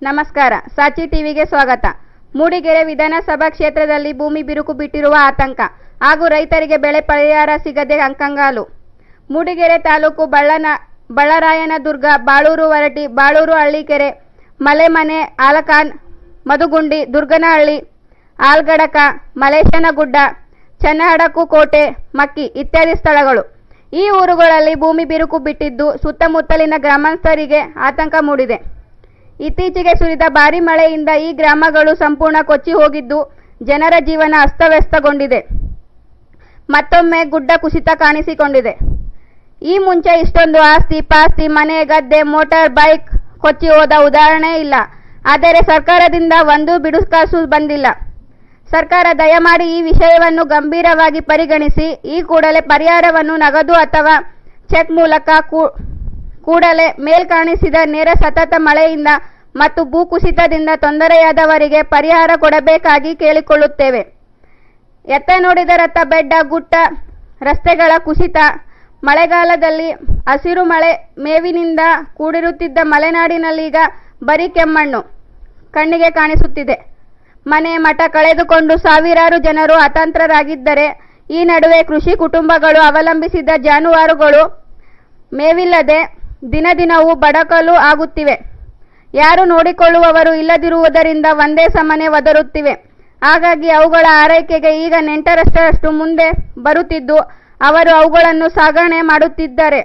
ನಮಸ್ಕಾರ ಸಾಚಿ ಟಿವಿಗೆ ಸ್ವಾಗತ ಮೂಡಿಗೆರೆ ವಿಧಾನಸಭಾ ಕ್ಷೇತ್ರದಲ್ಲಿ ಭೂಮಿ ಬಿರುಕು ಬಿಟ್ಟಿರುವ ಆತಂಕ ಹಾಗೂ ರೈತರಿಗೆ ಬೆಳೆ ಪರಿಹಾರ ಸಿಗದೆ ಅಂಕಂಗಾಲು ಮೂಡಿಗೆರೆ ತಾಲೂಕು ಬಳ್ಳನ ಬಳ್ಳರಾಯನದುರ್ಗ ಬಾಳೂರು ವರಟಿ ಬಾಳೂರು ಹಳ್ಳಿಕೆರೆ ಮಲೆಮನೆ ಆಲಕಾನ್ ಮದುಗುಂಡಿ ದುರ್ಗನಹಳ್ಳಿ ಆಲ್ಗಡಕ ಮಲೇಶನಗುಡ್ಡ ಚನ್ನಹಡಕು ಕೋಟೆ ಮಕ್ಕಿ ಇತ್ಯಾದಿ ಸ್ಥಳಗಳು ಈ ಊರುಗಳಲ್ಲಿ ಭೂಮಿ ಬಿರುಕು ಬಿಟ್ಟಿದ್ದು ಸುತ್ತಮುತ್ತಲಿನ ಗ್ರಾಮಸ್ಥರಿಗೆ ಆತಂಕ ಮೂಡಿದೆ ಇತ್ತೀಚೆಗೆ ಸುರಿದ ಭಾರಿ ಮಳೆಯಿಂದ ಈ ಗ್ರಾಮಗಳು ಸಂಪೂರ್ಣ ಕೊಚ್ಚಿ ಹೋಗಿದ್ದು ಜನರ ಜೀವನ ಅಸ್ತವ್ಯಸ್ತಗೊಂಡಿದೆ ಮತ್ತೊಮ್ಮೆ ಗುಡ್ಡ ಕುಸಿತ ಕಾಣಿಸಿಕೊಂಡಿದೆ ಈ ಮುಂಚೆ ಇಷ್ಟೊಂದು ಆಸ್ತಿ ಪಾಸ್ತಿ ಮನೆ ಗದ್ದೆ ಮೋಟಾರ್ ಬೈಕ್ ಕೊಚ್ಚಿ ಹೋದ ಉದಾಹರಣೆ ಇಲ್ಲ ಆದರೆ ಸರ್ಕಾರದಿಂದ ಒಂದು ಬಿಡುಕಾಸು ಬಂದಿಲ್ಲ ಸರ್ಕಾರ ದಯಮಾಡಿ ಈ ವಿಷಯವನ್ನು ಗಂಭೀರವಾಗಿ ಪರಿಗಣಿಸಿ ಈ ಕೂಡಲೇ ಪರಿಹಾರವನ್ನು ನಗದು ಅಥವಾ ಚೆಕ್ ಮೂಲಕ ಕೂ- ಕೂಡಲೇ ಮೇಲ್ಕಾಣಿಸಿದ ನೇರ ಸತತ ಮಳೆಯಿಂದ ಮತ್ತು ಭೂಕುಸಿತದಿಂದ ತೊಂದರೆಯಾದವರಿಗೆ ಪರಿಹಾರ ಕೊಡಬೇಕಾಗಿ ಕೇಳಿಕೊಳ್ಳುತ್ತೇವೆ ಎತ್ತ ನೋಡಿದರತ್ತ ಬೆಡ್ಡ ಗುಟ್ಟ ರಸ್ತೆಗಳ ಕುಸಿತ ಮಳೆಗಾಲದಲ್ಲಿ ಹಸಿರು ಮಳೆ ಮೇವಿನಿಂದ ಕೂಡಿರುತ್ತಿದ್ದ ಮಲೆನಾಡಿನಲ್ಲೀಗ ಬರೀ ಕೆಮ್ಮಣ್ಣು ಕಣ್ಣಿಗೆ ಕಾಣಿಸುತ್ತಿದೆ ಮನೆ ಮಠ ಕಳೆದುಕೊಂಡು ಸಾವಿರಾರು ಜನರು ಅತಂತ್ರರಾಗಿದ್ದರೆ ಈ ನಡುವೆ ಕೃಷಿ ಕುಟುಂಬಗಳು ಅವಲಂಬಿಸಿದ ಜಾನುವಾರುಗಳು ಮೇವಿಲ್ಲದೆ ದಿನ ದಿನವೂ ಬಡಕಲು ಆಗುತ್ತಿವೆ ಯಾರು ನೋಡಿಕೊಳ್ಳುವವರು ಇಲ್ಲದಿರುವುದರಿಂದ ಒಂದೇ ಸಮನೆ ಒದರುತ್ತಿವೆ ಹಾಗಾಗಿ ಅವುಗಳ ಆರೈಕೆಗೆ ಈಗ ನೆಂಟರಷ್ಟರಷ್ಟು ಮುಂದೆ ಬರುತ್ತಿದ್ದು ಅವರು ಅವುಗಳನ್ನು ಸಾಗಣೆ ಮಾಡುತ್ತಿದ್ದಾರೆ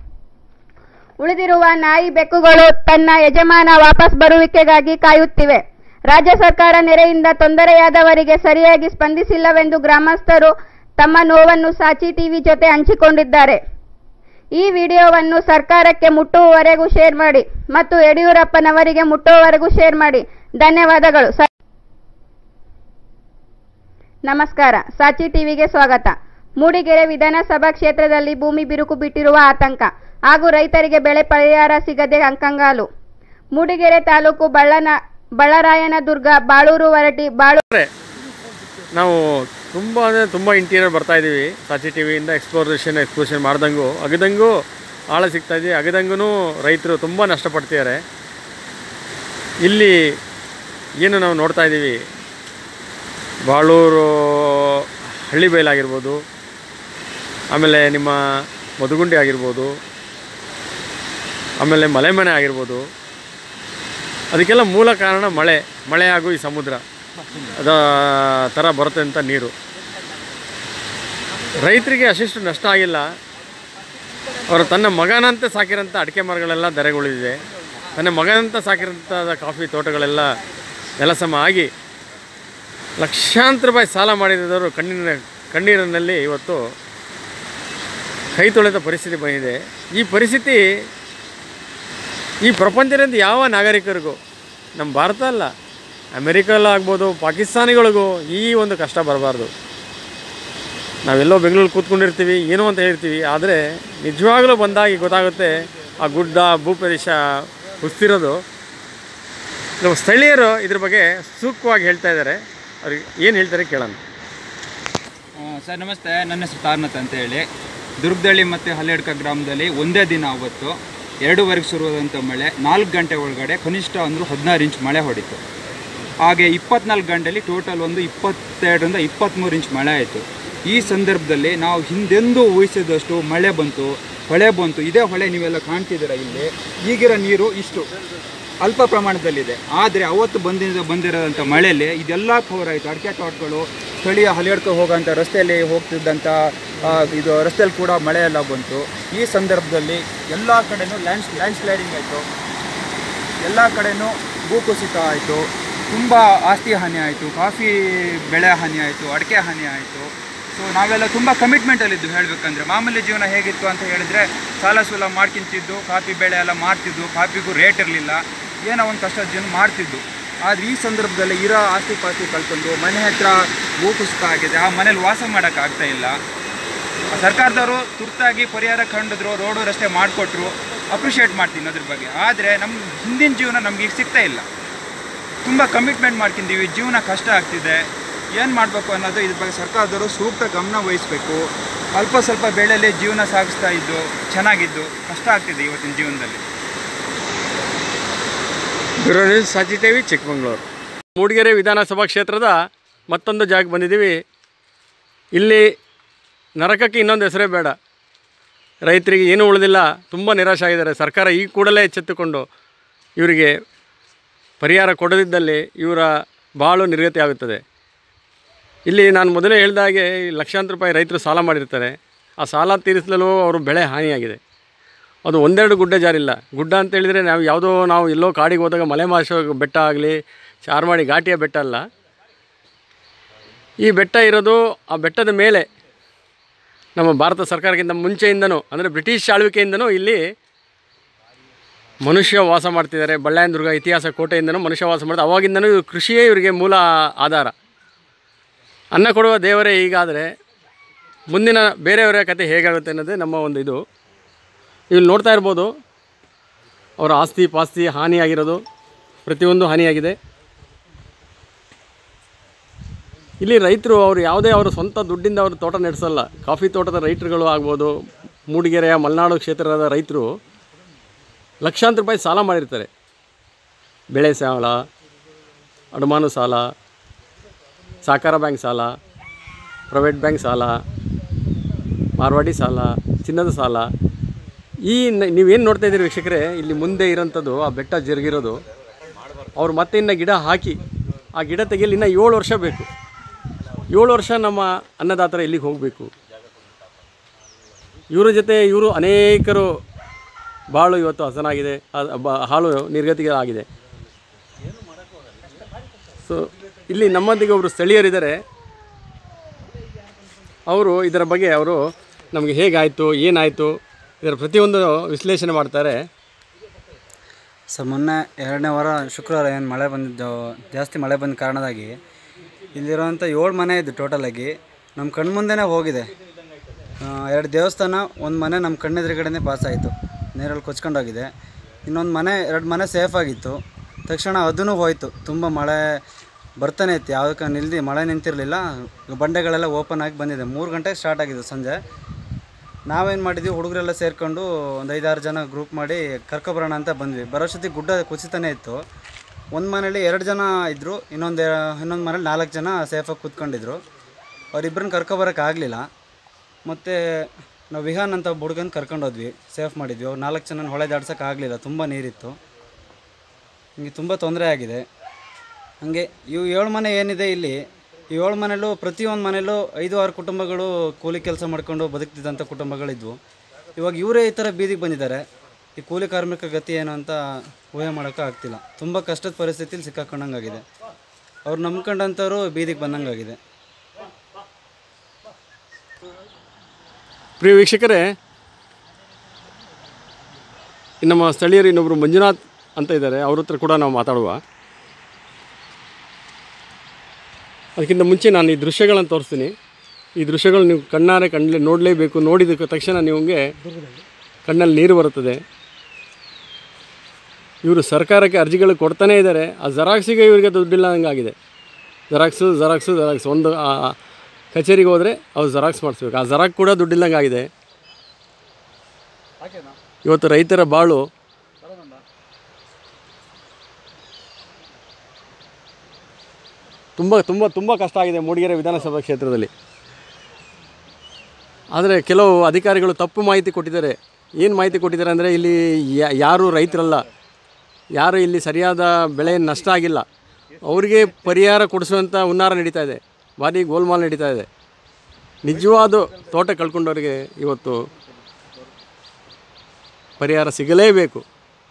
ಉಳಿದಿರುವ ನಾಯಿ ಬೆಕ್ಕುಗಳು ತನ್ನ ಯಜಮಾನ ವಾಪಸ್ ಬರುವಿಕೆಗಾಗಿ ಕಾಯುತ್ತಿವೆ ರಾಜ್ಯ ಸರ್ಕಾರ ನೆರೆಯಿಂದ ತೊಂದರೆಯಾದವರಿಗೆ ಸರಿಯಾಗಿ ಸ್ಪಂದಿಸಿಲ್ಲವೆಂದು ಗ್ರಾಮಸ್ಥರು ತಮ್ಮ ನೋವನ್ನು ಸಾಚಿ ಟಿವಿ ಜೊತೆ ಹಂಚಿಕೊಂಡಿದ್ದಾರೆ ಈ ವಿಡಿಯೋವನ್ನು ಸರ್ಕಾರಕ್ಕೆ ಮುಟ್ಟುವವರೆಗೂ ಶೇರ್ ಮಾಡಿ ಮತ್ತು ಯಡಿಯೂರಪ್ಪನವರಿಗೆ ಮುಟ್ಟುವವರೆಗೂ ಶೇರ್ ಮಾಡಿ ಧನ್ಯವಾದಗಳು ಸ- ನಮಸ್ಕಾರ ಸಾಚಿ ಟಿವಿಗೆ ಸ್ವಾಗತ ಮೂಡಿಗೆರೆ ವಿಧಾನಸಭಾ ಕ್ಷೇತ್ರದಲ್ಲಿ ಭೂಮಿ ಬಿರುಕು ಬಿಟ್ಟಿರುವ ಆತಂಕ ಹಾಗೂ ರೈತರಿಗೆ ಬೆಳೆ ಪರಿಹಾರ ಸಿಗದೆ ಅಂಕಂಗಾಲು ಮೂಡಿಗೆರೆ ತಾಲೂಕು ಬಳ್ಳನ ಬಳ್ಳರಾಯನದುರ್ಗ ಬಾಳೂರು ವರಟಿ ಬಾಳು ಅಂದ್ರೆ ನಾವು ತುಂಬ ಅಂದರೆ ತುಂಬ ಇಂಟೀರಿಯರ್ ಬರ್ತಾ ಇದ್ದೀವಿ ಸಾಚಿ ಟಿ ವಿಯಿಂದ ಎಕ್ಸ್ಪ್ಲೋರೇಷನ್ ಎಕ್ಸ್ಪ್ಲೋಷನ್ ಮಾಡ್ದಂಗೂ ಅಗದಂಗೂ ಆಳ ಸಿಗ್ತಾ ಇದೆ ಅಗದಂಗೂ ರೈತರು ತುಂಬ ನಷ್ಟಪಡ್ತಿದ್ದಾರೆ ಇಲ್ಲಿ ಏನು ನಾವು ನೋಡ್ತಾ ಇದ್ದೀವಿ ಬಾಳೂರು ಹಳ್ಳಿ ಬಯಲಾಗಿರ್ಬೋದು ಆಮೇಲೆ ನಿಮ್ಮ ಮಧುಗುಂಡಿ ಆಗಿರ್ಬೋದು ಆಮೇಲೆ ಮಲೆಮನೆ ಆಗಿರ್ಬೋದು ಅದಕ್ಕೆಲ್ಲ ಮೂಲ ಕಾರಣ ಮಳೆ ಮಳೆ ಹಾಗೂ ಈ ಸಮುದ್ರ ಅದ ಥರ ಬರುತ್ತೆ ಅಂತ ನೀರು ರೈತರಿಗೆ ಅಷ್ಟಿಷ್ಟು ನಷ್ಟ ಆಗಿಲ್ಲ ಅವರು ತನ್ನ ಮಗನಂತೆ ಸಾಕಿರೋಂಥ ಅಡಿಕೆ ಮರಗಳೆಲ್ಲ ಧರೆಗುಳಿದಿದೆ ತನ್ನ ಮಗನಂತ ಸಾಕಿರೋಂಥ ಕಾಫಿ ತೋಟಗಳೆಲ್ಲ ನೆಲಸಮ ಆಗಿ ಲಕ್ಷಾಂತರ ರೂಪಾಯಿ ಸಾಲ ಮಾಡಿದವರು ಕಣ್ಣಿನ ಕಣ್ಣೀರಿನಲ್ಲಿ ಇವತ್ತು ಕೈ ತೊಳೆದ ಪರಿಸ್ಥಿತಿ ಬಂದಿದೆ ಈ ಪರಿಸ್ಥಿತಿ ಈ ಪ್ರಪಂಚದಿಂದ ಯಾವ ನಾಗರಿಕರಿಗೂ ನಮ್ಮ ಭಾರತ ಅಲ್ಲ ಅಮೆರಿಕಲ್ಲಾಗ್ಬೋದು ಪಾಕಿಸ್ತಾನಿಗಳಿಗೂ ಈ ಒಂದು ಕಷ್ಟ ಬರಬಾರ್ದು ನಾವೆಲ್ಲೋ ಬೆಂಗಳೂರು ಕೂತ್ಕೊಂಡಿರ್ತೀವಿ ಏನೋ ಅಂತ ಹೇಳ್ತೀವಿ ಆದರೆ ನಿಜವಾಗಲೂ ಬಂದಾಗಿ ಗೊತ್ತಾಗುತ್ತೆ ಆ ಗುಡ್ಡ ಭೂಪ್ರದೇಶ ಹುಸ್ತಿರೋದು ನಮ್ಮ ಸ್ಥಳೀಯರು ಇದ್ರ ಬಗ್ಗೆ ಸೂಕ್ತವಾಗಿ ಹೇಳ್ತಾ ಇದ್ದಾರೆ ಅವ್ರಿಗೆ ಏನು ಹೇಳ್ತಾರೆ ಕೇಳೋಣ ಆ, ಸರ್ ನಮಸ್ತೆ ನನ್ನ ಹೆಸರು ತಾರ್ನತ್ ಅಂತ ಹೇಳಿ ದುರ್ಗದಳ್ಳಿ ಮತ್ತು ಹಲ್ಲೆಡ್ಕ ಗ್ರಾಮದಲ್ಲಿ ಒಂದೇ ದಿನ ಅವತ್ತು ಎರಡೂವರೆಗೆ ಶುರುವಾದಂಥ ಮಳೆ ನಾಲ್ಕು ಗಂಟೆ ಒಳಗಡೆ ಕನಿಷ್ಠ ಅಂದರೂ ಹದಿನಾರು ಇಂಚ್ ಮಳೆ ಹೊಡಿತು ಹಾಗೆ ಇಪ್ಪತ್ನಾಲ್ಕು ಗಂಟೆಯಲ್ಲಿ ಟೋಟಲ್ ಒಂದು ಇಪ್ಪತ್ತೆರಡರಿಂದ ಇಪ್ಪತ್ತ್ಮೂರು ಇಂಚ್ ಮಳೆ ಆಯಿತು ಈ ಸಂದರ್ಭದಲ್ಲಿ ನಾವು ಹಿಂದೆಂದೂ ಊಹಿಸಿದಷ್ಟು ಮಳೆ ಬಂತು ಹೊಳೆ ಬಂತು ಇದೇ ಹೊಳೆ ನೀವೆಲ್ಲ ಕಾಣ್ತಿದ್ದೀರ ಇಲ್ಲಿ ಈಗಿರೋ ನೀರು ಇಷ್ಟು ಅಲ್ಪ ಪ್ರಮಾಣದಲ್ಲಿದೆ ಆದರೆ ಅವತ್ತು ಬಂದಿದ್ದ ಬಂದಿರೋದಂಥ ಮಳೆಯಲ್ಲಿ ಇದೆಲ್ಲ ಕವರ್ ಆಯಿತು ಅಡಿಕೆ ತೋಟಗಳು ಸ್ಥಳೀಯ ಹಲಿಯಡ್ಕೊ ಹೋಗೋಂಥ ರಸ್ತೆಯಲ್ಲಿ ಹೋಗ್ತಿದ್ದಂಥ ಆ, ಇದು ರಸ್ತೆಯಲ್ಲಿ ಕೂಡ ಮಳೆ ಎಲ್ಲ ಬಂತು ಈ ಸಂದರ್ಭದಲ್ಲಿ ಎಲ್ಲ ಕಡೆನೂ ಲ್ಯಾಂಡ್ ಲ್ಯಾಂಡ್ ಸ್ಲೈಡಿಂಗ್ ಆಯಿತು ಎಲ್ಲ ಕಡೆನೂ ಭೂಕುಸಿತ ಆಯಿತು ತುಂಬ ಆಸ್ತಿ ಹಾನಿ ಆಯಿತು ಕಾಫಿ ಬೆಳೆ ಹಾನಿ ಆಯಿತು ಅಡಿಕೆ ಹಾನಿ ಆಯಿತು ಸೊ ನಾವೆಲ್ಲ ತುಂಬ ಕಮಿಟ್ಮೆಂಟಲ್ಲಿದ್ದು ಹೇಳಬೇಕಂದ್ರೆ ಮಾಮೂಲಿ ಜೀವನ ಹೇಗಿತ್ತು ಅಂತ ಹೇಳಿದರೆ ಸಾಲ ಸೂಲ ಮಾಡ್ಕಿಂತಿದ್ದು ಕಾಫಿ ಬೆಳೆ ಎಲ್ಲ ಮಾಡ್ತಿದ್ದು ಕಾಫಿಗೂ ರೇಟ್ ಇರಲಿಲ್ಲ ಏನೋ ಒಂದು ಕಷ್ಟದ ಜೀವನ ಮಾಡ್ತಿದ್ದು ಆದರೆ ಈ ಸಂದರ್ಭದಲ್ಲಿ ಇರೋ ಆಸ್ತಿ ಪಾಸ್ತಿ ಕಳ್ಕೊಂಡು ಮನೆ ಹತ್ರ ಭೂಕುಸಿತ ಆಗಿದೆ ಆ ಮನೇಲಿ ವಾಸ ಮಾಡೋಕ್ಕಾಗ್ತಾ ಇಲ್ಲ ಸರ್ಕಾರದವರು ತುರ್ತಾಗಿ ಪರಿಹಾರ ಕಂಡಿದ್ರು ರೋಡು ರಸ್ತೆ ಮಾಡಿಕೊಟ್ರು ಅಪ್ರಿಷಿಯೇಟ್ ಮಾಡ್ತೀನಿ ಅದ್ರ ಬಗ್ಗೆ ಆದರೆ ನಮ್ಮ ಹಿಂದಿನ ಜೀವನ ನಮ್ಗೆ ಈಗ ಸಿಗ್ತಾ ಇಲ್ಲ ತುಂಬ ಕಮಿಟ್ಮೆಂಟ್ ಮಾಡ್ಕೊಂಡಿದ್ದೀವಿ ಜೀವನ ಕಷ್ಟ ಆಗ್ತಿದೆ ಏನು ಮಾಡಬೇಕು ಅನ್ನೋದು ಇದ್ರ ಬಗ್ಗೆ ಸರ್ಕಾರದವರು ಸೂಕ್ತ ಗಮನ ವಹಿಸಬೇಕು ಅಲ್ಪ ಸ್ವಲ್ಪ ಬೆಳೆಯಲ್ಲಿ ಜೀವನ ಸಾಗಿಸ್ತಾ ಇದ್ದು ಚೆನ್ನಾಗಿದ್ದು ಕಷ್ಟ ಆಗ್ತಿದೆ ಇವತ್ತಿನ ಜೀವನದಲ್ಲಿ bureau news Saachi TV Chikkamagaluru Mudigere ವಿಧಾನಸಭಾ ಕ್ಷೇತ್ರದ ಮತ್ತೊಂದು ಜಾಗಕ್ಕೆ ಬಂದಿದ್ದೀವಿ ಇಲ್ಲಿ ನರಕಕ್ಕೆ ಇನ್ನೊಂದು ಹೆಸರೇ ಬೇಡ ರೈತರಿಗೆ ಏನೂ ಉಳಿದಿಲ್ಲ ತುಂಬ ನಿರಾಶೆ ಆಗಿದ್ದಾರೆ ಸರ್ಕಾರ ಈ ಕೂಡಲೇ ಎಚ್ಚೆತ್ತುಕೊಂಡು ಇವರಿಗೆ ಪರಿಹಾರ ಕೊಡದಿದ್ದಲ್ಲಿ ಇವರ ಬಾಳು ನಿರ್ಗತಿ ಆಗುತ್ತದೆ ಇಲ್ಲಿ ನಾನು ಮೊದಲೇ ಹೇಳಿದ ಹಾಗೆ ಈ ಲಕ್ಷಾಂತರ ರೂಪಾಯಿ ರೈತರು ಸಾಲ ಮಾಡಿರ್ತಾರೆ ಆ ಸಾಲ ತೀರಿಸಲು ಅವರು ಬೆಳೆ ಹಾನಿಯಾಗಿದೆ ಅದು ಒಂದೆರಡು ಗುಡ್ಡ ಜಾರಿಲ್ಲ ಗುಡ್ಡ ಅಂತ ಹೇಳಿದರೆ ನಾವು ಯಾವುದೋ ನಾವು ಎಲ್ಲೋ ಕಾಡಿಗೆ ಹೋದಾಗ ಮಲೆ ಮಾಸ ಬೆಟ್ಟ ಆಗಲಿ ಚಾರ್ಮಾಡಿ ಘಾಟಿಯ ಬೆಟ್ಟ ಅಲ್ಲ ಈ ಬೆಟ್ಟ ಇರೋದು ಆ ಬೆಟ್ಟದ ಮೇಲೆ ನಮ್ಮ ಭಾರತ ಸರ್ಕಾರಕ್ಕಿಂತ ಮುಂಚೆಯಿಂದನೂ ಅಂದರೆ ಬ್ರಿಟಿಷ್ ಆಳ್ವಿಕೆಯಿಂದನೂ ಇಲ್ಲಿ ಮನುಷ್ಯ ವಾಸ ಮಾಡ್ತಿದ್ದಾರೆ ಬಳ್ಳಾಯನ ದುರ್ಗ ಇತಿಹಾಸ ಕೋಟೆಯಿಂದನೂ ಮನುಷ್ಯ ವಾಸ ಮಾಡ್ತಾರೆ ಅವಾಗಿಂದನೂ ಇವ್ರು ಕೃಷಿಯೇ ಇವರಿಗೆ ಮೂಲ ಆಧಾರ ಅನ್ನ ಕೊಡುವ ದೇವರೇ ಹೀಗಾದರೆ ಮುಂದಿನ ಬೇರೆಯವರ ಕತೆ ಹೇಗಾಗುತ್ತೆ ಅನ್ನೋದೇ ನಮ್ಮ ಒಂದು ಇದು ಇಲ್ಲಿ ನೋಡ್ತಾ ಇರ್ಬೋದು ಅವರ ಆಸ್ತಿ ಪಾಸ್ತಿ ಹಾನಿಯಾಗಿರೋದು ಪ್ರತಿಯೊಂದು ಹಾನಿಯಾಗಿದೆ ಇಲ್ಲಿ ರೈತರು ಅವರು ಯಾವುದೇ ಅವರು ಸ್ವಂತ ದುಡ್ಡಿಂದ ಅವರು ತೋಟ ನಡೆಸಲ್ಲ ಕಾಫಿ ತೋಟದ ರೈತರುಗಳು ಆಗ್ಬೋದು ಮೂಡಿಗೆರೆಯ ಮಲೆನಾಡು ಕ್ಷೇತ್ರದ ರೈತರು ಲಕ್ಷಾಂತರ ರೂಪಾಯಿ ಸಾಲ ಮಾಡಿರ್ತಾರೆ ಬೆಳೆ ಸಾಲ ಅಡಮಾನು ಸಾಲ ಸಹಕಾರ ಬ್ಯಾಂಕ್ ಸಾಲ ಪ್ರೈವೇಟ್ ಬ್ಯಾಂಕ್ ಸಾಲ ಮಾರ್ವಾಡಿ ಸಾಲ ಚಿನ್ನದ ಸಾಲ ಈ ನ- ನೀವೇನು ನೋಡ್ತಾ ಇದ್ದೀರಿ ವೀಕ್ಷಕರೇ ಇಲ್ಲಿ ಮುಂದೆ ಇರೋಂಥದ್ದು ಆ ಬೆಟ್ಟ ಜರುಗಿರೋದು ಅವ್ರು ಮತ್ತೆ ಇನ್ನು ಗಿಡ ಹಾಕಿ ಆ ಗಿಡ ತೆಗೆಯಲು ಇನ್ನೂ ಏಳು ವರ್ಷ ಬೇಕು ಏಳು ವರ್ಷ ನಮ್ಮ ಅನ್ನದಾತರ ಇಲ್ಲಿಗೆ ಹೋಗಬೇಕು ಇವರ ಜೊತೆ ಇವರು ಅನೇಕರು ಬಾಳು ಇವತ್ತು ಹಸನಾಗಿದೆ ಆ- ಬ- ಹಾಳು ನಿರ್ಗತಿಗೆ ಆಗಿದೆ ಸೊ ಇಲ್ಲಿ ನಮ್ಮೊಂದಿಗೆ ಒಬ್ಬರು ಸ್ಥಳೀಯರಿದ್ದಾರೆ ಅವರು ಇದರ ಬಗ್ಗೆ ಅವರು ನಮಗೆ ಹೇಗಾಯಿತು ಏನಾಯಿತು ಇದರ ಪ್ರತಿಯೊಂದು ವಿಶ್ಲೇಷಣೆ ಮಾಡ್ತಾರೆ ಸರ್ ಮೊನ್ನೆ ಎರಡನೇ ವಾರ ಶುಕ್ರವಾರ ಏನು ಮಳೆ ಬಂದಿದ್ದು ಜಾಸ್ತಿ ಮಳೆ ಬಂದ ಕಾರಣದಾಗಿ ಇಲ್ಲಿರುವಂಥ ಏಳು ಮನೆ ಇದ್ದು ಟೋಟಲಾಗಿ ನಮ್ಮ ಕಣ್ಮುಂದೆನೇ ಹೋಗಿದೆ ಆ, ಎರಡು ದೇವಸ್ಥಾನ ಒಂದು ಮನೆ ನಮ್ಮ ಕಣ್ಣೆದುರುಗಡೆನೇ ಪಾಸ್ ಆಯಿತು ನೀರಲ್ಲಿ ಕೊಚ್ಕೊಂಡೋಗಿದೆ ಇನ್ನೊಂದು ಮನೆ ಎರಡು ಮನೆ ಸೇಫ್ ಆಗಿತ್ತು ತಕ್ಷಣ ಅದೂ ಹೋಯಿತು ತುಂಬ ಮಳೆ ಬರ್ತಾನೆ ಇತ್ತು ಯಾವುದಕ್ಕೆ ನಿಲ್ದು ಮಳೆ ನಿಂತಿರಲಿಲ್ಲ ಬಂಡೆಗಳೆಲ್ಲ ಓಪನ್ ಆಗಿ ಬಂದಿದೆ ಮೂರು ಗಂಟೆಗೆ ಸ್ಟಾರ್ಟ್ ಆಗಿದ್ದು ಸಂಜೆ ನಾವೇನು ಮಾಡಿದ್ವಿ ಹುಡುಗರೆಲ್ಲ ಸೇರಿಕೊಂಡು ಒಂದು ಐದಾರು ಜನ ಗ್ರೂಪ್ ಮಾಡಿ ಕರ್ಕೊಬರೋಣ ಅಂತ ಬಂದ್ವಿ ಬರೋಷ್ಟೊತ್ತಿಗೆ ಗುಡ್ಡ ಕುಸಿತಾನೆ ಇತ್ತು ಒಂದು ಮನೇಲಿ ಎರಡು ಜನ ಇದ್ದರು ಇನ್ನೊಂದು ಇನ್ನೊಂದು ಮನೇಲಿ ನಾಲ್ಕು ಜನ ಸೇಫಾಗಿ ಕೂತ್ಕೊಂಡಿದ್ರು ಅವರಿಬ್ಬರನ್ನ ಕರ್ಕೊಬರೋಕೆ ಆಗಲಿಲ್ಲ ಮತ್ತು ನಾವು ವಿಹಾನ್ ಅಂತ ಒಬ್ಬ ಹುಡುಗನ ಕರ್ಕೊಂಡೋದ್ವಿ ಸೇಫ್ ಮಾಡಿದ್ವಿ ಅವ್ರು ನಾಲ್ಕು ಜನ ಹೊಳೆ ದಾಡ್ಸೋಕೆ ಆಗಲಿಲ್ಲ ತುಂಬ ನೀರಿತ್ತು ಹಿಂಗೆ ತುಂಬ ತೊಂದರೆ ಆಗಿದೆ ಹಾಗೆ ಇವು ಏಳು ಮನೆ ಏನಿದೆ ಇಲ್ಲಿ ಈ ಏಳು ಮನೆಯಲ್ಲೂ ಪ್ರತಿಯೊಂದು ಮನೆಯಲ್ಲೂ ಐದು ಆರು ಕುಟುಂಬಗಳು ಕೂಲಿ ಕೆಲಸ ಮಾಡ್ಕೊಂಡು ಬದುಕ್ತಿದ್ದಂಥ ಕುಟುಂಬಗಳಿದ್ವು ಇವಾಗ ಇವರೇ ಈ ಥರ ಬೀದಿಗೆ ಬಂದಿದ್ದಾರೆ ಈ ಕೂಲಿ ಕಾರ್ಮಿಕ ಗತಿ ಏನು ಅಂತ ಊಹೆ ಮಾಡೋಕ್ಕೆ ಆಗ್ತಿಲ್ಲ ತುಂಬ ಕಷ್ಟದ ಪರಿಸ್ಥಿತಿಲಿ ಸಿಕ್ಕಾಕೊಂಡಂಗಾಗಿದೆ ಅವ್ರು ನಂಬ್ಕೊಂಡಂಥವ್ರು ಬೀದಿಗೆ ಬಂದಂಗಾಗಿದೆ ಪ್ರಿಯ ವೀಕ್ಷಕರೇ ಇನ್ನು ನಮ್ಮ ಸ್ಥಳೀಯರು ಇನ್ನೊಬ್ಬರು ಮಂಜುನಾಥ್ ಅಂತ ಇದ್ದಾರೆ ಅವ್ರ ಹತ್ರ ಕೂಡ ನಾವು ಮಾತಾಡುವ ಅದಕ್ಕಿಂತ ಮುಂಚೆ ನಾನು ಈ ದೃಶ್ಯಗಳನ್ನು ತೋರಿಸ್ತೀನಿ ಈ ದೃಶ್ಯಗಳು ನೀವು ಕಣ್ಣಾರೆ ಕಣ್ಣಲ್ಲಿ ನೋಡಲೇಬೇಕು ನೋಡಿದ ತಕ್ಷಣ ನಿಮಗೆ ಕಣ್ಣಲ್ಲಿ ನೀರು ಬರುತ್ತದೆ ಇವರು ಸರ್ಕಾರಕ್ಕೆ ಅರ್ಜಿಗಳು ಕೊಡ್ತಾನೇ ಇದ್ದಾರೆ ಆ ಜೆರಾಕ್ಸಿಗೆ ಇವರಿಗೆ ದುಡ್ಡಿಲ್ಲ ಹಂಗಾಗಿದೆ ಜೆರಾಕ್ಸು ಜೆರಾಕ್ಸು ಜೆರಾಕ್ಸ್ ಒಂದು ಆ ಕಚೇರಿಗೆ ಹೋದರೆ ಅವ್ರು ಜೆರಾಕ್ಸ್ ಮಾಡಿಸ್ಬೇಕು ಆ ಜೆರಾಕ್ ಕೂಡ ದುಡ್ಡಿಲ್ಲಂಗೆ ಆಗಿದೆ ಇವತ್ತು ರೈತರ ಬಾಳು ತುಂಬ ತುಂಬ ತುಂಬ ಕಷ್ಟ ಆಗಿದೆ ಮೂಡಿಗೆರೆ ವಿಧಾನಸಭಾ ಕ್ಷೇತ್ರದಲ್ಲಿ ಆದರೆ ಕೆಲವು ಅಧಿಕಾರಿಗಳು ತಪ್ಪು ಮಾಹಿತಿ ಕೊಟ್ಟಿದ್ದಾರೆ ಏನು ಮಾಹಿತಿ ಕೊಟ್ಟಿದ್ದಾರೆ ಅಂದರೆ ಇಲ್ಲಿ ಯಾ- ಯಾರು ರೈತರಲ್ಲ ಯಾರು ಇಲ್ಲಿ ಸರಿಯಾದ ಬೆಳೆ ನಷ್ಟ ಆಗಿಲ್ಲ ಅವರಿಗೆ ಪರಿಹಾರ ಕೊಡಿಸುವಂಥ ಹುನ್ನಾರ ನಡೀತಾ ಇದೆ ಭಾರಿ ಗೋಲ್ಮಾಲ್ ನಡೀತಾ ಇದೆ ನಿಜವಾದ ತೋಟ ಕಳ್ಕೊಂಡವರಿಗೆ ಇವತ್ತು ಪರಿಹಾರ ಸಿಗಲೇಬೇಕು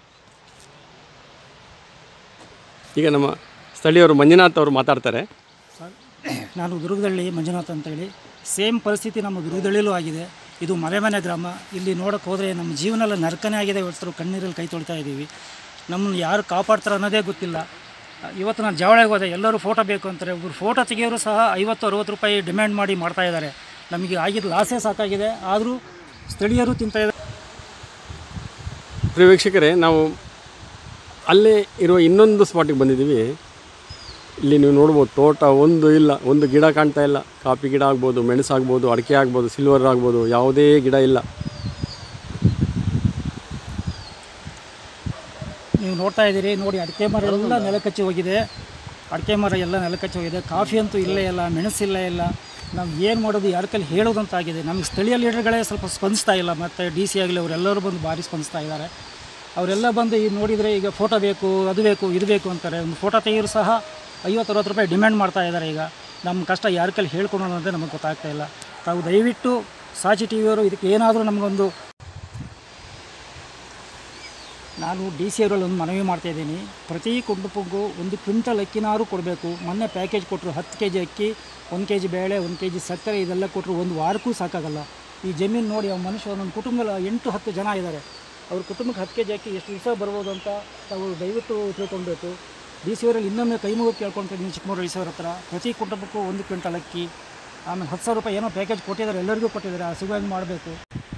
ಈಗ ನಮ್ಮ ಸ್ಥಳೀಯರು ಮಂಜುನಾಥ್ ಅವರು ಮಾತಾಡ್ತಾರೆ ನಾನು ದುರ್ಗದಳ್ಳಿ ಮಂಜುನಾಥ್ ಅಂತೇಳಿ ಸೇಮ್ ಪರಿಸ್ಥಿತಿ ನಮ್ಮ ದುರ್ಗದಳ್ಳಿಲೂ ಆಗಿದೆ ಇದು ಮಲೆಮನೆ ಗ್ರಾಮ ಇಲ್ಲಿ ನೋಡೋಕೆ ಹೋದರೆ ನಮ್ಮ ಜೀವನ ಎಲ್ಲ ನರಕನೇ ಆಗಿದೆ ಇವತ್ತು ಕಣ್ಣೀರಲ್ಲಿ ಕೈ ತೊಳಿತಾ ಇದ್ದೀವಿ ನಮ್ಮನ್ನು ಯಾರು ಕಾಪಾಡ್ತಾರೆ ಅನ್ನೋದೇ ಗೊತ್ತಿಲ್ಲ ಇವತ್ತು ನಾನು ಜವಳಿಗೆ ಹೋದೆ ಎಲ್ಲರೂ ಫೋಟೋ ಬೇಕು ಅಂತಾರೆ ಒಬ್ಬರು ಫೋಟೋ ತೆಗಿಯೋರು ಸಹ ಐವತ್ತು ಅರುವತ್ತು ರೂಪಾಯಿ ಡಿಮ್ಯಾಂಡ್ ಮಾಡಿ ಮಾಡ್ತಾ ಇದ್ದಾರೆ ನಮಗೆ ಆಗಿದ್ದು ಲಾಸೇ ಸಾಕಾಗಿದೆ ಆದರೂ ಸ್ಥಳೀಯರು ತಿಂತಾ ಇದ್ದಾರೆ ಪ್ರಿಯ ವೀಕ್ಷಕರೇ ನಾವು ಅಲ್ಲೇ ಇರುವ ಇನ್ನೊಂದು ಸ್ಪಾಟಿಗೆ ಬಂದಿದ್ದೀವಿ ಇಲ್ಲಿ ನೀವು ನೋಡ್ಬೋದು ತೋಟ ಒಂದು ಇಲ್ಲ ಒಂದು ಗಿಡ ಕಾಣ್ತಾ ಇಲ್ಲ ಕಾಫಿ ಗಿಡ ಆಗ್ಬೋದು ಮೆಣಸು ಆಗ್ಬೋದು ಅಡಿಕೆ ಆಗ್ಬೋದು ಸಿಲ್ವರ್ ಆಗ್ಬೋದು ಯಾವುದೇ ಗಿಡ ಇಲ್ಲ ನೀವು ನೋಡ್ತಾ ಇದ್ದೀರಿ ನೋಡಿ ಅಡಿಕೆ ಮರ ಎಲ್ಲ ನೆಲಕಚ್ಚಿ ಹೋಗಿದೆ ಅಡಿಕೆ ಮರ ಎಲ್ಲ ನೆಲಕಚ್ಚಿ ಹೋಗಿದೆ ಕಾಫಿ ಅಂತೂ ಇಲ್ಲೇ ಇಲ್ಲ ಮೆಣಸಿಲ್ಲ ಇಲ್ಲ ನಾವು ಏನು ಮಾಡೋದು ಯಾರ ಕೈಲಿ ಹೇಳೋದಂತಾಗಿದೆ ನಮಗೆ ಸ್ಥಳೀಯ ಲೀಡರ್ಗಳೇ ಸ್ವಲ್ಪ ಸ್ಪಂದಿಸ್ತಾ ಇಲ್ಲ ಮತ್ತು ಡಿ ಸಿ ಆಗಲಿ ಅವರೆಲ್ಲರೂ ಬಂದು ಭಾರಿ ಸ್ಪಂದಿಸ್ತಾ ಇದ್ದಾರೆ ಅವರೆಲ್ಲ ಬಂದು ಈಗ ನೋಡಿದರೆ ಈಗ ಫೋಟೋ ಬೇಕು ಅದು ಬೇಕು ಇದು ಬೇಕು ಅಂತಾರೆ ಒಂದು ಫೋಟೋ ತೆಗೆಯೋರು ಸಹ ಐವತ್ತು ಅರವತ್ತು ರೂಪಾಯಿ ಡಿಮ್ಯಾಂಡ್ ಮಾಡ್ತಾ ಇದ್ದಾರೆ ಈಗ ನಮ್ಮ ಕಷ್ಟ ಯಾರ ಕೈಲಿ ಹೇಳ್ಕೊಳೋಣ ಅಂತ ನಮಗೆ ಗೊತ್ತಾಗ್ತಾ ಇಲ್ಲ ತಾವು ದಯವಿಟ್ಟು ಸಾಚಿ ಟಿ ವಿಯವರು ಇದಕ್ಕೆ ಏನಾದರೂ ನಮಗೊಂದು ನಾನು ಡಿ ಸಿ ಅವರಲ್ಲಿ ಒಂದು ಮನವಿ ಮಾಡ್ತಾ ಇದ್ದೀನಿ ಪ್ರತಿ ಕುಟುಂಬಕ್ಕೂ ಒಂದು ಕ್ವಿಂಟಲ್ ಅಕ್ಕಿನಾರು ಕೊಡಬೇಕು ಮೊನ್ನೆ ಪ್ಯಾಕೇಜ್ ಕೊಟ್ಟರು ಹತ್ತು ಕೆ ಜಿ ಅಕ್ಕಿ ಒಂದು ಕೆ ಜಿ ಬೇಳೆ ಒಂದು ಕೆ ಜಿ ಸಕ್ಕರೆ ಇದೆಲ್ಲ ಕೊಟ್ಟರು ಒಂದು ವಾರಕ್ಕೂ ಸಾಕಾಗಲ್ಲ ಈ ಜಮೀನು ನೋಡಿ ಆ ಮನುಷ್ಯ ಒಂದೊಂದು ಕುಟುಂಬದಲ್ಲಿ ಎಂಟು ಹತ್ತು ಜನ ಇದ್ದಾರೆ ಅವ್ರ ಕುಟುಂಬಕ್ಕೆ ಹತ್ತು ಕೆ ಜಿ ಅಕ್ಕಿ ಎಷ್ಟು ದಿವಸ ಬರ್ಬೋದು ಅಂತ ತಾವು ದಯವಿಟ್ಟು ತಿಳ್ಕೊಳ್ಬೇಕು ಡಿ ಸಿ ಅವರಲ್ಲಿ ಇನ್ನೊಮ್ಮೆ ಕೈ ಮುಗಿ ಕೇಳ್ಕೊಳ್ತಿದ್ದೀನಿ ಚಿಕ್ಕಮೂರು ಡಿ ಸಿ ಅವ್ರ ಹತ್ರ ಪ್ರತಿ ಕುಟುಂಬಕ್ಕೂ ಒಂದು ಕ್ವಿಂಟಲ್ ಅಕ್ಕಿ ಆಮೇಲೆ ಹತ್ತು ಸಾವಿರ ರೂಪಾಯಿ ಏನೋ ಪ್ಯಾಕೇಜ್ ಕೊಟ್ಟಿದ್ದಾರೆ ಎಲ್ಲರಿಗೂ ಕೊಟ್ಟಿದ್ದಾರೆ ಆ ಸಿಗುವಂಗೆ ಮಾಡಬೇಕು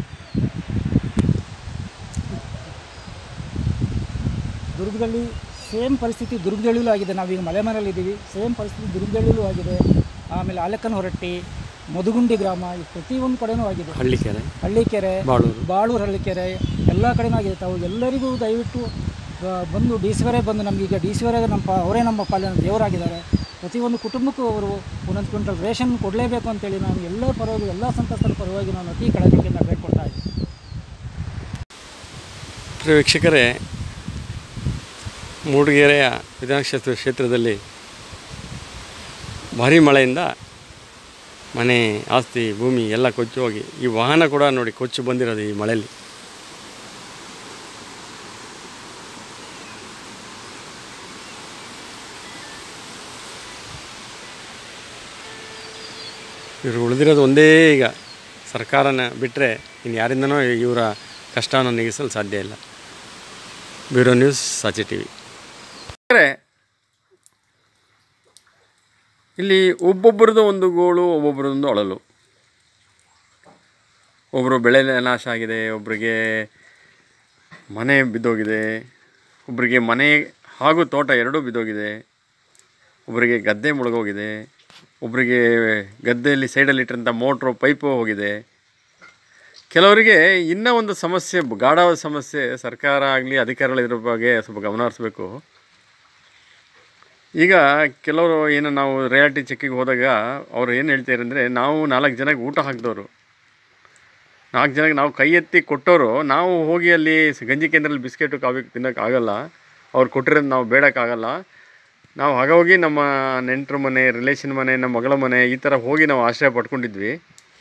ದುರ್ಗದಲ್ಲಿ ಸೇಮ್ ಪರಿಸ್ಥಿತಿ ದುರ್ಗದಳ್ಳಿಲೂ ಆಗಿದೆ ನಾವೀಗ ಮಲೆ ಮನೆಯಲ್ಲಿದ್ದೀವಿ ಸೇಮ್ ಪರಿಸ್ಥಿತಿ ದುರ್ಗದಳ್ಳಿಲೂ ಆಗಿದೆ ಆಮೇಲೆ ಆಲಕ್ಕನ ಹೊರಟ್ಟಿ ಮಧುಗುಂಡಿ ಗ್ರಾಮ ಈ ಪ್ರತಿಯೊಂದು ಕಡೆನೂ ಆಗಿದೆ ಹಳ್ಳಿಕೆರೆ ಹಳ್ಳಿಕೆರೆ ಬಾಳೂರು ಬಾಳೂರು ಹಳ್ಳಿಕೆರೆ ಎಲ್ಲ ಕಡೆನೂ ಆಗಿದೆ ತಾವು ಎಲ್ಲರಿಗೂ ದಯವಿಟ್ಟು ಆ, ಬಂದು ಡಿ ಸಿ ಅವರೇ ಬಂದು ನಮಗೀಗ ಡಿ ಸಿ ಅವರೇ ನಮ್ಮ ಪ- ಅವರೇ ನಮ್ಮ ಪಾಲಿನ ದೇವರಾಗಿದ್ದಾರೆ ಪ್ರತಿಯೊಂದು ಕುಟುಂಬಕ್ಕೂ ಅವರು ಒಂದೊಂದು ಕ್ವಿಂಟಲ್ ರೇಷನ್ ಕೊಡಲೇಬೇಕು ಅಂತೇಳಿ ನಾನು ಎಲ್ಲರ ಪರವಾಗಿ ಎಲ್ಲ ಸಂತ್ರಸ್ತರ ಪರವಾಗಿ ನಾನು ಅತಿ ಕಳಕಳಿಯಿಂದ ಬೇಡ್ಕೊಳ್ತಾ ಇದ್ದೀನಿ ಪ್ರಿಯ ವೀಕ್ಷಕರೇ ಮೂಡಿಗೆರೆಯ ವಿಧಾನಕ್ಷೇತ್ರ ಕ್ಷೇತ್ರದಲ್ಲಿ ಭಾರಿ ಮಳೆಯಿಂದ ಮನೆ ಆಸ್ತಿ ಭೂಮಿ ಎಲ್ಲ ಕೊಚ್ಚಿ ಹೋಗಿ ಈ ವಾಹನ ಕೂಡ ನೋಡಿ ಕೊಚ್ಚಿ ಬಂದಿರೋದು ಈ ಮಳೆಯಲ್ಲಿ ಇವರು ಉಳಿದಿರೋದು ಒಂದೇ ಈಗ ಸರ್ಕಾರನ ಬಿಟ್ಟರೆ ಇನ್ನು ಯಾರಿಂದನೂ ಇವರ ಕಷ್ಟವನ್ನು ನೀಗಿಸಲು ಸಾಧ್ಯ ಇಲ್ಲ bureau news Saachi T V ಇಲ್ಲಿ ಒಬ್ಬೊಬ್ಬರದ್ದು ಒಂದು ಗೋಳು ಒಬ್ಬೊಬ್ಬರದೊಂದು ಅಳಲು ಒಬ್ಬರು ಬೆಳೆ ನಾಶ ಆಗಿದೆ ಒಬ್ಬರಿಗೆ ಮನೆ ಬಿದ್ದೋಗಿದೆ ಒಬ್ಬರಿಗೆ ಮನೆ ಹಾಗೂ ತೋಟ ಎರಡೂ ಬಿದ್ದೋಗಿದೆ ಒಬ್ಬರಿಗೆ ಗದ್ದೆ ಮುಳುಗೋಗಿದೆ ಒಬ್ಬರಿಗೆ ಗದ್ದೆಯಲ್ಲಿ ಸೈಡಲ್ಲಿ ಇಟ್ಟಿರೋಂಥ ಮೋಟ್ರು ಪೈಪು ಹೋಗಿದೆ ಕೆಲವರಿಗೆ ಇನ್ನೂ ಒಂದು ಸಮಸ್ಯೆ ಗಾಢವಾದ ಸಮಸ್ಯೆ ಸರ್ಕಾರ ಆಗಲಿ ಅಧಿಕಾರಿಗಳು ಇದ್ರ ಬಗ್ಗೆ ಸ್ವಲ್ಪ ಗಮನ ಹರಿಸ್ಬೇಕು ಈಗ ಕೆಲವರು ಏನು ನಾವು ರಿಯಾಲಿಟಿ ಚೆಕ್ಕಿಗೆ ಹೋದಾಗ ಅವ್ರು ಏನು ಹೇಳ್ತಾರೆ ಅಂದರೆ ನಾವು ನಾಲ್ಕು ಜನಕ್ಕೆ ಊಟ ಹಾಕಿದವರು ನಾಲ್ಕು ಜನಕ್ಕೆ ನಾವು ಕೈ ಎತ್ತಿ ಕೊಟ್ಟವರು ನಾವು ಹೋಗಿ ಅಲ್ಲಿ ಸ- ಗಂಜಿ ಕೇಂದ್ರದಲ್ಲಿ ಬಿಸ್ಕೆಟು ಕಾಫಿ ತಿನ್ನೋಕೆ ಆಗಲ್ಲ ಅವ್ರು ಕೊಟ್ಟಿರೋದು ನಾವು ಬೇಡಕ್ಕಾಗಲ್ಲ ನಾವು ಹಾಗೋಗಿ ನಮ್ಮ ನೆಂಟರ ಮನೆ ರಿಲೇಷನ್ ಮನೆ ನಮ್ಮ ಮಗಳ ಮನೆ ಈ ಥರ ಹೋಗಿ ನಾವು ಆಶ್ರಯ ಪಡ್ಕೊಂಡಿದ್ವಿ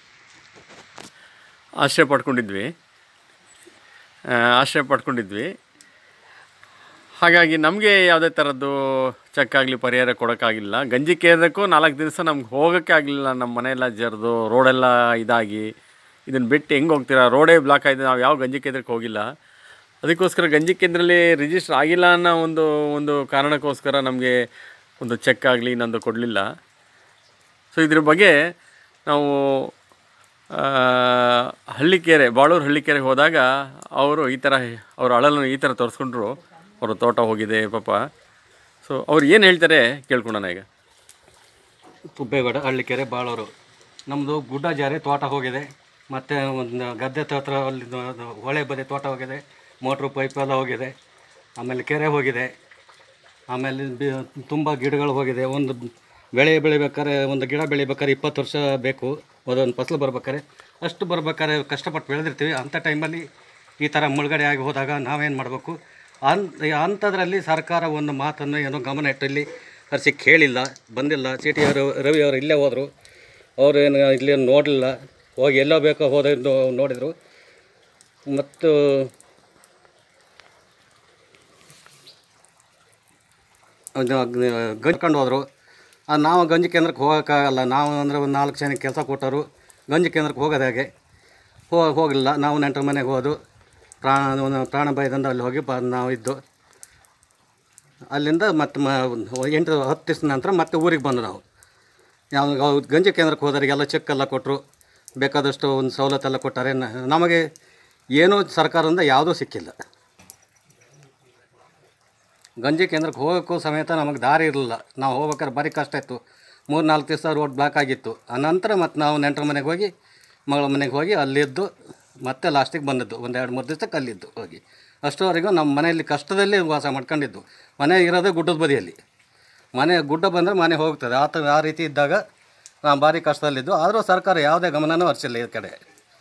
ಆಶ್ರಯ ಪಡ್ಕೊಂಡಿದ್ವಿ ಆ, ಆಶ್ರಯ ಪಡ್ಕೊಂಡಿದ್ವಿ ಹಾಗಾಗಿ ನಮಗೆ ಯಾವುದೇ ಥರದ್ದು ಚೆಕ್ ಆಗಲಿ ಪರಿಹಾರ ಕೊಡೋಕ್ಕಾಗಿಲ್ಲ ಗಂಜಿ ಕೇಂದ್ರಕ್ಕೂ ನಾಲ್ಕು ದಿವಸ ನಮ್ಗೆ ಹೋಗೋಕ್ಕೆ ಆಗಲಿಲ್ಲ ನಮ್ಮ ಮನೆಯೆಲ್ಲ ಜರಿದು ರೋಡೆಲ್ಲ ಇದಾಗಿ ಇದನ್ನು ಬಿಟ್ಟು ಹೆಂಗೆ ಹೋಗ್ತೀರಾ ರೋಡೇ ಬ್ಲಾಕ್ ಆಗಿದೆ ನಾವು ಯಾವ ಗಂಜಿ ಕೇಂದ್ರಕ್ಕೆ ಹೋಗಿಲ್ಲ ಅದಕ್ಕೋಸ್ಕರ ಗಂಜಿ ಕೇಂದ್ರದಲ್ಲಿ ರಿಜಿಸ್ಟರ್ ಆಗಿಲ್ಲ ಅನ್ನೋ ಒಂದು ಒಂದು ಕಾರಣಕ್ಕೋಸ್ಕರ ನಮಗೆ ಒಂದು ಚೆಕ್ ಆಗಲಿ ಇನ್ನೊಂದು ಕೊಡಲಿಲ್ಲ ಸೊ ಇದ್ರ ಬಗ್ಗೆ ನಾವು ಆ, ಹಳ್ಳಿಕೆರೆ ಬಾಳೂರು ಹಳ್ಳಿಕೆರೆಗೆ ಹೋದಾಗ ಅವರು ಈ ಥರ ಅವ್ರ ಅಳಲನ್ನು ಈ ಥರ ತೋರಿಸ್ಕೊಂಡ್ರು ಅವ್ರ ತೋಟ ಹೋಗಿದೆ ಪಾಪ ಸೊ ಅವ್ರು ಏನು ಹೇಳ್ತಾರೆ ಕೇಳ್ಕೊಳೋಣ ಈಗ ಕುಬ್ಬೇಗೌಡ ಹಳ್ಳಿಕೆರೆ ಬಾಳೂರು ನಮ್ಮದು ಗುಡ್ಡ ಜಾರಿ ತೋಟ ಹೋಗಿದೆ ಮತ್ತು ಒಂದು ಗದ್ದೆ ಹತ್ರ ಅಲ್ಲಿ ಅದು ಹೊಳೆ ಬದಿ ತೋಟ ಹೋಗಿದೆ ಮೋಟ್ರು ಪೈಪ್ ಎಲ್ಲ ಹೋಗಿದೆ ಆಮೇಲೆ ಕೆರೆ ಹೋಗಿದೆ ಆಮೇಲೆ ಬಿ ತುಂಬ ಗಿಡಗಳು ಹೋಗಿದೆ ಒಂದು ಬೆಳೆ ಬೆಳಿಬೇಕಾದ್ರೆ ಒಂದು ಗಿಡ ಬೆಳಿಬೇಕಾದ್ರೆ ಇಪ್ಪತ್ತು ವರ್ಷ ಬೇಕು ಒಂದೊಂದು ಫಸಲು ಬರ್ಬೇಕಾದ್ರೆ ಅಷ್ಟು ಬರ್ಬೇಕಾದ್ರೆ ಕಷ್ಟಪಟ್ಟು ಬೆಳೆದಿರ್ತೀವಿ ಅಂಥ ಟೈಮಲ್ಲಿ ಈ ಥರ ಮುಳುಗಡೆ ಆಗಿ ಹೋದಾಗ ನಾವೇನು ಮಾಡಬೇಕು ಅನ್ ಅಂಥದ್ರಲ್ಲಿ ಸರ್ಕಾರ ಒಂದು ಮಾತನ್ನು ಏನೋ ಗಮನ ಇಟ್ಟು ಇಲ್ಲಿ ಹರಿಸಿ ಕೇಳಿಲ್ಲ ಬಂದಿಲ್ಲ ಚೀಟಿ ಅವರು ರವಿ ಅವರು ಇಲ್ಲೇ ಹೋದರು ಅವರು ಏನು ಇಲ್ಲಿ ನೋಡಲಿಲ್ಲ ಹೋಗಿ ಎಲ್ಲೋ ಬೇಕೋ ಹೋದ ನೋಡಿದರು ಮತ್ತು ಗಂಜ್ಕೊಂಡು ಹೋದರು ನಾವು ಗಂಜಿ ಕೇಂದ್ರಕ್ಕೆ ಹೋಗೋಕ್ಕಾಗಲ್ಲ ನಾವು ಅಂದರೆ ಒಂದು ನಾಲ್ಕು ಜನಕ್ಕೆ ಕೆಲಸ ಕೊಟ್ಟರು ಗಂಜಿ ಕೇಂದ್ರಕ್ಕೆ ಹೋಗೋದು ಹೇಗೆ ಹೋ ಹೋಗಲಿಲ್ಲ ನಾವು ನೆಂಟರ ಮನೆಗೆ ಹೋದು ಪ್ರಾಣ ಒಂದು ಪ್ರಾಣ ಭಯದಿಂದ ಅಲ್ಲಿ ಹೋಗಿ ಬ ನಾವು ಇದ್ದು ಅಲ್ಲಿಂದ ಮತ್ತೆ ಮ ಎಂಟು ಹತ್ತು ದಿವಸ ನಂತರ ಮತ್ತೆ ಊರಿಗೆ ಬಂದು ನಾವು ಯಾವ ಗಂಜಿ ಕೇಂದ್ರಕ್ಕೆ ಹೋದವರಿಗೆಲ್ಲ ಚೆಕ್ ಎಲ್ಲ ಕೊಟ್ಟರು ಬೇಕಾದಷ್ಟು ಒಂದು ಸವಲತ್ತೆಲ್ಲ ಕೊಟ್ಟಾರೆ ನ- ನಮಗೆ ಏನೂ ಸರ್ಕಾರದಿಂದ ಯಾವುದೂ ಸಿಕ್ಕಿಲ್ಲ ಗಂಜಿ ಕೇಂದ್ರಕ್ಕೆ ಹೋಗೋಕ್ಕೂ ಸಮೇತ ನಮಗೆ ದಾರಿ ಇರಲಿಲ್ಲ ನಾವು ಹೋಗ್ಬೇಕಾದ್ರೆ ಭಾರಿ ಕಷ್ಟ ಇತ್ತು ಮೂರು ನಾಲ್ಕು ದಿವಸ ರೋಡ್ ಬ್ಲಾಕ್ ಆಗಿತ್ತು ಆ ನಂತರ ಮತ್ತು ನಾವು ನೆಂಟರ ಮನೆಗೆ ಹೋಗಿ ಮಗಳ ಮನೆಗೆ ಹೋಗಿ ಅಲ್ಲಿದ್ದು ಮತ್ತೆ ಲಾಸ್ಟಿಗೆ ಬಂದದ್ದು ಒಂದು ಎರಡು ಮೂರು ದಿವಸ ಕಲ್ಲಿದ್ದು ಹೋಗಿ ಅಷ್ಟರವರೆಗೂ ನಮ್ಮ ಮನೆಯಲ್ಲಿ ಕಷ್ಟದಲ್ಲಿ ವಾಸ ಮಾಡ್ಕೊಂಡಿದ್ದು ಮನೆ ಇರೋದೇ ಗುಡ್ಡದ ಬದಿಯಲ್ಲಿ ಮನೆ ಗುಡ್ಡ ಬಂದರೆ ಮನೆ ಹೋಗ್ತದೆ ಆ ಥರ ಆ ರೀತಿ ಇದ್ದಾಗ ನಾವು ಭಾರಿ ಕಷ್ಟದಲ್ಲಿದ್ದು ಆದರೂ ಸರ್ಕಾರ ಯಾವುದೇ ಗಮನನೂ ಹರಿಸಿಲ್ಲ ಈ ಕಡೆ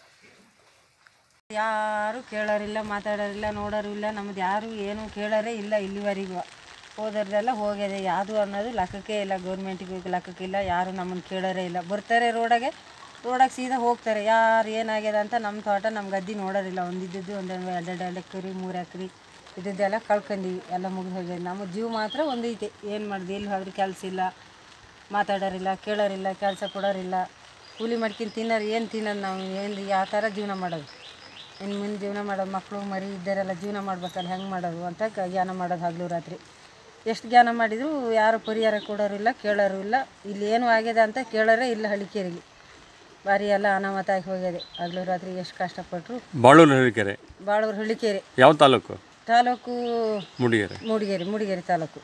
ಯಾರು ಕೇಳೋರಿಲ್ಲ ಮಾತಾಡೋರಿಲ್ಲ ನೋಡೋರು ಇಲ್ಲ ನಮ್ದು ಯಾರು ಏನು ಕೇಳೋರೇ ಇಲ್ಲ ಇಲ್ಲಿವರೆಗೂ ಹೋದವ್ರದೆಲ್ಲ ಹೋಗಿದೆ ಯಾವುದು ಅನ್ನೋದು ಲೆಕ್ಕಕ್ಕೆ ಇಲ್ಲ ಗೌರ್ಮೆಂಟಿಗೆ ಲೆಕ್ಕಕ್ಕಿಲ್ಲ ಯಾರು ನಮ್ಮನ್ನು ಕೇಳೋರೇ ಇಲ್ಲ ಬರ್ತಾರೆ ರೋಡಾಗೆ ರೋಡಾಗೆ ಸೀದಾ ಹೋಗ್ತಾರೆ ಯಾರು ಏನಾಗ್ಯದ ಅಂತ ನಮ್ಮ ತೋಟ ನಮ್ಮ ಗದ್ದೆ ನೋಡೋರಿಲ್ಲ ಒಂದಿದ್ದು ಒಂದೊಂದು ಎರಡೆರಡು ಎರಡು ಎಕರೆ ಮೂರು ಎಕರೆ ಇದ್ದದ್ದೆಲ್ಲ ಕಳ್ಕೊಂಡೀವಿ ಎಲ್ಲ ಮುಗಿದು ಹೋಗ್ಯದ ನಮ್ಮ ಜೀವ ಮಾತ್ರ ಒಂದೈತೆ ಏನು ಮಾಡಿದೆ ಎಲ್ಲಿ ಹೋದ್ರೆ ಕೆಲಸ ಇಲ್ಲ ಮಾತಾಡೋರಿಲ್ಲ ಕೇಳೋರಿಲ್ಲ ಕೆಲಸ ಕೊಡೋರಿಲ್ಲ ಕೂಲಿ ಮಾಡ್ಕೊಂಡು ತಿನ್ನೋರು ಏನು ತಿನ್ನೋದು ನಾವು ಏನು ಯಾವ ಥರ ಜೀವನ ಮಾಡೋದು ಇನ್ನು ಮುಂದೆ ಜೀವನ ಮಾಡೋದು ಮಕ್ಕಳು ಮರಿ ಇದ್ದಾರೆಲ್ಲ ಜೀವನ ಮಾಡ್ಬೇಕಲ್ಲ ಹೆಂಗೆ ಮಾಡೋದು ಅಂತ ಕ- ಜ್ಞಾನ ಮಾಡೋದು ಹಗಲು ರಾತ್ರಿ ಎಷ್ಟು ಜ್ಞಾನ ಮಾಡಿದರೂ ಯಾರು ಪರಿಹಾರ ಕೊಡೋರಿಲ್ಲ ಕೇಳೋರು ಇಲ್ಲ ಇಲ್ಲಿ ಏನು ಆಗಿದೆ ಅಂತ ಕೇಳೋರೇ ಇಲ್ಲ ಹಳ್ಳಿಕೇರಿಗೆ ಭಾರಿ ಎಲ್ಲ ಅನಾಹುತ ಆಗಿ ಹೋಗಿದೆ ಹಗಲು ರಾತ್ರಿ ಎಷ್ಟು ಕಷ್ಟಪಟ್ಟರು ಬಾಳೂರು ಹರಿಕೆರೆ ಬಾಳೂರು ಹಳ್ಳಿಕೇರಿ ಯಾವ ತಾಲೂಕು ತಾಲೂಕು ಮೂಡಿಗೆರೆ ಮೂಡಿಗೆರೆ ಮೂಡಿಗೆರೆ ತಾಲೂಕು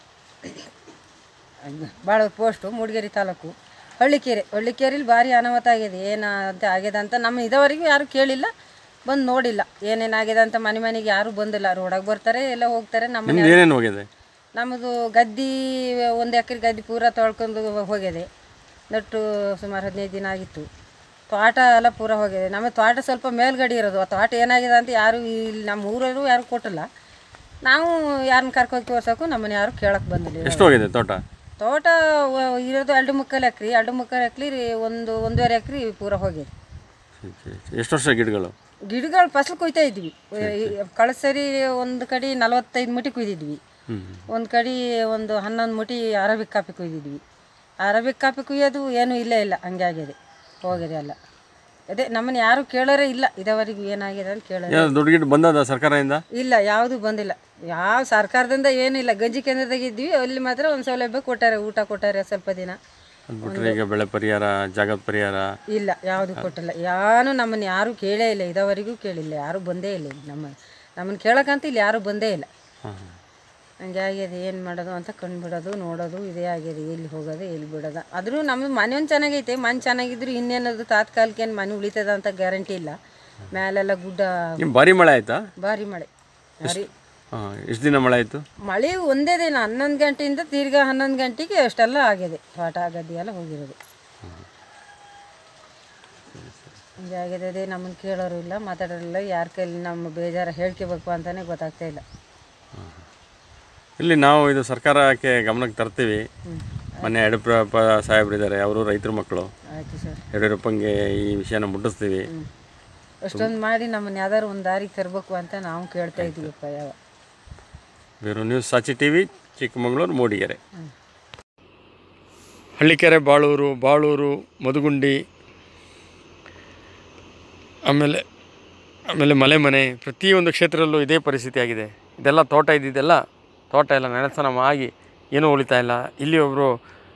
ಬಾಳೂರು ಪೋಸ್ಟು ಮೂಡಿಗೆರೆ ತಾಲೂಕು ಹಳ್ಳಿಕೆರೆ ಹಳ್ಳಿಕೆರೆಲಿ ಭಾರಿ ಅನಾಹುತ ಆಗಿದೆ ಏನು ಅಂತ ಆಗಿದೆ ಅಂತ ನಮ್ಮ ಇದುವರೆಗೂ ಯಾರು ಕೇಳಿಲ್ಲ ಬಂದು ನೋಡಿಲ್ಲ ಏನೇನಾಗಿದೆ ಅಂತ ಮನೆ ಮನೆಗೆ ಯಾರೂ ಬಂದಿಲ್ಲ ರೋಡಾಗೆ ಬರ್ತಾರೆ ಎಲ್ಲ ಹೋಗ್ತಾರೆ ನಮ್ಮ ನಿಮ್ದು ಏನೇನು ಹೋಗಿದೆ ನಮ್ಮದು ಗದ್ದೆ ಒಂದು ಎಕರೆ ಗದ್ದೆ ಪೂರ ತೊಳ್ಕೊಂಡು ಹೋಗಿದೆ ನಟ್ಟು ಸುಮಾರು ಹದಿನೈದು ದಿನ ಆಗಿತ್ತು ತೋಟ ಎಲ್ಲ ಪೂರ ಹೋಗಿದೆ ನಮ್ಮ ತೋಟ ಸ್ವಲ್ಪ ಮೇಲ್ಗಡೆ ಇರೋದು ಆ ತೋಟ ಏನಾಗಿದೆ ಅಂತ ಯಾರು ಇಲ್ಲಿ ನಮ್ಮ ಊರವರು ಯಾರು ಕೊಟ್ಟಿಲ್ಲ ನಾವು ಯಾರನ್ನ ಕರ್ಕೊಂಡು ತೋರ್ಸೋಕ್ಕೂ ನಮ್ಮನ್ನ ಯಾರು ಕೇಳಕ್ಕೆ ಬಂದಿಲ್ಲ ಎಷ್ಟು ಹೋಗಿದೆ ತೋಟ ತೋಟ ವ- ಇರೋದು ಎರಡು ಮುಕ್ಕಾಲು ಎಕ್ರೆ ಎರಡು ಮುಕ್ಕಾಲು ಎಕ್ರೆ ಒಂದು ಒಂದೂವರೆ ಎಕ್ರೆ ಪೂರ ಹೋಗಿದೆ ಎಷ್ಟು ವರ್ಷ ಗಿಡಗಳು ಗಿಡಗಳು ಫಸಲು ಕೊಯ್ತಾ ಇದ್ವಿ ಕಳೆದ ಸರಿ ಒಂದು ಕಡೆ ನಲವತ್ತೈದು ಮುಟಿ ಕುಯ್ದಿದ್ವಿ ಒಂದು ಕಡೆ ಒಂದು ಹನ್ನೊಂದು ಮುಟಿ ಅರಬಿಕ್ ಕಾಫಿ ಕುಯ್ದಿದ್ವಿ ಅರಬಿಕ್ ಕಾಫಿ ಕುಯ್ಯೋದು ಏನೂ ಇಲ್ಲೇ ಇಲ್ಲ ಹಂಗೆ ಆಗಿದೆ ಹೋಗಿದೆ ಎಲ್ಲ ಅದೇ ನಮ್ಮನ್ನ ಯಾರು ಕೇಳೋರೇ ಇಲ್ಲ ಇದುವರೆಗೂ ಏನಾಗಿದೆ ಅಂತ ಕೇಳೋರು ಏನು ದುಡ್ಡು ಗಿಡ್ಡು ಬಂದದ ಸರ್ಕಾರದಿಂದ ಇಲ್ಲ ಯಾವುದು ಬಂದಿಲ್ಲ ಯಾವ ಸರ್ಕಾರದಿಂದ ಏನಿಲ್ಲ ಗಂಜಿ ಕೇಂದ್ರದಾಗ ಇದ್ವಿ ಅಲ್ಲಿ ಮಾತ್ರ ಒಂದು ಸೌಲಭ್ಯ ಕೊಟ್ಟಾರೆ ಊಟ ಕೊಟ್ಟಾರೆ ಸ್ವಲ್ಪ ದಿನ ಅದು ಬಿಟ್ರೆ ಈಗ ಬೆಳೆ ಪರಿಹಾರ ಜಾಗದ ಪರಿಹಾರ ಇಲ್ಲ ಯಾವುದು ಕೊಟ್ಟಿಲ್ಲ ಯಾರು ನಮ್ಮನ್ನು ಯಾರು ಕೇಳೇ ಇಲ್ಲ ಇದುವರೆಗೂ ಕೇಳಿಲ್ಲ ಯಾರು ಬಂದೇ ಇಲ್ಲ ಇಲ್ಲಿ ನಮ್ಮ ನಮ್ಮನ್ನು ಕೇಳಕ್ಕಂತ ಇಲ್ಲಿ ಯಾರು ಬಂದೇ ಇಲ್ಲ ಹಂಗೆ ಆಗಿದೆ ಏನು ಮಾಡೋದು ಅಂತ ಕಂಡುಬಿಡೋದು ನೋಡೋದು ಇದೇ ಆಗಿದೆ ಎಲ್ಲಿ ಹೋಗೋದು ಎಲ್ಲಿ ಬಿಡೋದು ಆದರೂ ನಮ್ಮ ಮನೆ ಒಂದು ಚೆನ್ನಾಗೈತೆ ಮನೆ ಚೆನ್ನಾಗಿದ್ರು ಇನ್ನೇನದು ತಾತ್ಕಾಲಿಕ ಏನು ಮನೆ ಉಳಿತದ ಅಂತ ಗ್ಯಾರಂಟಿ ಇಲ್ಲ ಮೇಲೆಲ್ಲ ಗುಡ್ಡ ನಿಮ್ಮ ಭಾರಿ ಮಳೆ ಆಯ್ತಾ ಭಾರಿ ಮಳೆ ಭಾರಿ ಹಾಂ ಎಷ್ಟು ದಿನ ಮಳೆ ಆಯಿತು ಮಳೆ ಒಂದೇ ದಿನ ಹನ್ನೊಂದು ಗಂಟೆಯಿಂದ ತಿರ್ಗಾ ಹನ್ನೊಂದು ಗಂಟೆಗೆ ಅಷ್ಟೆಲ್ಲ ಆಗಿದೆ ತೋಟ ಗದ್ದೆ ಎಲ್ಲ ಹೋಗಿರೋದು ಹಿಂಗೆ ಆಗಿದೆ ಅದೇ ನಮ್ಮನ್ನು ಕೇಳೋರು ಇಲ್ಲ ಮಾತಾಡೋರಿಲ್ಲ ಯಾರ ಕೈಲಿ ನಮ್ಮ ಬೇಜಾರ ಹೇಳ್ಕೋಬೇಕು ಅಂತಲೇ ಗೊತ್ತಾಗ್ತಾ ಇಲ್ಲ ಇಲ್ಲಿ ನಾವು ಇದು ಸರ್ಕಾರಕ್ಕೆ ಗಮನಕ್ಕೆ ತರ್ತೀವಿ ಮೊನ್ನೆ ಯಡಿಯೂರಪ್ಪ ಸಾಹೇಬ್ರು ಇದ್ದಾರೆ ಅವರು ರೈತರ ಮಕ್ಕಳು ಆಯಿತು ಸರ್ ಯಡಿಯೂರಪ್ಪಂಗೆ ಈ ವಿಷಯನ ಮುಟ್ಟಿಸ್ತೀವಿ ಅಷ್ಟೊಂದು ಮಾಡಿ ನಮ್ಮನ್ನು ಯಾವ್ದಾದ್ರು ಒಂದು ದಾರಿಗೆ ತರಬೇಕು ಅಂತ ನಾವು ಕೇಳ್ತಾ ಇದ್ದೀವಪ್ಪ ಯಾವ bureau news Saachi T V Chikkamagaluru Mudigere Hallikere Balur Balur Madugundi ಆಮೇಲೆ ಆಮೇಲೆ ಮಲೆ ಮನೆ ಪ್ರತಿಯೊಂದು ಕ್ಷೇತ್ರದಲ್ಲೂ ಇದೇ ಪರಿಸ್ಥಿತಿ ಆಗಿದೆ ಇದೆಲ್ಲ ತೋಟ ಇದ್ದಿದ್ದೆಲ್ಲ ತೋಟ ಎಲ್ಲ ನೆಲಸನ ಆಗಿ ಏನೂ ಉಳಿತಾ ಇಲ್ಲ ಇಲ್ಲಿ ಒಬ್ಬರು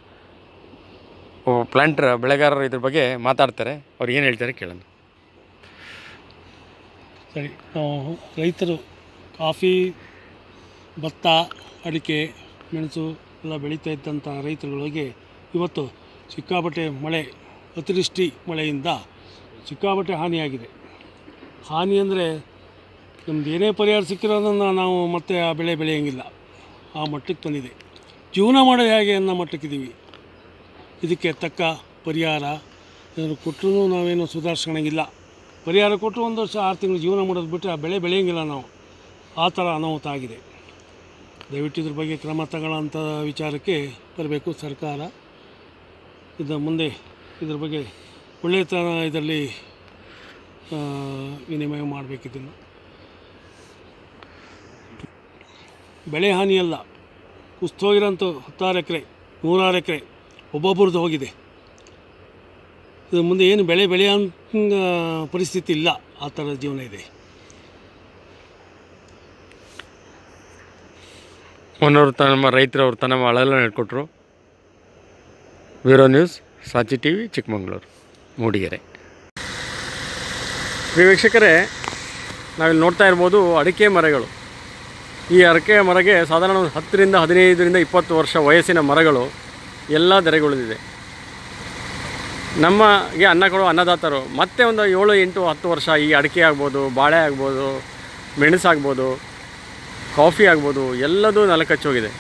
ಪ್ಲಾಂಟರ್ ಬೆಳೆಗಾರರು ಇದ್ರ ಬಗ್ಗೆ ಮಾತಾಡ್ತಾರೆ ಅವ್ರು ಏನು ಹೇಳ್ತಾರೆ ಕೇಳೋಣ ಸರಿ ನಾವು ರೈತರು ಕಾಫಿ ಭತ್ತ ಅಡಿಕೆ ಮೆಣಸು ಎಲ್ಲ ಬೆಳೀತಾ ಇದ್ದಂಥ ರೈತರುಗಳಿಗೆ ಇವತ್ತು ಸಿಕ್ಕಾಪಟ್ಟೆ ಮಳೆ ಅತಿವೃಷ್ಟಿ ಮಳೆಯಿಂದ ಸಿಕ್ಕಾಪಟ್ಟೆ ಹಾನಿಯಾಗಿದೆ ಹಾನಿ ಅಂದರೆ ನಮ್ದು ಏನೇ ಪರಿಹಾರ ಸಿಕ್ಕಿರೋದನ್ನು ನಾವು ಮತ್ತೆ ಆ ಬೆಳೆ ಬೆಳೆಯೋಂಗಿಲ್ಲ ಆ ಮಟ್ಟಕ್ಕೆ ಬಂದಿದೆ ಜೀವನ ಮಾಡೋದು ಹೇಗೆ ಅನ್ನೋ ಮಟ್ಟಕ್ಕಿದ್ದೀವಿ ಇದಕ್ಕೆ ತಕ್ಕ ಪರಿಹಾರ ಏನಾದ್ರು ಕೊಟ್ಟರು ನಾವೇನು ಸುಧಾರಿಸ್ಕೊಳಂಗಿಲ್ಲ ಪರಿಹಾರ ಕೊಟ್ಟರು ಒಂದು ವರ್ಷ ಆರು ತಿಂಗಳು ಜೀವನ ಮಾಡೋದು ಬಿಟ್ಟರೆ ಆ ಬೆಳೆ ಬೆಳೆಯೋಂಗಿಲ್ಲ ನಾವು ಆ ಥರ ಅನಾಹುತ ಆಗಿದೆ ದಯವಿಟ್ಟು ಇದ್ರ ಬಗ್ಗೆ ಕ್ರಮ ತಗೊಳ್ಳೋಂಥ ವಿಚಾರಕ್ಕೆ ಬರಬೇಕು ಸರ್ಕಾರ ಇದು ಮುಂದೆ ಇದ್ರ ಬಗ್ಗೆ ಒಳ್ಳೆಯತನ ಇದರಲ್ಲಿ ಆ, ವಿನಿಮಯ ಮಾಡಬೇಕಿದ್ದನ್ನು ಬೆಳೆ ಹಾನಿಯಲ್ಲ ಕುಸ್ತೋಗಿರೋಂಥ ಹತ್ತಾರು ಎಕರೆ ನೂರಾರು ಎಕರೆ ಒಬ್ಬೊಬ್ಬರದ್ದು ಹೋಗಿದೆ ಇದು ಮುಂದೆ ಏನು ಬೆಳೆ ಬೆಳೆಯೋ ಪರಿಸ್ಥಿತಿ ಇಲ್ಲ ಆ ಥರದ ಜೀವನ ಇದೆ ಮೊನ್ನವರು ತಮ್ಮ ರೈತರವರು ತಮ್ಮ ಅಳಲ ಹೇಳ್ಕೊಟ್ರು bureau news Saachi T V Chikkamagaluru Mudigere ಪ್ರಿಯ ವೀಕ್ಷಕರೇ ನಾವಿಲ್ಲಿ ನೋಡ್ತಾ ಇರ್ಬೋದು ಅಡಿಕೆ ಮರಗಳು ಈ ಅಡಿಕೆ ಮರಗೆ ಸಾಧಾರಣ ಒಂದು ಹತ್ತರಿಂದ ಹದಿನೈದರಿಂದ ಇಪ್ಪತ್ತು ವರ್ಷ ವಯಸ್ಸಿನ ಮರಗಳು ಎಲ್ಲ ಧರೆಗುಳಿದಿದೆ ನಮಗೆ ಅನ್ನ ಕೊಡುವ ಅನ್ನದಾತರು ಮತ್ತೆ ಒಂದು ಏಳು ಎಂಟು ಹತ್ತು ವರ್ಷ ಈ ಅಡಿಕೆ ಆಗ್ಬೋದು ಬಾಳೆ ಆಗ್ಬೋದು ಮೆಣಸಾಗ್ಬೋದು ಕಾಫಿ ಆಗ್ಬೋದು ಎಲ್ಲದೂ ನೆಲಕಚ್ಚಿ ಹೋಗಿದೆ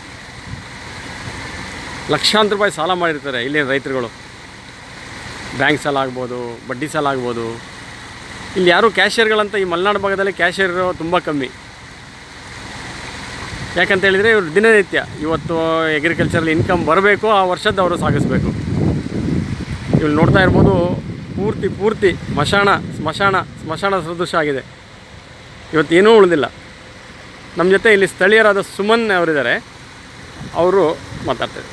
ಲಕ್ಷಾಂತರ ರೂಪಾಯಿ ಸಾಲ ಮಾಡಿರ್ತಾರೆ ಇಲ್ಲಿನ ರೈತರುಗಳು ಬ್ಯಾಂಕ್ ಸಾಲ ಆಗ್ಬೋದು ಬಡ್ಡಿ ಸಾಲ ಆಗ್ಬೋದು ಇಲ್ಲಿ ಯಾರು ಕ್ಯಾಶಿಯರ್ಗಳಂತ ಈ ಮಲೆನಾಡು ಭಾಗದಲ್ಲಿ ಕ್ಯಾಶಿಯರ್ ತುಂಬ ಕಮ್ಮಿ ಯಾಕಂತ ಹೇಳಿದರೆ ಇವರು ದಿನನಿತ್ಯ ಇವತ್ತು ಅಗ್ರಿಕಲ್ಚರಲ್ಲಿ ಇನ್ಕಮ್ ಬರಬೇಕು ಆ ವರ್ಷದ ಅವರು ಸಾಗಿಸ್ಬೇಕು ಇಲ್ಲಿ ನೋಡ್ತಾ ಇರ್ಬೋದು ಪೂರ್ತಿ ಪೂರ್ತಿ ಸ್ಮಶಾನ ಸ್ಮಶಾನ ಸ್ಮಶಾನ ಸದೃಶ ಆಗಿದೆ ಇವತ್ತು ಏನೂ ಉಳಿದಿಲ್ಲ ನಮ್ಮ ಜೊತೆ ಇಲ್ಲಿ ಸ್ಥಳೀಯರಾದ ಸುಮನ್ ಅವರಿದ್ದಾರೆ ಅವರು ಮಾತಾಡ್ತಾರೆ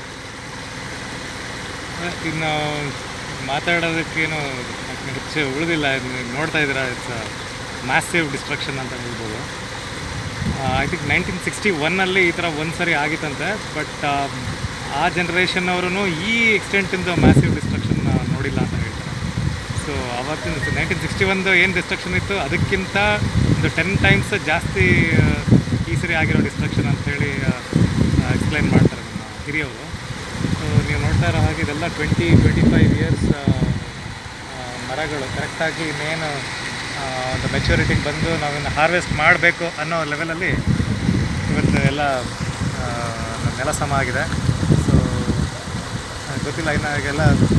ಇನ್ನು ಮಾತಾಡೋದಕ್ಕೇನು ಹೆಚ್ಚು ಉಳಿದಿಲ್ಲ ನೋಡ್ತಾ ಇದ್ದೀರಾ ಇಟ್ಸ್ ಮ್ಯಾಸಿವ್ ಡಿಸ್ಟ್ರಕ್ಷನ್ ಅಂತ ಹೇಳ್ಬೋದು ಐ ಥಿಂಕ್ ನೈನ್ಟೀನ್ ಸಿಕ್ಸ್ಟಿ ಒನ್ನಲ್ಲಿ ಈ ಥರ ಒಂದು ಸರಿ ಆಗಿತ್ತಂತೆ ಬಟ್ ಆ ಜನ್ರೇಷನ್ ಅವರು ಈ ಎಕ್ಸ್ಟೆಂಟಿಂದ ಮ್ಯಾಸಿವ್ ಡಿಸ್ಟ್ರಕ್ಷನ್ ನೋಡಿಲ್ಲ ಅಂತ ಹೇಳ್ತಾರೆ ಸೊ ಅವತ್ತಿನ ನೈನ್ಟೀನ್ ಸಿಕ್ಸ್ಟಿ ಒಂದು ಏನು ಡಿಸ್ಟ್ರಕ್ಷನ್ ಇತ್ತು ಅದಕ್ಕಿಂತ ಒಂದು ಟೆನ್ ಟೈಮ್ಸ್ ಜಾಸ್ತಿ ಆ, ಈ ಸರಿ ಆಗಿರೋ ಡಿಸ್ಟ್ರಕ್ಷನ್ ಅಂತೇಳಿ ಎಕ್ಸ್ಪ್ಲೈನ್ ಮಾಡ್ತಾರೆ ನಮ್ಮ ಹಿರಿಯವರು ಸೊ ನೀವು ನೋಡ್ತಾ ಇರೋ ಹಾಗೆ ಇದೆಲ್ಲ ಟ್ವೆಂಟಿ ಟ್ವೆಂಟಿ ಫೈವ್ ಇಯರ್ಸ್ ಮರಗಳು ಕರೆಕ್ಟಾಗಿ ಇನ್ನೇನು ಆ, ಒಂದು ಮೆಚ್ಯೂರಿಟಿಗೆ ಬಂದು ನಾವಿನ್ನು ಹಾರ್ವೆಸ್ಟ್ ಮಾಡಬೇಕು ಅನ್ನೋ ಲೆವೆಲಲ್ಲಿ ಇವತ್ತು ಎಲ್ಲ ಆ, ನೆಲ ಸಮ ಆಗಿದೆ ಸೊ ಗೊತ್ತಿಲ್ಲ ಇನ್ನು ಈಗೆಲ್ಲ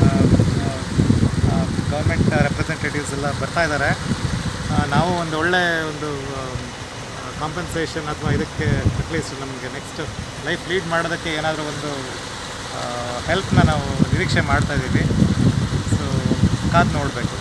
ಗೌರ್ಮೆಂಟ್ ರೆಪ್ರೆಸೆಂಟೇಟಿವ್ಸ್ ಎಲ್ಲ ಬರ್ತಾ ಇದ್ದಾರೆ ಆ, ನಾವು ಒಂದು ಒಳ್ಳೆ ಒಂದು ಕಾಂಪನ್ಸೇಷನ್ ಅಥವಾ ಇದಕ್ಕೆ ಅಟ್ಲೀಸ್ಟ್ ನಮಗೆ ನೆಕ್ಸ್ಟ್ ಲೈಫ್ ಲೀಡ್ ಮಾಡೋದಕ್ಕೆ ಏನಾದರೂ ಒಂದು ಹೆಲ್ಪ್ನ ನಾವು ನಿರೀಕ್ಷೆ ಮಾಡ್ತಾ ಇದ್ದೀವಿ ಸೊ ಕಾದು ನೋಡಬೇಕು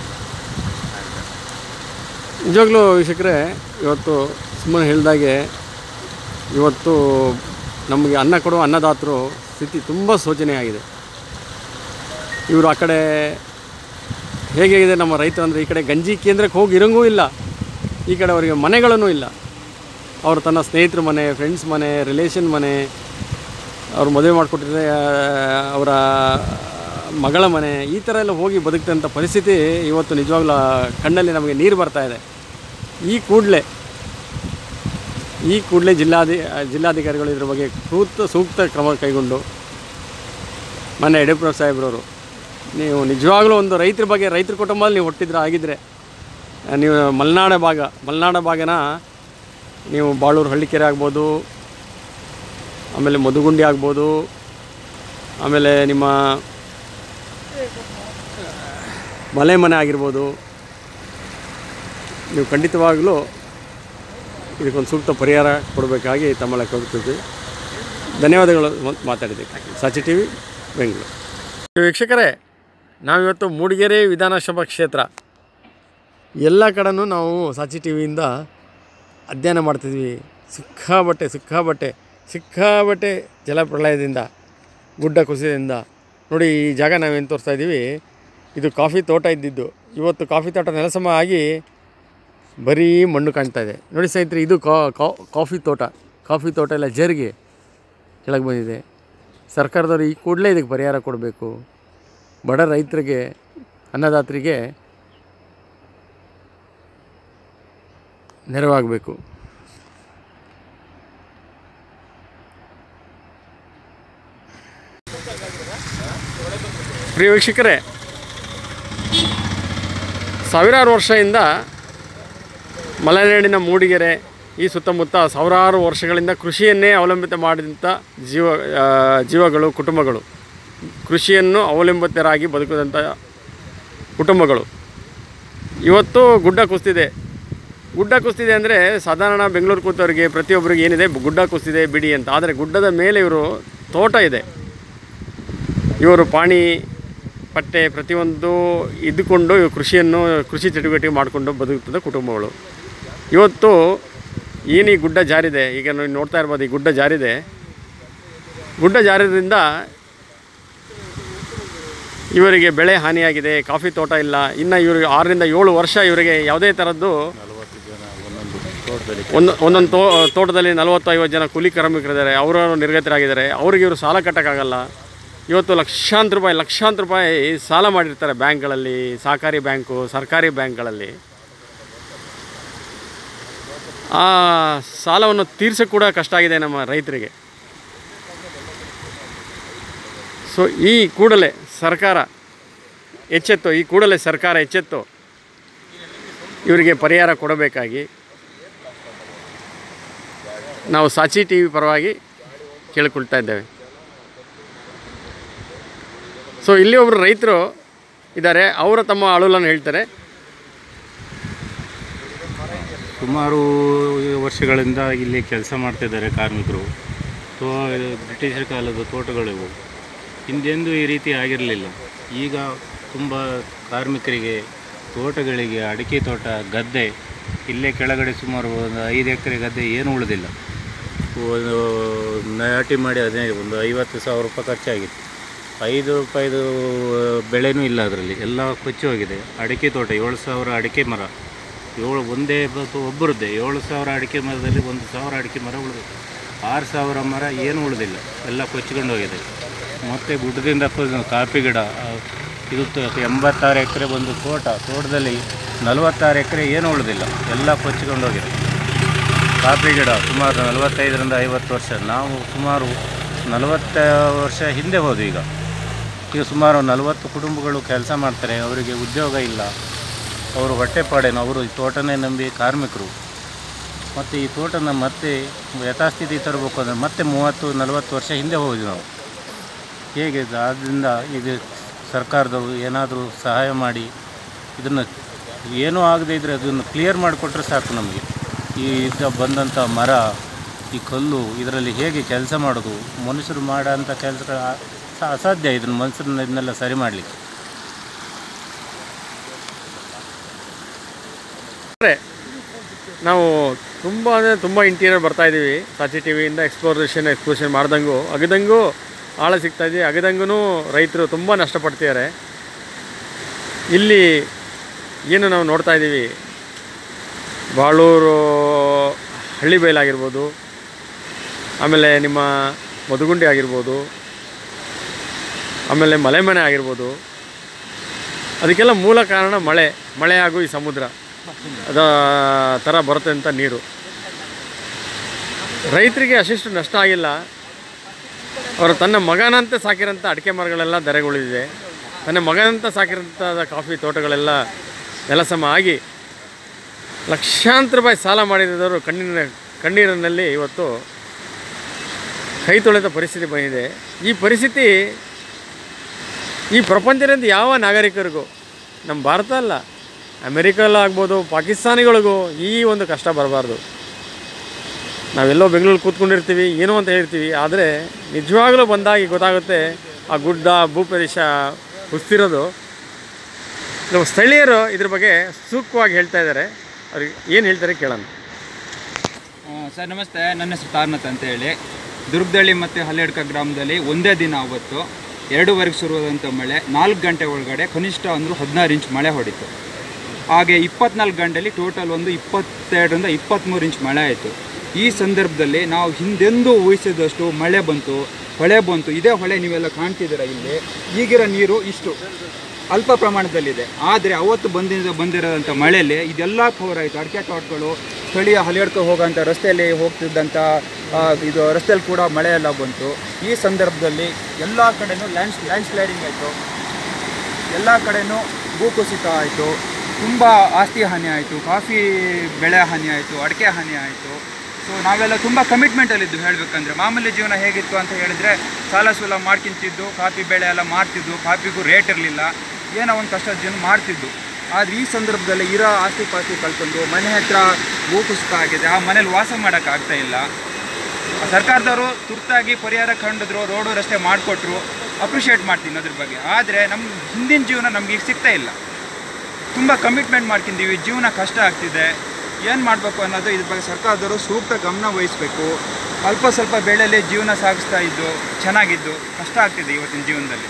ನಿಜವಾಗ್ಲೂ ವೀಕ್ಷಕರೇ ಇವತ್ತು ಸುಮ್ಮನೆ ಹೇಳಿದಾಗೆ ಇವತ್ತು ನಮಗೆ ಅನ್ನ ಕೊಡುವ ಅನ್ನದಾತರು ಸ್ಥಿತಿ ತುಂಬ ಶೋಚನೀಯವಾಗಿದೆ ಇವರು ಆ ಕಡೆ ಹೇಗಿದೆ ನಮ್ಮ ರೈತರು ಅಂದರೆ ಈ ಕಡೆ ಗಂಜಿ ಕೇಂದ್ರಕ್ಕೆ ಹೋಗಿ ಇರಂಗೂ ಇಲ್ಲ ಈ ಕಡೆ ಅವರಿಗೆ ಮನೆಗಳೂ ಇಲ್ಲ ಅವರು ತನ್ನ ಸ್ನೇಹಿತರ ಮನೆ ಫ್ರೆಂಡ್ಸ್ ಮನೆ ರಿಲೇಷನ್ ಮನೆ ಅವ್ರು ಮದುವೆ ಮಾಡಿಕೊಟ್ಟಿದ್ರೆ ಅವರ ಮಗಳ ಮನೆ ಈ ಥರ ಎಲ್ಲ ಹೋಗಿ ಬದುಕ್ತಂಥ ಪರಿಸ್ಥಿತಿ ಇವತ್ತು ನಿಜವಾಗ್ಲೂ ಕಣ್ಣಲ್ಲಿ ನಮಗೆ ನೀರು ಬರ್ತಾ ಇದೆ ಈ ಕೂಡಲೇ ಈ ಕೂಡಲೇ ಜಿಲ್ಲಾಧಿ ಜಿಲ್ಲಾಧಿಕಾರಿಗಳು ಇದ್ರ ಬಗ್ಗೆ ಸೂಕ್ತ ಸೂಕ್ತ ಕ್ರಮ ಕೈಗೊಂಡು ಮೊನ್ನೆ ಯಡಿಯೂರಪ್ಪ ಸಾಹೇಬ್ರವರು ನೀವು ನಿಜವಾಗ್ಲೂ ಒಂದು ರೈತರ ಬಗ್ಗೆ ರೈತರ ಕುಟುಂಬದಲ್ಲಿ ನೀವು ಹುಟ್ಟಿದ್ರೆ ಆಗಿದ್ದರೆ ನೀವು ಮಲೆನಾಡ ಭಾಗ ಮಲೆನಾಡ ಭಾಗನ ನೀವು ಬಾಳೂರು ಹಳ್ಳಿಕೆರೆ ಆಗ್ಬೋದು ಆಮೇಲೆ ಮಧುಗುಂಡಿ ಆಗ್ಬೋದು ಆಮೇಲೆ ನಿಮ್ಮ ಮಲೆ ಮನೆ ಆಗಿರ್ಬೋದು ನೀವು ಖಂಡಿತವಾಗಲೂ ಇದಕ್ಕೊಂದು ಸೂಕ್ತ ಪರಿಹಾರ ಕೊಡಬೇಕಾಗಿ ತಮ್ಮಲ್ಲಿ ಕೊಡ್ತೀವಿ ಧನ್ಯವಾದಗಳು ಮ- ಮಾತಾಡಿದ್ದಕ್ಕೆ ಸಾಚಿ ಟಿ ವಿ ಬೆಂಗಳೂರು ವೀಕ್ಷಕರೇ ನಾವಿವತ್ತು ಮೂಡಿಗೆರೆ ವಿಧಾನಸಭಾ ಕ್ಷೇತ್ರ ಎಲ್ಲ ಕಡೆನೂ ನಾವು ಸಾಚಿ ಟಿ ವಿಯಿಂದ ಅಧ್ಯಯನ ಮಾಡ್ತಿದ್ವಿ ಸಿಕ್ಕಾಬಟ್ಟೆ ಸಿಕ್ಕಾಬಟ್ಟೆ ಸಿಕ್ಕಾಬಟ್ಟೆ ಜಲಪ್ರಳಯದಿಂದ ಗುಡ್ಡ ಕುಸಿದಿಂದ ನೋಡಿ ಈ ಜಾಗ ನಾವೇನು ತೋರಿಸ್ತಾ ಇದ್ದೀವಿ ಇದು ಕಾಫಿ ತೋಟ ಇದ್ದಿದ್ದು ಇವತ್ತು ಕಾಫಿ ತೋಟ ನೆಲಸಮ ಆಗಿ ಬರೀ ಮಣ್ಣು ಕಾಣ್ತಾ ಇದೆ ನೋಡಿ ಸ್ನೇಹಿತರೆ ಇದು ಕಾಫಿ ತೋಟ ಕಾಫಿ ತೋಟ ಎಲ್ಲ ಜರಿಗೆ ಕೆಳಗೆ ಬಂದಿದೆ ಸರ್ಕಾರದವರು ಈ ಕೂಡಲೇ ಇದಕ್ಕೆ ಪರಿಹಾರ ಕೊಡಬೇಕು ಬಡ ರೈತರಿಗೆ ಅನ್ನದಾತರಿಗೆ ನೆರವಾಗಬೇಕು ಪ್ರಿಯ ವೀಕ್ಷಕರೇ ಸಾವಿರಾರು ವರ್ಷದಿಂದ ಮಲೆನಾಡಿನ ಮೂಡಿಗೆರೆ ಈ ಸುತ್ತಮುತ್ತ ಸಾವಿರಾರು ವರ್ಷಗಳಿಂದ ಕೃಷಿಯನ್ನೇ ಅವಲಂಬಿತ ಮಾಡಿದಂಥ ಜೀವ ಆ, ಜೀವಗಳು ಕುಟುಂಬಗಳು ಕೃಷಿಯನ್ನು ಅವಲಂಬಿತರಾಗಿ ಬದುಕಿದಂಥ ಕುಟುಂಬಗಳು ಇವತ್ತು ಗುಡ್ಡ ಕುಸ್ತಿದೆ ಗುಡ್ಡ ಕುಸ್ತಿದೆ ಅಂದರೆ ಸಾಧಾರಣ ಬೆಂಗಳೂರು ಕೂತವರಿಗೆ ಪ್ರತಿಯೊಬ್ಬರಿಗೆ ಏನಿದೆ ಗುಡ್ಡ ಕುಸ್ತಿದೆ ಬಿಡಿ ಅಂತ ಆದರೆ ಗುಡ್ಡದ ಮೇಲೆ ಇವರು ತೋಟ ಇದೆ ಇವರು ಪಾಣಿ ಪಟ್ಟೆ ಪ್ರತಿಯೊಂದು ಇದ್ದುಕೊಂಡು ಇವ್ರು ಕೃಷಿಯನ್ನು ಕೃಷಿ ಚಟುವಟಿಕೆ ಮಾಡಿಕೊಂಡು ಬದುಕುತ್ತದೆ ಕುಟುಂಬಗಳು ಇವತ್ತು ಏನು ಈ ಗುಡ್ಡ ಜಾರಿದೆ ಈಗ ನೀವು ನೋಡ್ತಾ ಇರ್ಬೋದು ಈ ಗುಡ್ಡ ಜಾರಿದೆ ಗುಡ್ಡ ಜಾರಿದ್ರಿಂದ ಇವರಿಗೆ ಬೆಳೆ ಹಾನಿಯಾಗಿದೆ ಕಾಫಿ ತೋಟ ಇಲ್ಲ ಇನ್ನು ಇವರಿಗೆ ಆರರಿಂದ ಏಳು ವರ್ಷ ಇವರಿಗೆ ಯಾವುದೇ ಥರದ್ದು ಒಂದು ಒಂದೊಂದು ತೋ ತೋಟದಲ್ಲಿ ನಲವತ್ತು ಐವತ್ತು ಜನ ಕೂಲಿ ಕಾರ್ಮಿಕರಿದ್ದಾರೆ ಅವರು ನಿರ್ಗತರಾಗಿದ್ದಾರೆ ಅವ್ರಿಗೆ ಇವರು ಸಾಲ ಕಟ್ಟೋಕ್ಕಾಗಲ್ಲ ಇವತ್ತು ಲಕ್ಷಾಂತರ ರೂಪಾಯಿ ಲಕ್ಷಾಂತರ ರೂಪಾಯಿ ಸಾಲ ಮಾಡಿರ್ತಾರೆ ಬ್ಯಾಂಕ್ಗಳಲ್ಲಿ ಸಹಕಾರಿ ಬ್ಯಾಂಕು ಸರ್ಕಾರಿ ಬ್ಯಾಂಕ್ಗಳಲ್ಲಿ ಆ ಸಾಲವನ್ನು ತೀರ್ಸೋಕ್ಕೆ ಕೂಡ ಕಷ್ಟ ಆಗಿದೆ ನಮ್ಮ ರೈತರಿಗೆ ಸೊ ಈ ಕೂಡಲೇ ಸರ್ಕಾರ ಎಚ್ಚೆತ್ತು ಈ ಕೂಡಲೇ ಸರ್ಕಾರ ಎಚ್ಚೆತ್ತು ಇವರಿಗೆ ಪರಿಹಾರ ಕೊಡಬೇಕಾಗಿ ನಾವು ಸಾಚಿ ಟಿ ವಿ ಪರವಾಗಿ ಕೇಳಿಕೊಳ್ತಾ ಇದ್ದೇವೆ ಸೊ ಇಲ್ಲಿ ಒಬ್ಬರು ರೈತರು ಇದ್ದಾರೆ ಅವರು ತಮ್ಮ ಅಳುಲನ್ನು ಹೇಳ್ತಾರೆ ಸುಮಾರು ವರ್ಷಗಳಿಂದ ಇಲ್ಲಿ ಕೆಲಸ ಮಾಡ್ತಿದ್ದಾರೆ ಕಾರ್ಮಿಕರು ತೋ ಬ್ರಿಟಿಷರ ಕಾಲದ ತೋಟಗಳಿವು ಹಿಂದೆಂದೂ ಈ ರೀತಿ ಆಗಿರಲಿಲ್ಲ ಈಗ ತುಂಬ ಕಾರ್ಮಿಕರಿಗೆ ತೋಟಗಳಿಗೆ ಅಡಿಕೆ ತೋಟ ಗದ್ದೆ ಇಲ್ಲೇ ಕೆಳಗಡೆ ಸುಮಾರು ಒಂದು ಐದು ಎಕರೆ ಗದ್ದೆ ಏನು ಉಳಿದಿಲ್ಲ ಒಂದು ನಾಟಿ ಮಾಡಿ ಅದೇ ಒಂದು ಐವತ್ತು ಸಾವಿರ ರೂಪಾಯಿ ಖರ್ಚಾಗಿತ್ತು ಐದು ರೂಪಾಯಿದು ಬೆಳೆನೂ ಇಲ್ಲ ಅದರಲ್ಲಿ ಎಲ್ಲ ಕೊಚ್ಚಿ ಹೋಗಿದೆ ಅಡಿಕೆ ತೋಟ ಏಳು ಸಾವಿರ ಅಡಿಕೆ ಮರ ಏಳು ಒಂದೇ ಬ- ಒಬ್ಬರದ್ದೇ ಏಳು ಸಾವಿರ ಅಡಿಕೆ ಮರದಲ್ಲಿ ಒಂದು ಸಾವಿರ ಅಡಿಕೆ ಮರ ಉಳಿದಿದೆ ಆರು ಸಾವಿರ ಮರ ಏನು ಉಳಿದಿಲ್ಲ ಎಲ್ಲ ಕೊಚ್ಕೊಂಡು ಹೋಗಿದೆ ಮತ್ತು ಗುಡ್ಡದಿಂದ ಫುಲ್ ಕಾಫಿ ಗಿಡ ಆ, ಇದು ತ- ಎಂಬತ್ತಾರು ಎಕರೆ ಒಂದು ತೋಟ ತೋಟದಲ್ಲಿ ನಲವತ್ತಾರು ಎಕರೆ ಏನು ಉಳಿದಿಲ್ಲ ಎಲ್ಲ ಕೊಚ್ಕೊಂಡು ಹೋಗಿದೆ ಕಾಫಿ ಗಿಡ ಸುಮಾರು ನಲವತ್ತೈದರಿಂದ ಐವತ್ತು ವರ್ಷ ನಾವು ಸುಮಾರು ನಲವತ್ತ ವರ್ಷ ಹಿಂದೆ ಹೋದ್ವಿ ಈಗ ಈಗ ಸುಮಾರು ನಲವತ್ತು ಕುಟುಂಬಗಳು ಕೆಲಸ ಮಾಡ್ತಾರೆ ಅವರಿಗೆ ಉದ್ಯೋಗ ಇಲ್ಲ ಅವರು ಹೊಟ್ಟೆಪಾಡೇನು ಅವರು ಈ ತೋಟನೇ ನಂಬಿ ಕಾರ್ಮಿಕರು ಮತ್ತು ಈ ತೋಟನ ಮತ್ತೆ ಯಥಾಸ್ಥಿತಿ ತರಬೇಕು ಅಂದರೆ ಮತ್ತೆ ಮೂವತ್ತು ನಲವತ್ತು ವರ್ಷ ಹಿಂದೆ ಹೋದ್ವಿ ನಾವು ಹೇಗೆ ಇದು? ಆದ್ದರಿಂದ ಇದು ಸರ್ಕಾರದವರು ಏನಾದರೂ ಸಹಾಯ ಮಾಡಿ ಇದನ್ನು ಏನೂ ಆಗದೇ ಇದ್ದರೆ ಅದನ್ನು ಕ್ಲಿಯರ್ ಮಾಡಿಕೊಟ್ರೆ ಸಾಕು ನಮಗೆ ಈ ಇದ್ದ ಬಂದಂಥ ಮರ ಈ ಕಲ್ಲು ಇದರಲ್ಲಿ ಹೇಗೆ ಕೆಲಸ ಮಾಡೋದು ಮನುಷ್ಯರು ಮಾಡೋಂಥ ಕೆಲಸಗಳು ಆ- ಅಸಾಧ್ಯ ಇದನ್ನು ಮನುಷ್ಯರನ್ನ ಇದನ್ನೆಲ್ಲ ಸರಿ ಮಾಡಲಿಕ್ಕೆ ನಾವು ತುಂಬ ಅಂದರೆ ತುಂಬ ಇಂಟೀರಿಯರ್ ಬರ್ತಾ ಇದ್ದೀವಿ ಸಾಚಿ ಟಿ ವಿಯಿಂದ ಎಕ್ಸ್ಪ್ಲೋರೇಷನ್ ಎಕ್ಸ್ಪ್ಲೋಷನ್ ಮಾಡ್ದಂಗೂ ಅಗದಂಗೂ ಆಳ ಸಿಗ್ತಾ ಇದೆ ಅಗದಂಗೂ ರೈತರು ತುಂಬ ನಷ್ಟಪಡ್ತಿದ್ದಾರೆ ಇಲ್ಲಿ ಏನು ನಾವು ನೋಡ್ತಾ ಇದ್ದೀವಿ ಬಾಳೂರು ಹಳ್ಳಿ ಬಯಲಾಗಿರ್ಬೋದು ಆಮೇಲೆ ನಿಮ್ಮ ಮಧುಗುಂಡಿ ಆಗಿರ್ಬೋದು ಆಮೇಲೆ ಮಲೆಮನೆ ಆಗಿರ್ಬೋದು ಅದಕ್ಕೆಲ್ಲ ಮೂಲ ಕಾರಣ ಮಳೆ ಮಳೆ ಹಾಗೂ ಈ ಸಮುದ್ರ ಅದ ಥರ ಬರುತ್ತೆ ಅಂತ ನೀರು ರೈತರಿಗೆ ಅಷ್ಟಿಷ್ಟು ನಷ್ಟ ಆಗಿಲ್ಲ ಅವರು ತನ್ನ ಮಗನಂತೆ ಸಾಕಿರೋಂಥ ಅಡಿಕೆ ಮರಗಳೆಲ್ಲ ಧರೆಗುಳಿದಿದೆ ತನ್ನ ಮಗನಂತ ಸಾಕಿರೋಂಥ ಕಾಫಿ ತೋಟಗಳೆಲ್ಲ ನೆಲಸಮ ಆಗಿ ಲಕ್ಷಾಂತರ ರೂಪಾಯಿ ಸಾಲ ಮಾಡಿದವರು ಕಣ್ಣಿನ ಕಣ್ಣೀರಿನಲ್ಲಿ ಇವತ್ತು ಕೈ ತೊಳೆದ ಪರಿಸ್ಥಿತಿ ಬಂದಿದೆ ಈ ಪರಿಸ್ಥಿತಿ ಈ ಪ್ರಪಂಚದಿಂದ ಯಾವ ನಾಗರಿಕರಿಗೂ ನಮ್ಮ ಭಾರತ ಅಲ್ಲ ಅಮೆರಿಕಲ್ಲ ಆಗ್ಬೋದು ಪಾಕಿಸ್ತಾನಿಗಳಿಗೂ ಈ ಒಂದು ಕಷ್ಟ ಬರಬಾರ್ದು ನಾವೆಲ್ಲೋ ಬೆಂಗಳೂರು ಕೂತ್ಕೊಂಡಿರ್ತೀವಿ ಏನೋ ಅಂತ ಹೇಳ್ತೀವಿ ಆದರೆ ನಿಜವಾಗಲೂ ಬಂದಾಗಿ ಗೊತ್ತಾಗುತ್ತೆ ಆ ಗುಡ್ಡ ಭೂಪ್ರದೇಶ ಹುಸ್ತಿರೋದು ನಮ್ಮ ಸ್ಥಳೀಯರು ಇದ್ರ ಬಗ್ಗೆ ಸೂಕ್ತವಾಗಿ ಹೇಳ್ತಾ ಇದ್ದಾರೆ ಅವ್ರಿಗೆ ಏನು ಹೇಳ್ತಾರೆ ಕೇಳೋಣ ಆ, ಸರ್ ನಮಸ್ತೆ ನನ್ನ ಹೆಸರು ತಾರ್ನತ್ ಅಂತ ಹೇಳಿ ದುರ್ಗದಳ್ಳಿ ಮತ್ತು ಹಲ್ಲೆಡ್ಕ ಗ್ರಾಮದಲ್ಲಿ ಒಂದೇ ದಿನ ಅವತ್ತು ಎರಡೂವರೆಗೆ ಶುರುವಾದಂಥ ಮಳೆ ನಾಲ್ಕು ಗಂಟೆ ಒಳಗಡೆ ಕನಿಷ್ಠ ಅಂದರೂ ಹದಿನಾರು ಇಂಚ್ ಮಳೆ ಹೊಡಿತು ಹಾಗೆ ಇಪ್ಪತ್ನಾಲ್ಕು ಗಂಟೆಯಲ್ಲಿ ಟೋಟಲ್ ಒಂದು ಇಪ್ಪತ್ತೆರಡರಿಂದ ಇಪ್ಪತ್ತ್ಮೂರು ಇಂಚ್ ಮಳೆ ಆಯಿತು ಈ ಸಂದರ್ಭದಲ್ಲಿ ನಾವು ಹಿಂದೆಂದೂ ಊಹಿಸಿದಷ್ಟು ಮಳೆ ಬಂತು ಹೊಳೆ ಬಂತು ಇದೇ ಹೊಳೆ ನೀವೆಲ್ಲ ಕಾಣ್ತಿದ್ದೀರ ಇಲ್ಲಿ ಈಗಿರೋ ನೀರು ಇಷ್ಟು ಅಲ್ಪ ಪ್ರಮಾಣದಲ್ಲಿದೆ ಆದರೆ ಅವತ್ತು ಬಂದಿದ್ದ ಬಂದಿರೋದಂಥ ಮಳೆಯಲ್ಲಿ ಇದೆಲ್ಲ ಕವರ್ ಆಯಿತು ಅಡಿಕೆ ತೋಟಗಳು ಸ್ಥಳೀಯ ಹಲಿಯಡ್ಕೊ ಹೋಗೋಂಥ ರಸ್ತೆಯಲ್ಲಿ ಹೋಗ್ತಿದ್ದಂಥ ಆ, ಇದು ರಸ್ತೆಯಲ್ಲಿ ಕೂಡ ಮಳೆ ಎಲ್ಲ ಬಂತು ಈ ಸಂದರ್ಭದಲ್ಲಿ ಎಲ್ಲ ಕಡೆನೂ ಲ್ಯಾಂಡ್ ಲ್ಯಾಂಡ್ ಸ್ಲೈಡಿಂಗ್ ಆಯಿತು ಎಲ್ಲ ಕಡೆನೂ ಭೂಕುಸಿತ ಆಯಿತು ತುಂಬ ಆಸ್ತಿ ಹಾನಿ ಆಯಿತು ಕಾಫಿ ಬೆಳೆ ಹಾನಿ ಆಯಿತು ಅಡಿಕೆ ಹಾನಿ ಆಯಿತು ಸೊ ನಾವೆಲ್ಲ ತುಂಬ ಕಮಿಟ್ಮೆಂಟಲ್ಲಿದ್ದು ಹೇಳಬೇಕಂದ್ರೆ ಮಾಮೂಲಿ ಜೀವನ ಹೇಗಿತ್ತು ಅಂತ ಹೇಳಿದರೆ ಸಾಲ ಸೂಲ ಮಾಡ್ಕಿಂತಿದ್ದು ಕಾಫಿ ಬೆಳೆ ಎಲ್ಲ ಮಾಡ್ತಿದ್ದು ಕಾಫಿಗೂ ರೇಟ್ ಇರಲಿಲ್ಲ ಏನೋ ಒಂದು ಕಷ್ಟದ ಜನ ಮಾಡ್ತಿದ್ದು ಆದರೆ ಈ ಸಂದರ್ಭದಲ್ಲಿ ಇರೋ ಆಸ್ತಿ ಪಾಸ್ತಿ ಕಳ್ಕೊಂಡು ಮನೆ ಹತ್ರ ಭೂಕುಸಿತ ಆಗಿದೆ ಆ ಮನೇಲಿ ವಾಸ ಮಾಡೋಕ್ಕಾಗ್ತಾ ಇಲ್ಲ ಸರ್ಕಾರದವರು ತುರ್ತಾಗಿ ಪರಿಹಾರ ಕಂಡಿದ್ರು ರೋಡು ರಸ್ತೆ ಮಾಡಿಕೊಟ್ರು ಅಪ್ರಿಷಿಯೇಟ್ ಮಾಡ್ತೀನಿ ಅದ್ರ ಬಗ್ಗೆ ಆದರೆ ನಮ್ಮ ಹಿಂದಿನ ಜೀವನ ನಮ್ಗೆ ಈಗ ಸಿಗ್ತಾ ಇಲ್ಲ ತುಂಬ ಕಮಿಟ್ಮೆಂಟ್ ಮಾಡ್ಕೊಂಡಿದ್ದೀವಿ ಜೀವನ ಕಷ್ಟ ಆಗ್ತಿದೆ ಏನು ಮಾಡಬೇಕು ಅನ್ನೋದು ಇದ್ರ ಬಗ್ಗೆ ಸರ್ಕಾರದವರು ಸೂಕ್ತ ಗಮನ ವಹಿಸಬೇಕು ಅಲ್ಪ ಸ್ವಲ್ಪ ಬೆಳೆಯಲ್ಲಿ ಜೀವನ ಸಾಗಿಸ್ತಾ ಇದ್ದು ಚೆನ್ನಾಗಿದ್ದು ಕಷ್ಟ ಆಗ್ತಿದೆ ಇವತ್ತಿನ ಜೀವನದಲ್ಲಿ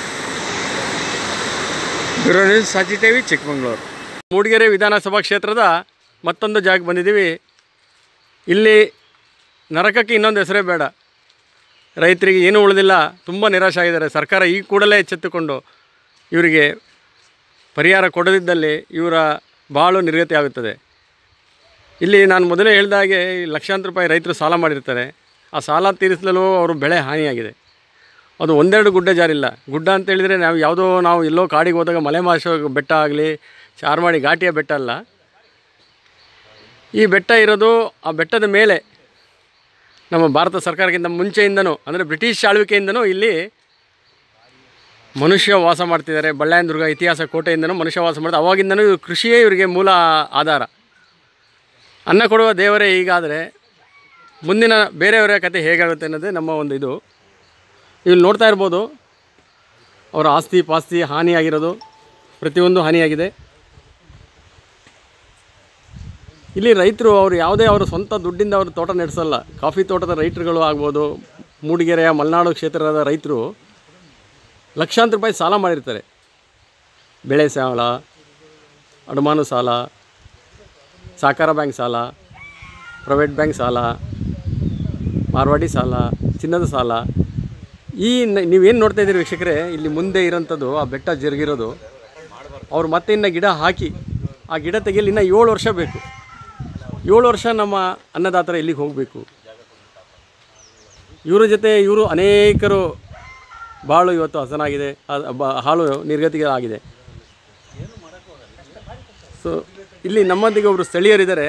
bureau news Saachi TV Chikkamagaluru Mudigere ವಿಧಾನಸಭಾ ಕ್ಷೇತ್ರದ ಮತ್ತೊಂದು ಜಾಗಕ್ಕೆ ಬಂದಿದ್ದೀವಿ ಇಲ್ಲಿ ನರಕಕ್ಕೆ ಇನ್ನೊಂದು ಹೆಸರೇ ಬೇಡ ರೈತರಿಗೆ ಏನೂ ಉಳಿದಿಲ್ಲ ತುಂಬ ನಿರಾಶೆ ಆಗಿದ್ದಾರೆ ಸರ್ಕಾರ ಈ ಕೂಡಲೇ ಎಚ್ಚೆತ್ತುಕೊಂಡು ಇವರಿಗೆ ಪರಿಹಾರ ಕೊಡದಿದ್ದಲ್ಲಿ ಇವರ ಬಾಳು ನಿರ್ಗತಿ ಆಗುತ್ತದೆ ಇಲ್ಲಿ ನಾನು ಮೊದಲೇ ಹೇಳಿದ ಹಾಗೆ ಈ ಲಕ್ಷಾಂತರ ರೂಪಾಯಿ ರೈತರು ಸಾಲ ಮಾಡಿರ್ತಾರೆ ಆ ಸಾಲ ತೀರಿಸಲು ಅವರು ಬೆಳೆ ಹಾನಿಯಾಗಿದೆ ಅದು ಒಂದೆರಡು ಗುಡ್ಡ ಜಾರಿಲ್ಲ ಗುಡ್ಡ ಅಂತ ಹೇಳಿದರೆ ನಾವು ಯಾವುದೋ ನಾವು ಎಲ್ಲೋ ಕಾಡಿಗೆ ಹೋದಾಗ ಮಲೆ ಮಾಸ ಬೆಟ್ಟ ಆಗಲಿ ಚಾರ್ಮಾಡಿ ಘಾಟಿಯ ಬೆಟ್ಟ ಅಲ್ಲ ಈ ಬೆಟ್ಟ ಇರೋದು ಆ ಬೆಟ್ಟದ ಮೇಲೆ ನಮ್ಮ ಭಾರತ ಸರ್ಕಾರಕ್ಕಿಂತ ಮುಂಚೆಯಿಂದನೂ ಅಂದರೆ ಬ್ರಿಟಿಷ್ ಆಳ್ವಿಕೆಯಿಂದನೂ ಇಲ್ಲಿ ಮನುಷ್ಯ ವಾಸ ಮಾಡ್ತಿದ್ದಾರೆ ಬಳ್ಳಾಯನ ದುರ್ಗ ಇತಿಹಾಸ ಕೋಟೆಯಿಂದನೂ ಮನುಷ್ಯ ವಾಸ ಮಾಡ್ತಾರೆ ಅವಾಗಿಂದನೂ ಇವ್ರು ಕೃಷಿಯೇ ಇವರಿಗೆ ಮೂಲ ಆಧಾರ ಅನ್ನ ಕೊಡುವ ದೇವರೇ ಹೀಗಾದರೆ ಮುಂದಿನ ಬೇರೆಯವರ ಕತೆ ಹೇಗಾಗುತ್ತೆ ಅನ್ನೋದೇ ನಮ್ಮ ಒಂದು ಇದು ಇಲ್ಲಿ ನೋಡ್ತಾ ಇರ್ಬೋದು ಅವರ ಆಸ್ತಿ ಪಾಸ್ತಿ ಹಾನಿಯಾಗಿರೋದು ಪ್ರತಿಯೊಂದು ಹಾನಿಯಾಗಿದೆ ಇಲ್ಲಿ ರೈತರು ಅವರು ಯಾವುದೇ ಅವರ ಸ್ವಂತ ದುಡ್ಡಿಂದ ಅವರು ತೋಟ ನಡೆಸಲ್ಲ ಕಾಫಿ ತೋಟದ ರೈತರುಗಳು ಆಗ್ಬೋದು ಮೂಡಿಗೆರೆಯ ಮಲೆನಾಡು ಕ್ಷೇತ್ರದ ರೈತರು ಲಕ್ಷಾಂತರ ರೂಪಾಯಿ ಸಾಲ ಮಾಡಿರ್ತಾರೆ ಬೆಳೆ ಸಾಲ ಅಡಮಾನು ಸಾಲ ಸಹಕಾರ ಬ್ಯಾಂಕ್ ಸಾಲ ಪ್ರೈವೇಟ್ ಬ್ಯಾಂಕ್ ಸಾಲ ಮಾರ್ವಾಡಿ ಸಾಲ ಚಿನ್ನದ ಸಾಲ ಈ ನ- ನೀವೇನು ನೋಡ್ತಾ ಇದ್ದೀರಿ ವೀಕ್ಷಕರೇ ಇಲ್ಲಿ ಮುಂದೆ ಇರೋಂಥದ್ದು ಆ ಬೆಟ್ಟ ಜರುಗಿರೋದು ಅವ್ರು ಮತ್ತೆ ಇನ್ನು ಗಿಡ ಹಾಕಿ ಆ ಗಿಡ ತೆಗೆಯಲು ಇನ್ನೂ ಏಳು ವರ್ಷ ಬೇಕು ಏಳು ವರ್ಷ ನಮ್ಮ ಅನ್ನದಾತರ ಇಲ್ಲಿಗೆ ಹೋಗಬೇಕು ಇವರ ಜೊತೆ ಇವರು ಅನೇಕರು ಬಾಳು ಇವತ್ತು ಹಸನಾಗಿದೆ ಆ- ಬ- ಹಾಲು ನಿರ್ಗತಿಗೆ ಆಗಿದೆ ಸೊ ಇಲ್ಲಿ ನಮ್ಮೊಂದಿಗೆ ಒಬ್ಬರು ಸ್ಥಳೀಯರಿದ್ದಾರೆ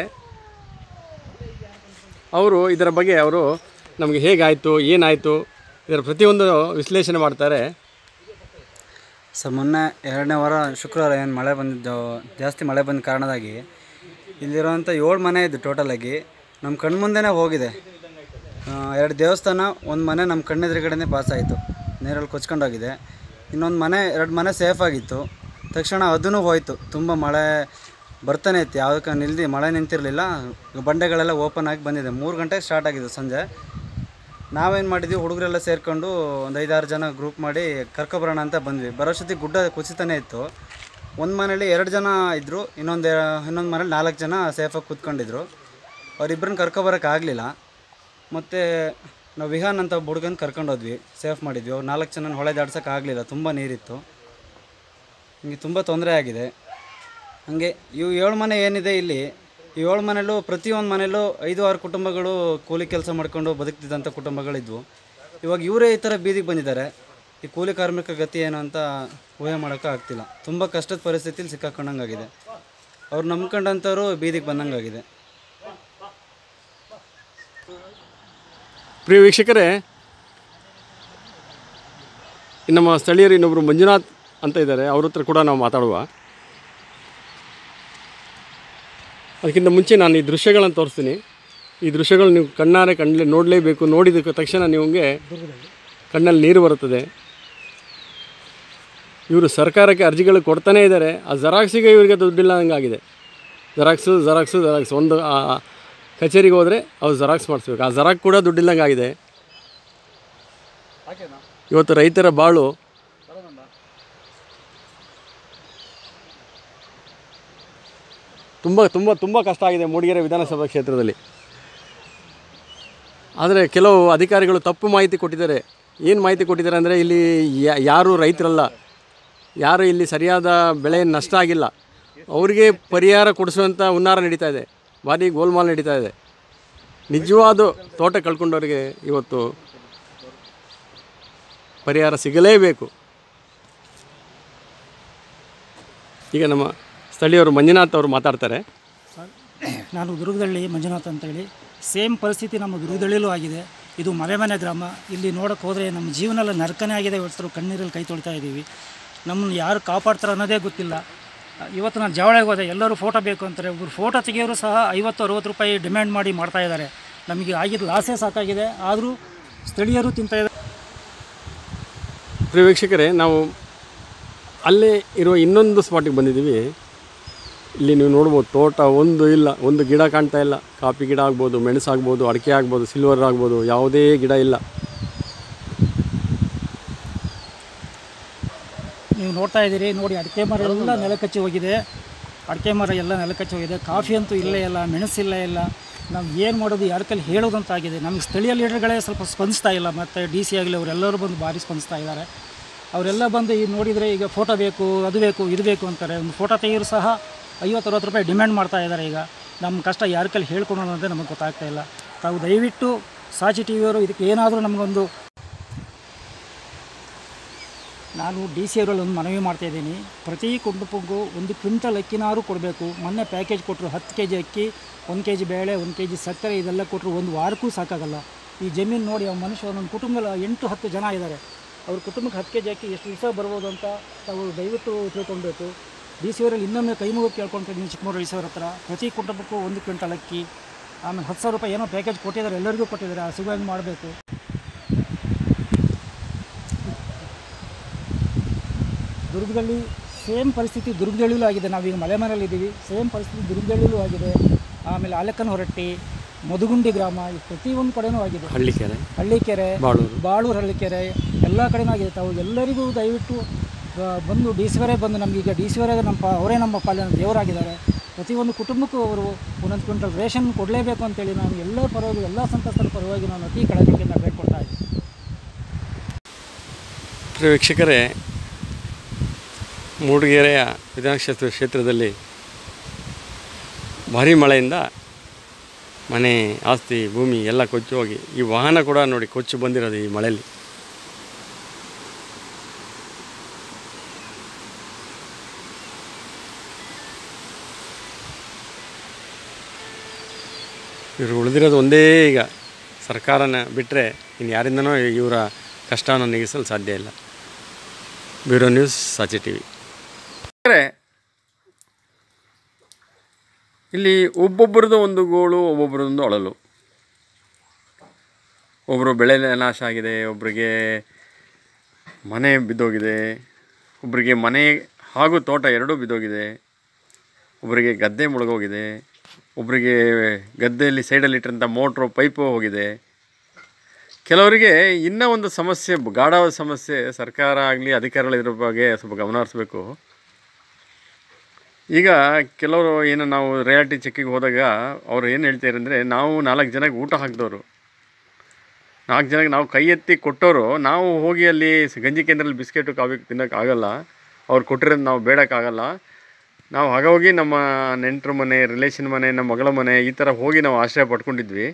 ಅವರು ಇದರ ಬಗ್ಗೆ ಅವರು ನಮಗೆ ಹೇಗಾಯಿತು ಏನಾಯಿತು ಇದರ ಪ್ರತಿಯೊಂದು ವಿಶ್ಲೇಷಣೆ ಮಾಡ್ತಾರೆ ಸರ್ ಮೊನ್ನೆ ಎರಡನೇ ವಾರ ಶುಕ್ರವಾರ ಏನು ಮಳೆ ಬಂದಿದ್ದು ಜಾಸ್ತಿ ಮಳೆ ಬಂದ ಕಾರಣದಾಗಿ ಇಲ್ಲಿರೋಂಥ ಏಳು ಮನೆ ಇದ್ದು ಟೋಟಲಾಗಿ ನಮ್ಮ ಕಣ್ಮುಂದೆನೇ ಹೋಗಿದೆ ಆ, ಎರಡು ದೇವಸ್ಥಾನ ಒಂದು ಮನೆ ನಮ್ಮ ಕಣ್ಣೆದುರುಗಡೆನೇ ಪಾಸ್ ಆಯಿತು ನೀರಲ್ಲಿ ಕೊಚ್ಕೊಂಡೋಗಿದೆ ಇನ್ನೊಂದು ಮನೆ ಎರಡು ಮನೆ ಸೇಫ್ ಆಗಿತ್ತು ತಕ್ಷಣ ಅದೂ ಹೋಯಿತು ತುಂಬ ಮಳೆ ಬರ್ತಾನೆ ಇತ್ತು ಯಾವುದಕ್ಕೆ ನಿಲ್ದು ಮಳೆ ನಿಂತಿರಲಿಲ್ಲ ಬಂಡೆಗಳೆಲ್ಲ ಓಪನ್ ಆಗಿ ಬಂದಿದೆ ಮೂರು ಗಂಟೆಗೆ ಸ್ಟಾರ್ಟ್ ಆಗಿದ್ದು ಸಂಜೆ ನಾವೇನು ಮಾಡಿದ್ವಿ ಹುಡುಗರೆಲ್ಲ ಸೇರಿಕೊಂಡು ಒಂದು ಐದಾರು ಜನ ಗ್ರೂಪ್ ಮಾಡಿ ಕರ್ಕೊಬರೋಣ ಅಂತ ಬಂದ್ವಿ ಬರೋಷ್ಟೊತ್ತಿಗೆ ಗುಡ್ಡ ಕುಸಿತಾನೆ ಇತ್ತು ಒಂದು ಮನೇಲಿ ಎರಡು ಜನ ಇದ್ದರು ಇನ್ನೊಂದು ಇನ್ನೊಂದು ಮನೇಲಿ ನಾಲ್ಕು ಜನ ಸೇಫಾಗಿ ಕೂತ್ಕೊಂಡಿದ್ರು ಅವರಿಬ್ಬರನ್ನ ಕರ್ಕೊಬರೋಕೆ ಆಗಲಿಲ್ಲ ಮತ್ತು ನಾವು ವಿಹಾನ್ ಅಂತ ಒಬ್ಬ ಹುಡುಗನ ಕರ್ಕೊಂಡೋದ್ವಿ ಸೇಫ್ ಮಾಡಿದ್ವಿ ಅವ್ರು ನಾಲ್ಕು ಜನ ಹೊಳೆ ದಾಡ್ಸೋಕೆ ಆಗಲಿಲ್ಲ ತುಂಬ ನೀರಿತ್ತು ಹಿಂಗೆ ತುಂಬ ತೊಂದರೆ ಆಗಿದೆ ಹಾಗೆ ಇವು ಏಳು ಮನೆ ಏನಿದೆ ಇಲ್ಲಿ ಈ ಏಳು ಮನೆಯಲ್ಲೂ ಪ್ರತಿಯೊಂದು ಮನೆಯಲ್ಲೂ ಐದು ಆರು ಕುಟುಂಬಗಳು ಕೂಲಿ ಕೆಲಸ ಮಾಡ್ಕೊಂಡು ಬದುಕ್ತಿದ್ದಂಥ ಕುಟುಂಬಗಳಿದ್ವು ಇವಾಗ ಇವರೇ ಈ ಥರ ಬೀದಿಗೆ ಬಂದಿದ್ದಾರೆ ಈ ಕೂಲಿ ಕಾರ್ಮಿಕ ಗತಿ ಏನು ಅಂತ ಊಹೆ ಮಾಡೋಕ್ಕೆ ಆಗ್ತಿಲ್ಲ ತುಂಬ ಕಷ್ಟದ ಪರಿಸ್ಥಿತಿಲಿ ಸಿಕ್ಕಾಕೊಂಡಂಗಾಗಿದೆ ಅವ್ರು ನಂಬ್ಕೊಂಡಂಥವ್ರು ಬೀದಿಗೆ ಬಂದಂಗಾಗಿದೆ ಪ್ರಿಯ ವೀಕ್ಷಕರೇ ನಮ್ಮ ಸ್ಥಳೀಯರು ಇನ್ನೊಬ್ಬರು ಮಂಜುನಾಥ್ ಅಂತ ಇದ್ದಾರೆ ಅವ್ರ ಹತ್ರ ಕೂಡ ನಾವು ಮಾತಾಡುವ ಅದಕ್ಕಿಂತ ಮುಂಚೆ ನಾನು ಈ ದೃಶ್ಯಗಳನ್ನು ತೋರಿಸ್ತೀನಿ ಈ ದೃಶ್ಯಗಳು ನೀವು ಕಣ್ಣಾರೆ ಕಣ್ಲೆ ನೋಡಲೇಬೇಕು ನೋಡಿದ ತಕ್ಷಣ ನಿಮಗೆ ಕಣ್ಣಲ್ಲಿ ನೀರು ಬರುತ್ತದೆ ಇವರು ಸರ್ಕಾರಕ್ಕೆ ಅರ್ಜಿಗಳು ಕೊಡ್ತಾನೇ ಇದ್ದಾರೆ ಆ ಜೆರಾಕ್ಸಿಗೆ ಇವರಿಗೆ ದುಡ್ಡಿಲ್ಲ ಹಂಗಾಗಿದೆ ಜೆರಾಕ್ಸು ಜೆರಾಕ್ಸು ಜೆರಾಕ್ಸ್ ಒಂದು ಆ ಕಚೇರಿಗೆ ಹೋದರೆ ಅವ್ರು ಜೆರಾಕ್ಸ್ ಮಾಡಿಸ್ಬೇಕು ಆ ಜೆರಾಕ್ ಕೂಡ ದುಡ್ಡಿಲ್ಲಂಗೆ ಆಗಿದೆ ಇವತ್ತು ರೈತರ ಬಾಳು ತುಂಬ ತುಂಬ ತುಂಬ ಕಷ್ಟ ಆಗಿದೆ ಮೂಡಿಗೆರೆ ವಿಧಾನಸಭಾ ಕ್ಷೇತ್ರದಲ್ಲಿ ಆದರೆ ಕೆಲವು ಅಧಿಕಾರಿಗಳು ತಪ್ಪು ಮಾಹಿತಿ ಕೊಟ್ಟಿದ್ದಾರೆ ಏನು ಮಾಹಿತಿ ಕೊಟ್ಟಿದ್ದಾರೆ ಅಂದರೆ ಇಲ್ಲಿ ಯಾ- ಯಾರು ರೈತರಲ್ಲ ಯಾರು ಇಲ್ಲಿ ಸರಿಯಾದ ಬೆಳೆ ನಷ್ಟ ಆಗಿಲ್ಲ ಅವರಿಗೆ ಪರಿಹಾರ ಕೊಡಿಸುವಂಥ ಹುನ್ನಾರ ನಡೀತಾ ಇದೆ ಭಾರಿ ಗೋಲ್ಮಾಲ್ ನಡೀತಾ ಇದೆ ನಿಜವಾದ ತೋಟ ಕಳ್ಕೊಂಡವರಿಗೆ ಇವತ್ತು ಪರಿಹಾರ ಸಿಗಲೇಬೇಕು ಈಗ ನಮ್ಮ ಸ್ಥಳೀಯರು ಮಂಜುನಾಥ್ ಅವರು ಮಾತಾಡ್ತಾರೆ ನಾನು ದುರ್ಗದಳ್ಳಿ ಮಂಜುನಾಥ್ ಅಂತೇಳಿ ಸೇಮ್ ಪರಿಸ್ಥಿತಿ ನಮ್ಮ ದುರ್ಗದಳ್ಳಿಲೂ ಆಗಿದೆ ಇದು ಮಲೆಮನೆ ಗ್ರಾಮ ಇಲ್ಲಿ ನೋಡೋಕೆ ಹೋದರೆ ನಮ್ಮ ಜೀವನ ಎಲ್ಲ ನರಕನೇ ಆಗಿದೆ ಇವತ್ತು ಕಣ್ಣೀರಲ್ಲಿ ಕೈ ತೊಳಿತಾ ಇದ್ದೀವಿ ನಮ್ಮನ್ನು ಯಾರು ಕಾಪಾಡ್ತಾರೆ ಅನ್ನೋದೇ ಗೊತ್ತಿಲ್ಲ ಇವತ್ತು ನಾನು ಜವಳಿಗೆ ಹೋದೆ ಎಲ್ಲರೂ ಫೋಟೋ ಬೇಕು ಅಂತಾರೆ ಒಬ್ಬರು ಫೋಟೋ ತೆಗಿಯೋರು ಸಹ ಐವತ್ತು ಅರುವತ್ತು ರೂಪಾಯಿ ಡಿಮ್ಯಾಂಡ್ ಮಾಡಿ ಮಾಡ್ತಾ ಇದ್ದಾರೆ ನಮಗೆ ಆಗಿದ್ದು ಲಾಸೇ ಸಾಕಾಗಿದೆ ಆದರೂ ಸ್ಥಳೀಯರು ತಿಂತಾ ಇದ್ದಾರೆ ಪ್ರಿಯ ವೀಕ್ಷಕರೇ ನಾವು ಅಲ್ಲೇ ಇರುವ ಇನ್ನೊಂದು ಸ್ಪಾಟಿಗೆ ಬಂದಿದ್ದೀವಿ ಇಲ್ಲಿ ನೀವು ನೋಡ್ಬೋದು ತೋಟ ಒಂದು ಇಲ್ಲ ಒಂದು ಗಿಡ ಕಾಣ್ತಾ ಇಲ್ಲ ಕಾಫಿ ಗಿಡ ಆಗ್ಬೋದು ಮೆಣಸು ಆಗ್ಬೋದು ಅಡಿಕೆ ಆಗ್ಬೋದು ಸಿಲ್ವರ್ ಆಗ್ಬೋದು ಯಾವುದೇ ಗಿಡ ಇಲ್ಲ ನೀವು ನೋಡ್ತಾ ಇದ್ದೀರಿ ನೋಡಿ ಅಡಿಕೆ ಮರ ಎಲ್ಲ ನೆಲಕಚ್ಚಿ ಹೋಗಿದೆ ಅಡಿಕೆ ಮರ ಎಲ್ಲ ನೆಲಕಚ್ಚಿ ಹೋಗಿದೆ ಕಾಫಿ ಅಂತೂ ಇಲ್ಲೇ ಇಲ್ಲ ಮೆಣಸಿಲ್ಲ ಇಲ್ಲ ನಾವು ಏನು ಮಾಡೋದು ಯಾರ ಕೈಲಿ ಹೇಳೋದು ಅಂತ ಆಗಿದೆ ನಮಗೆ ಸ್ಥಳೀಯ ಲೀಡರ್ಗಳೇ ಸ್ವಲ್ಪ ಸ್ಪಂದಿಸ್ತಾ ಇಲ್ಲ ಮತ್ತು ಡಿ ಸಿ ಆಗಲಿ ಅವರೆಲ್ಲರೂ ಬಂದು ಭಾರಿ ಸ್ಪಂದಿಸ್ತಾ ಇದ್ದಾರೆ ಅವರೆಲ್ಲ ಬಂದು ಈಗ ನೋಡಿದರೆ ಈಗ ಫೋಟೋ ಬೇಕು ಅದು ಬೇಕು ಇದು ಬೇಕು ಅಂತಾರೆ ಒಂದು ಫೋಟೋ ತೆಗೆಯೋರು ಸಹ ಐವತ್ತು ಅರವತ್ತು ರೂಪಾಯಿ ಡಿಮ್ಯಾಂಡ್ ಮಾಡ್ತಾ ಇದ್ದಾರೆ ಈಗ ನಮ್ಮ ಕಷ್ಟ ಯಾರ ಕೈಲಿ ಹೇಳ್ಕೊಳೋಣ ಅಂತ ನಮಗೆ ಗೊತ್ತಾಗ್ತಾ ಇಲ್ಲ ತಾವು ದಯವಿಟ್ಟು ಸಾಚಿ ಟಿ ವಿಯವರು ಇದಕ್ಕೆ ಏನಾದರೂ ನಮಗೊಂದು ನಾನು ಡಿ ಸಿ ಅವರಲ್ಲಿ ಒಂದು ಮನವಿ ಮಾಡ್ತಾ ಇದ್ದೀನಿ ಪ್ರತಿ ಕುಟುಂಬಕ್ಕೂ ಒಂದು ಕ್ವಿಂಟಲ್ ಅಕ್ಕಿನಾರು ಕೊಡಬೇಕು ಮೊನ್ನೆ ಪ್ಯಾಕೇಜ್ ಕೊಟ್ಟರು ಹತ್ತು ಕೆ ಜಿ ಅಕ್ಕಿ ಒಂದು ಕೆ ಜಿ ಬೇಳೆ ಒಂದು ಕೆ ಜಿ ಸಕ್ಕರೆ ಇದೆಲ್ಲ ಕೊಟ್ಟರು ಒಂದು ವಾರಕ್ಕೂ ಸಾಕಾಗಲ್ಲ ಈ ಜಮೀನು ನೋಡಿ ಆ ಮನುಷ್ಯ ಒಂದೊಂದು ಕುಟುಂಬದಲ್ಲಿ ಎಂಟು ಹತ್ತು ಜನ ಇದ್ದಾರೆ ಅವ್ರ ಕುಟುಂಬಕ್ಕೆ ಹತ್ತು ಕೆ ಜಿ ಅಕ್ಕಿ ಎಷ್ಟು ದಿವಸ ಬರ್ಬೋದು ಅಂತ ತಾವು ದಯವಿಟ್ಟು ತಿಳ್ಕೊಳ್ಬೇಕು ಡಿ ಸಿ ಅವರಲ್ಲಿ ಇನ್ನೊಮ್ಮೆ ಕೈ ಮುಗಿ ಕೇಳ್ಕೊಳ್ತಿದ್ದೀನಿ ಚಿಕ್ಕಮಗಳೂರು ಡಿ ಸಿ ಅವ್ರ ಹತ್ರ ಪ್ರತಿ ಕುಟುಂಬಕ್ಕೂ ಒಂದು ಕ್ವಿಂಟಲ್ ಅಕ್ಕಿ ಆಮೇಲೆ ಹತ್ತು ಸಾವಿರ ರೂಪಾಯಿ ಏನೋ ಪ್ಯಾಕೇಜ್ ಕೊಟ್ಟಿದ್ದಾರೆ ಎಲ್ಲರಿಗೂ ಕೊಟ್ಟಿದ್ದಾರೆ ಆ ಸಿಗುವಂಗೆ ಮಾಡಬೇಕು ದುರ್ಗದಲ್ಲಿ ಸೇಮ್ ಪರಿಸ್ಥಿತಿ ದುರ್ಗದಳ್ಳಿಲೂ ಆಗಿದೆ ನಾವೀಗ ಮಲೆ ಮನೆಯಲ್ಲಿದ್ದೀವಿ ಸೇಮ್ ಪರಿಸ್ಥಿತಿ ದುರ್ಗದಳ್ಳಿಲೂ ಆಗಿದೆ ಆಮೇಲೆ ಆಲಕ್ಕನ ಹೊರಟ್ಟಿ ಮಧುಗುಂಡಿ ಗ್ರಾಮ ಈ ಪ್ರತಿಯೊಂದು ಕಡೆನೂ ಆಗಿದೆ ಹಳ್ಳಿಕೆರೆ ಹಳ್ಳಿಕೆರೆ ಬಾಳೂರು. ಬಾಳೂರು ಹಳ್ಳಿಕೆರೆ ಎಲ್ಲ ಕಡೆನೂ ಆಗಿದೆ ತಾವು ಎಲ್ಲರಿಗೂ ದಯವಿಟ್ಟು ಆ, ಬಂದು ಡಿ ಸಿ ಬಂದು ನಮಗೀಗ ಡಿ ಸಿ ನಮ್ಮ ಪ- ಅವರೇ ನಮ್ಮ ಪಾಲಿನ ದೇವರಾಗಿದ್ದಾರೆ ಪ್ರತಿಯೊಂದು ಕುಟುಂಬಕ್ಕೂ ಅವರು ಒಂದೊಂದು ಕ್ವಿಂಟಲ್ ರೇಷನ್ ಕೊಡಲೇಬೇಕು ಅಂತೇಳಿ ನಾನು ಎಲ್ಲ ಪರವಾಗಿ ಎಲ್ಲ ಸಂತ್ರಸ್ತರ ಪರವಾಗಿ ನಾನು ಅತಿ ಕಳಕಳಿಯಿಂದ ಬೇಡ್ಕೊಳ್ತಾ ಇದ್ದೀನಿ ಪ್ರಿಯ ವೀಕ್ಷಕರೇ ಮೂಡಿಗೆರೆಯ ವಿಧಾನಕ್ಷೇತ್ರ ಕ್ಷೇತ್ರದಲ್ಲಿ ಭಾರಿ ಮಳೆಯಿಂದ ಮನೆ ಆಸ್ತಿ ಭೂಮಿ ಎಲ್ಲ ಕೊಚ್ಚಿ ಹೋಗಿ ಈ ವಾಹನ ಕೂಡ ನೋಡಿ ಕೊಚ್ಚಿ ಬಂದಿರೋದು ಈ ಮಳೆಯಲ್ಲಿ ಇವರು ಉಳಿದಿರೋದು ಒಂದೇ ಈಗ ಸರ್ಕಾರನ ಬಿಟ್ಟರೆ ಇನ್ನು ಯಾರಿಂದನೂ ಇವರ ಕಷ್ಟವನ್ನು ನೀಗಿಸಲು ಸಾಧ್ಯ ಇಲ್ಲ bureau news Saachi T V ಇಲ್ಲಿ ಒಬ್ಬೊಬ್ಬರದ್ದು ಒಂದು ಗೋಳು ಒಬ್ಬೊಬ್ಬರದೊಂದು ಅಳಲು ಒಬ್ಬರು ಬೆಳೆ ನಾಶ ಆಗಿದೆ ಒಬ್ಬರಿಗೆ ಮನೆ ಬಿದ್ದೋಗಿದೆ ಒಬ್ಬರಿಗೆ ಮನೆ ಹಾಗೂ ತೋಟ ಎರಡೂ ಬಿದ್ದೋಗಿದೆ ಒಬ್ಬರಿಗೆ ಗದ್ದೆ ಮುಳುಗೋಗಿದೆ ಒಬ್ಬರಿಗೆ ಗದ್ದೆಯಲ್ಲಿ ಸೈಡಲ್ಲಿ ಇಟ್ಟಿರೋಂಥ ಮೋಟ್ರು ಪೈಪು ಹೋಗಿದೆ ಕೆಲವರಿಗೆ ಇನ್ನೂ ಒಂದು ಸಮಸ್ಯೆ ಗಾಢವಾದ ಸಮಸ್ಯೆ ಸರ್ಕಾರ ಆಗಲಿ ಅಧಿಕಾರಿಗಳು ಇದ್ರ ಬಗ್ಗೆ ಸ್ವಲ್ಪ ಗಮನ ಹರಿಸ್ಬೇಕು ಈಗ ಕೆಲವರು ಏನು ನಾವು ರಿಯಾಲಿಟಿ ಚೆಕ್ಕಿಗೆ ಹೋದಾಗ ಅವ್ರು ಏನು ಹೇಳ್ತಾರೆ ಅಂದರೆ ನಾವು ನಾಲ್ಕು ಜನಕ್ಕೆ ಊಟ ಹಾಕಿದವರು ನಾಲ್ಕು ಜನಕ್ಕೆ ನಾವು ಕೈ ಎತ್ತಿ ಕೊಟ್ಟವರು ನಾವು ಹೋಗಿ ಅಲ್ಲಿ ಸ- ಗಂಜಿ ಕೇಂದ್ರದಲ್ಲಿ ಬಿಸ್ಕೆಟು ಕಾಫಿ ತಿನ್ನೋಕ್ಕಾಗಲ್ಲ ಅವ್ರು ಕೊಟ್ಟಿರೋದು ನಾವು ಬೇಡಕ್ಕಾಗಲ್ಲ ನಾವು ಹಾಗೋಗಿ ನಮ್ಮ ನೆಂಟರ ಮನೆ ರಿಲೇಷನ್ ಮನೆ ನಮ್ಮ ಮಗಳ ಮನೆ ಈ ಥರ ಹೋಗಿ ನಾವು ಆಶ್ರಯ ಪಡ್ಕೊಂಡಿದ್ವಿ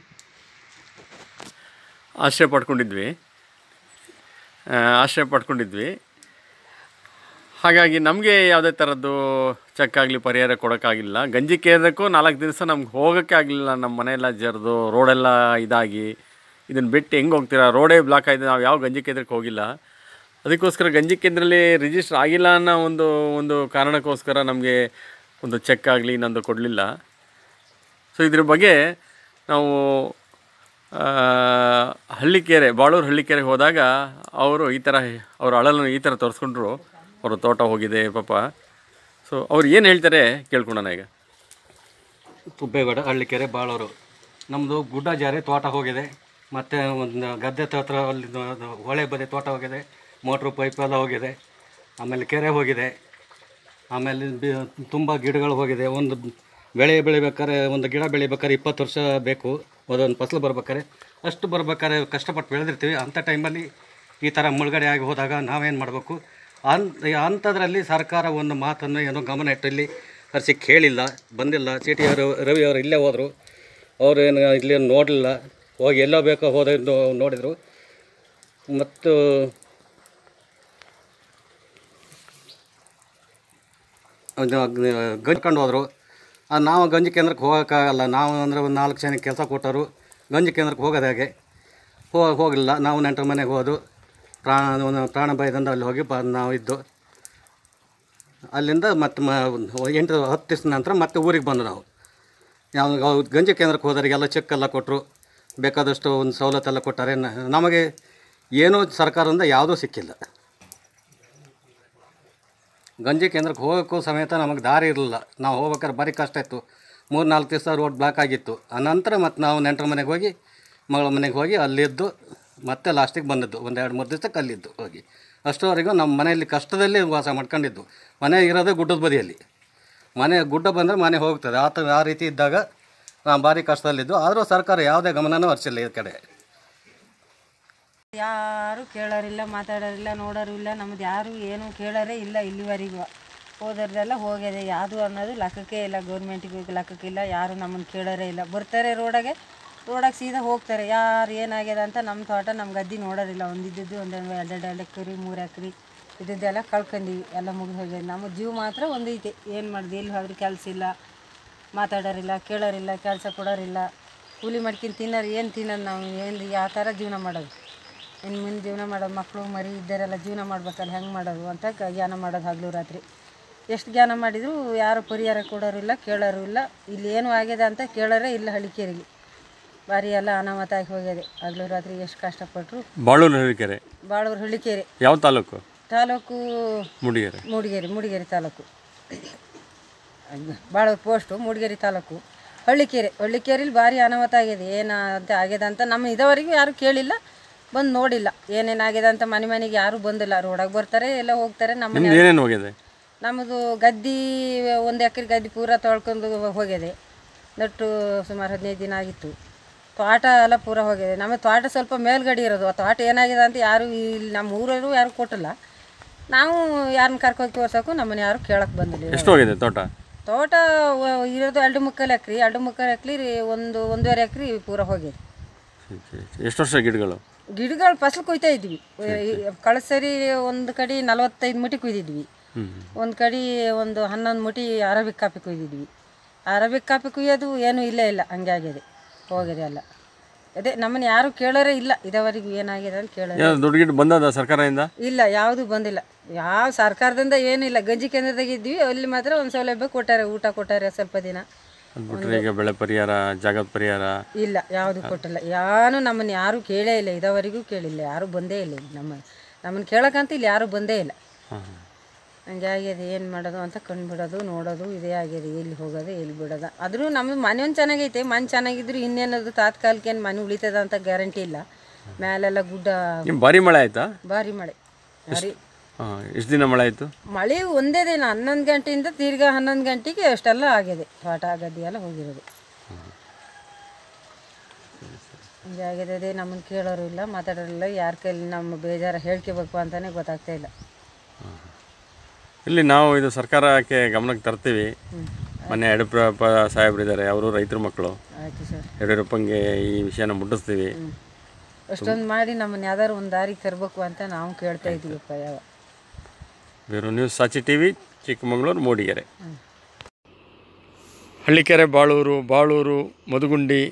ಆಶ್ರಯ ಪಡ್ಕೊಂಡಿದ್ವಿ ಆ, ಆಶ್ರಯ ಪಡ್ಕೊಂಡಿದ್ವಿ ಹಾಗಾಗಿ ನಮಗೆ ಯಾವುದೇ ಥರದ್ದು ಚೆಕ್ ಆಗಲಿ ಪರಿಹಾರ ಕೊಡೋಕ್ಕಾಗಿಲ್ಲ ಗಂಜಿ ಕೇಂದ್ರಕ್ಕೂ ನಾಲ್ಕು ದಿವಸ ನಮ್ಗೆ ಹೋಗೋಕ್ಕೆ ಆಗಲಿಲ್ಲ ನಮ್ಮ ಮನೆಯೆಲ್ಲ ಜರಿದು ರೋಡೆಲ್ಲ ಇದಾಗಿ ಇದನ್ನು ಬಿಟ್ಟು ಹೆಂಗೆ ಹೋಗ್ತೀರಾ ರೋಡೇ ಬ್ಲಾಕ್ ಆಗಿದೆ ನಾವು ಯಾವ ಗಂಜಿ ಕೇಂದ್ರಕ್ಕೆ ಹೋಗಿಲ್ಲ ಅದಕ್ಕೋಸ್ಕರ ಗಂಜಿ ಕೇಂದ್ರದಲ್ಲಿ ರಿಜಿಸ್ಟರ್ ಆಗಿಲ್ಲ ಅನ್ನೋ ಒಂದು ಒಂದು ಕಾರಣಕ್ಕೋಸ್ಕರ ನಮಗೆ ಒಂದು ಚೆಕ್ ಆಗಲಿ ಇನ್ನೊಂದು ಕೊಡಲಿಲ್ಲ ಸೊ ಇದ್ರ ಬಗ್ಗೆ ನಾವು ಆ, ಹಳ್ಳಿಕೆರೆ ಬಾಳೂರು ಹಳ್ಳಿಕೆರೆಗೆ ಹೋದಾಗ ಅವರು ಈ ಥರ ಅವ್ರ ಅಳಲನ್ನು ಈ ಥರ ತೋರಿಸ್ಕೊಂಡ್ರು ಅವ್ರ ತೋಟ ಹೋಗಿದೆ ಪಾಪ ಸೊ ಅವ್ರು ಏನು ಹೇಳ್ತಾರೆ ಕೇಳ್ಕೊಳೋಣ ಈಗ ತುಬ್ಬೇಗೌಡ ಹಳ್ಳಿಕೆರೆ ಬಾಳೂರು ನಮ್ಮದು ಗುಡ್ಡ ಜಾರಿ ತೋಟ ಹೋಗಿದೆ ಮತ್ತು ಒಂದು ಗದ್ದೆ ಹತ್ರ ಅಲ್ಲಿ ಹೊಳೆ ಬದಿ ತೋಟ ಹೋಗಿದೆ ಮೋಟ್ರು ಪೈಪ್ ಎಲ್ಲ ಹೋಗಿದೆ ಆಮೇಲೆ ಕೆರೆ ಹೋಗಿದೆ ಆಮೇಲೆ ಬಿ ತುಂಬ ಗಿಡಗಳು ಹೋಗಿದೆ ಒಂದು ಬೆಳೆ ಬೆಳಿಬೇಕಾದ್ರೆ ಒಂದು ಗಿಡ ಬೆಳಿಬೇಕಾದ್ರೆ ಇಪ್ಪತ್ತು ವರ್ಷ ಬೇಕು ಒಂದೊಂದು ಫಸಲು ಬರ್ಬೇಕಾದ್ರೆ ಅಷ್ಟು ಬರ್ಬೇಕಾದ್ರೆ ಕಷ್ಟಪಟ್ಟು ಬೆಳೆದಿರ್ತೀವಿ ಅಂಥ ಟೈಮಲ್ಲಿ ಈ ಥರ ಮುಳುಗಡೆ ಆಗಿ ಹೋದಾಗ ನಾವೇನು ಮಾಡಬೇಕು ಅನ್ ಅಂಥದ್ರಲ್ಲಿ ಸರ್ಕಾರ ಒಂದು ಮಾತನ್ನು ಏನೋ ಗಮನ ಇಟ್ಟು ಇಲ್ಲಿ ಹರಿಸಿ ಕೇಳಿಲ್ಲ ಬಂದಿಲ್ಲ ಸಿಟಿ ಅವರು ರವಿ ಅವರು ಇಲ್ಲೇ ಹೋದರು ಅವರು ಏನು ಇಲ್ಲಿ ನೋಡಲಿಲ್ಲ ಹೋಗಿ ಎಲ್ಲೋ ಬೇಕೋ ಹೋದ ನೋಡಿದರು ಮತ್ತು ಗಂಜ್ಕೊಂಡು ಹೋದರು ನಾವು ಗಂಜಿ ಕೇಂದ್ರಕ್ಕೆ ಹೋಗೋಕ್ಕಾಗಲ್ಲ ನಾವು ಅಂದರೆ ಒಂದು ನಾಲ್ಕು ಜನಕ್ಕೆ ಕೆಲಸ ಕೊಟ್ಟರು ಗಂಜಿ ಕೇಂದ್ರಕ್ಕೆ ಹೋಗೋದು ಹೇಗೆ ಹೋ ಹೋಗಲಿಲ್ಲ ನಾವು ನೆಂಟರ ಮನೆಗೆ ಹೋದು ಪ್ರಾಣ ಒಂದು ಪ್ರಾಣ ಭಯದಿಂದ ಅಲ್ಲಿ ಹೋಗಿ ಬ ನಾವು ಇದ್ದು ಅಲ್ಲಿಂದ ಮತ್ತೆ ಮ ಎಂಟು ಹತ್ತು ದಿವಸ ನಂತರ ಮತ್ತೆ ಊರಿಗೆ ಬಂದು ನಾವು ಯಾವ ಗಂಜಿ ಕೇಂದ್ರಕ್ಕೆ ಹೋದವರಿಗೆಲ್ಲ ಚೆಕ್ ಎಲ್ಲ ಕೊಟ್ಟರು ಬೇಕಾದಷ್ಟು ಒಂದು ಸವಲತ್ತೆಲ್ಲ ಕೊಟ್ಟಾರೆ ನ- ನಮಗೆ ಏನೂ ಸರ್ಕಾರದಿಂದ ಯಾವುದೂ ಸಿಕ್ಕಿಲ್ಲ ಗಂಜಿ ಕೇಂದ್ರಕ್ಕೆ ಹೋಗೋಕ್ಕೂ ಸಮೇತ ನಮಗೆ ದಾರಿ ಇರಲಿಲ್ಲ ನಾವು ಹೋಗ್ಬೇಕಾದ್ರೆ ಭಾರಿ ಕಷ್ಟ ಇತ್ತು ಮೂರು ನಾಲ್ಕು ದಿವಸ ರೋಡ್ ಬ್ಲಾಕ್ ಆಗಿತ್ತು ಅನಂತರ ಮತ್ತು ನಾವು ನೆಂಟರ ಮನೆಗೆ ಹೋಗಿ ಮಗಳ ಮನೆಗೆ ಹೋಗಿ ಅಲ್ಲಿದ್ದು ಮತ್ತೆ ಲಾಸ್ಟಿಗೆ ಬಂದದ್ದು ಒಂದು ಎರಡು ಮೂರು ದಿವಸಕ್ಕೆ ಅಲ್ಲಿದ್ದು ಹೋಗಿ ಅಷ್ಟರವರೆಗೂ ನಮ್ಮ ಮನೆಯಲ್ಲಿ ಕಷ್ಟದಲ್ಲಿ ವಾಸ ಮಾಡ್ಕೊಂಡಿದ್ದು ಮನೆ ಇರೋದೇ ಗುಡ್ಡದ ಬದಿಯಲ್ಲಿ ಮನೆ ಗುಡ್ಡ ಬಂದರೆ ಮನೆ ಹೋಗ್ತದೆ ಆ ಥರ ಆ ರೀತಿ ಇದ್ದಾಗ ನಾವು ಭಾರಿ ಕಷ್ಟದಲ್ಲಿದ್ದು ಆದರೂ ಸರ್ಕಾರ ಯಾವುದೇ ಗಮನನೂ ಹರಿಸಿಲ್ಲ ಈ ಕಡೆ ಯಾರು ಕೇಳೋರಿಲ್ಲ ಮಾತಾಡೋರಿಲ್ಲ ನೋಡೋರು ಇಲ್ಲ ನಮ್ದು ಯಾರು ಏನು ಕೇಳೋರೇ ಇಲ್ಲ ಇಲ್ಲಿವರೆಗೂ ಹೋದವ್ರದೆಲ್ಲ ಹೋಗಿದೆ ಯಾವುದು ಅನ್ನೋದು ಲೆಕ್ಕಕ್ಕೆ ಇಲ್ಲ ಗೌರ್ಮೆಂಟಿಗೆ ಲೆಕ್ಕಕ್ಕಿಲ್ಲ ಯಾರು ನಮ್ಮನ್ನು ಕೇಳೋರೇ ಇಲ್ಲ ಬರ್ತಾರೆ ರೋಡಾಗೆ ರೋಡಾಗೆ ಸೀದಾ ಹೋಗ್ತಾರೆ ಯಾರು ಏನಾಗ್ಯದ ಅಂತ ನಮ್ಮ ತೋಟ ನಮ್ಮ ಗದ್ದೆ ನೋಡೋರಿಲ್ಲ ಒಂದಿದ್ದದ್ದು ಒಂದೊಂದು ಎರಡೆರಡು ಎರಡು ಎಕರೆ ಮೂರು ಎಕರೆ ಇದ್ದದ್ದೆಲ್ಲ ಕಳ್ಕೊಂಡೀವಿ ಎಲ್ಲ ಮುಗಿದು ಹೋಗ್ಯದ ನಮ್ಮ ಜೀವ ಮಾತ್ರ ಒಂದು ಐತೆ ಏನು ಮಾಡಿದೆ ಎಲ್ಲಿ ಹೋದ್ರೆ ಕೆಲಸ ಇಲ್ಲ ಮಾತಾಡೋರಿಲ್ಲ ಕೇಳೋರಿಲ್ಲ ಕೆಲಸ ಕೊಡೋರಿಲ್ಲ ಕೂಲಿ ಮಾಡ್ಕೊಂಡು ತಿನ್ನೋರು ಏನು ತಿನ್ನೋದು ನಾವು ಏನು ಯಾವ ಥರ ಜೀವನ ಮಾಡೋದು ಇನ್ನು ಮುಂದೆ ಜೀವನ ಮಾಡೋದು ಮಕ್ಕಳು ಮರಿ ಇದ್ದರೆಲ್ಲ ಜೀವನ ಮಾಡ್ಬೇಕಲ್ಲ ಹೆಂಗೆ ಮಾಡೋದು ಅಂತ ಕ- ಜ್ಞಾನ ಮಾಡೋದು ಹಗಲು ರಾತ್ರಿ ಎಷ್ಟು ಜ್ಞಾನ ಮಾಡಿದರೂ ಯಾರು ಪರಿಹಾರ ಕೊಡೋರಿಲ್ಲ ಕೇಳೋರು ಇಲ್ಲ ಇಲ್ಲಿ ಏನು ಆಗಿದೆ ಅಂತ ಕೇಳೋರೇ ಇಲ್ಲ ಹಳ್ಳಿಕೇರಿಗೆ ಭಾರಿ ಎಲ್ಲ ಅನಾಹುತ ಆಗಿ ಹೋಗಿದೆ ಹಗಲು ರಾತ್ರಿ ಎಷ್ಟು ಕಷ್ಟಪಟ್ಟರು ಬಾಳೂರು ಹರಿಕೆರೆ ಬಾಳೂರು ಹಳ್ಳಿಕೇರಿ ಯಾವ ತಾಲೂಕು ತಾಲೂಕು ಮೂಡಿಗೆರೆ ಮೂಡಿಗೆರೆ ಮೂಡಿಗೆರೆ ತಾಲೂಕು ಬಾಳೂರು ಪೋಸ್ಟು ಮೂಡಿಗೆರೆ ತಾಲೂಕು ಹಳ್ಳಿಕೆರೆ ಹಳ್ಳಿಕೆರೆಲಿ ಭಾರಿ ಅನಾಹುತ ಆಗಿದೆ ಏನು ಅಂತ ಆಗಿದೆ ಅಂತ ನಮ್ಮ ಇದುವರೆಗೂ ಯಾರು ಕೇಳಿಲ್ಲ ಬಂದು ನೋಡಿಲ್ಲ ಏನೇನಾಗಿದೆ ಅಂತ ಮನೆ ಮನೆಗೆ ಯಾರೂ ಬಂದಿಲ್ಲ ರೋಡಾಗ ಬರ್ತಾರೆ ಎಲ್ಲ ಹೋಗ್ತಾರೆ ನಮ್ಮ ನಿಮ್ದು ಏನೇನು ಹೋಗಿದೆ ನಮ್ಮದು ಗದ್ದೆ ಒಂದು ಎಕರೆ ಗದ್ದೆ ಪೂರ ತೊಳ್ಕೊಂಡು ಹೋಗಿದೆ ನಟ್ಟು ಸುಮಾರು ಹದಿನೈದು ದಿನ ಆಗಿತ್ತು ತೋಟ ಎಲ್ಲ ಪೂರ ಹೋಗಿದೆ ನಮ್ಮ ತೋಟ ಸ್ವಲ್ಪ ಮೇಲ್ಗಡೆ ಇರೋದು ಆ ತೋಟ ಏನಾಗಿದೆ ಅಂತ ಯಾರು ಇಲ್ಲಿ ನಮ್ಮ ಊರವರು ಯಾರು ಕೊಟ್ಟಿಲ್ಲ ನಾವು ಯಾರನ್ನ ಕರ್ಕೊಂಡು ತೋರ್ಸೋಕ್ಕೂ ನಮ್ಮನ್ನ ಯಾರು ಕೇಳಕ್ಕೆ ಬಂದಿಲ್ಲ ಎಷ್ಟು ಹೋಗಿದೆ ತೋಟ ತೋಟ ವ- ಇರೋದು ಎರಡು ಮುಕ್ಕಾಲು ಎಕ್ರೆ ಎರಡು ಮುಕ್ಕಾಲು ಎಕ್ರೆ ಒಂದು ಒಂದೂವರೆ ಎಕ್ರೆ ಪೂರ ಹೋಗಿದೆ ಎಷ್ಟು ವರ್ಷ ಗಿಡಗಳು ಗಿಡಗಳು ಫಸಲು ಕೊಯ್ತಾ ಇದ್ವಿ ಕಳೆದ ಸರಿ ಒಂದು ಕಡೆ ನಲವತ್ತೈದು ಮುಟಿ ಕುಯ್ದಿದ್ವಿ ಒಂದು ಕಡೆ ಒಂದು ಹನ್ನೊಂದು ಮುಟಿ ಅರಬಿಕ್ ಕಾಫಿ ಕುಯ್ದಿದ್ವಿ ಅರಬಿಕ್ ಕಾಫಿ ಕುಯ್ಯೋದು ಏನೂ ಇಲ್ಲೇ ಇಲ್ಲ ಹಂಗೆ ಆಗಿದೆ ಹೋಗಿದೆ ಎಲ್ಲ ಅದೇ ನಮ್ಮನ್ನ ಯಾರು ಕೇಳೋರೇ ಇಲ್ಲ ಇದುವರೆಗೂ ಏನಾಗಿದೆ ಅಂತ ಕೇಳೋರು ಏನು ದುಡ್ಡು ಗಿಡ್ಡು ಬಂದದ ಸರ್ಕಾರದಿಂದ ಇಲ್ಲ ಯಾವುದು ಬಂದಿಲ್ಲ ಯಾವ ಸರ್ಕಾರದಿಂದ ಏನಿಲ್ಲ ಗಂಜಿ ಕೇಂದ್ರದಾಗ ಇದ್ವಿ ಅಲ್ಲಿ ಮಾತ್ರ ಒಂದು ಸೌಲಭ್ಯ ಕೊಟ್ಟಾರೆ ಊಟ ಕೊಟ್ಟಾರೆ ಸ್ವಲ್ಪ ದಿನ ಅದು ಬಿಟ್ಟರೆ ಈಗ ಬೆಳೆ ಪರಿಹಾರ ಜಾಗದ ಪರಿಹಾರ ಇಲ್ಲ ಯಾವುದು ಕೊಟ್ಟಿಲ್ಲ ಯಾರು ನಮ್ಮನ್ನ ಯಾರು ಕೇಳೇ ಇಲ್ಲ ಇದುವರೆಗೂ ಕೇಳಿಲ್ಲ ಯಾರು ಬಂದೇ ಇಲ್ಲ ಇಲ್ಲಿ ನಮ್ಮ ನಮ್ಮನ್ನ ಕೇಳಕ್ಕಂತ ಇಲ್ಲಿ ಯಾರು ಬಂದೇ ಇಲ್ಲ ಹಂಗೆ ಆಗಿದೆ ಏನು ಮಾಡೋದು ಅಂತ ಕಂಡುಬಿಡೋದು ನೋಡೋದು ಇದೇ ಆಗಿದೆ ಎಲ್ಲಿ ಹೋಗೋದು ಎಲ್ಲಿ ಬಿಡೋದು ಆದರೂ ನಮ್ಮ ಮನೆ ಒಂದು ಚೆನ್ನಾಗೈತೆ ಮನೆ ಚೆನ್ನಾಗಿದ್ರು ಇನ್ನೇನದು ತಾತ್ಕಾಲಿಕ ಏನು ಮನೆ ಉಳಿತದ ಅಂತ ಗ್ಯಾರಂಟಿ ಇಲ್ಲ ಮೇಲೆಲ್ಲ ಗುಡ್ಡ ನಿಮ್ಮ ಭಾರಿ ಮಳೆ ಆಯ್ತಾ ಭಾರಿ ಮಳೆ ಭಾರಿ ಹಾಂ ಎಷ್ಟು ದಿನ ಮಳೆ ಆಯಿತು ಮಳೆ ಒಂದೇ ದಿನ ಹನ್ನೊಂದು ಗಂಟೆಯಿಂದ ತಿರ್ಗಾ ಹನ್ನೊಂದು ಗಂಟೆಗೆ ಅಷ್ಟೆಲ್ಲ ಆಗಿದೆ ತೋಟ ಗದ್ದೆ ಎಲ್ಲ ಹೋಗಿರೋದು ಹಿಂಗೆ ಆಗಿದೆ ಅದೇ ನಮ್ಮನ್ನು ಕೇಳೋರು ಇಲ್ಲ ಮಾತಾಡೋರಿಲ್ಲ ಯಾರ ಕೈಲಿ ನಮ್ಮ ಬೇಜಾರ ಹೇಳ್ಕೋಬೇಕು ಅಂತಲೇ ಗೊತ್ತಾಗ್ತಾ ಇಲ್ಲ ಇಲ್ಲಿ ನಾವು ಇದು ಸರ್ಕಾರಕ್ಕೆ ಗಮನಕ್ಕೆ ತರ್ತೀವಿ ಮೊನ್ನೆ ಯಡಿಯೂರಪ್ಪ ಸಾಹೇಬ್ರಿದ್ದಾರೆ ಅವರು ರೈತರ ಮಕ್ಕಳು ಆಯಿತು ಸರ್ ಯಡಿಯೂರಪ್ಪಂಗೆ ಈ ವಿಷಯನ ಮುಟ್ಟಿಸ್ತೀವಿ ಅಷ್ಟೊಂದು ಮಾಡಿ ನಮ್ಮನ್ನು ಯಾವ್ದಾದ್ರು ಒಂದು ದಾರಿಗೆ ತರಬೇಕು ಅಂತ ನಾವು ಕೇಳ್ತಾ ಇದ್ದೀವಪ್ಪ ಯಾವ ಬೇರೆ news Saachi T V Chikkamagaluru Mudigere Hallikere Balur Balur Madhugundi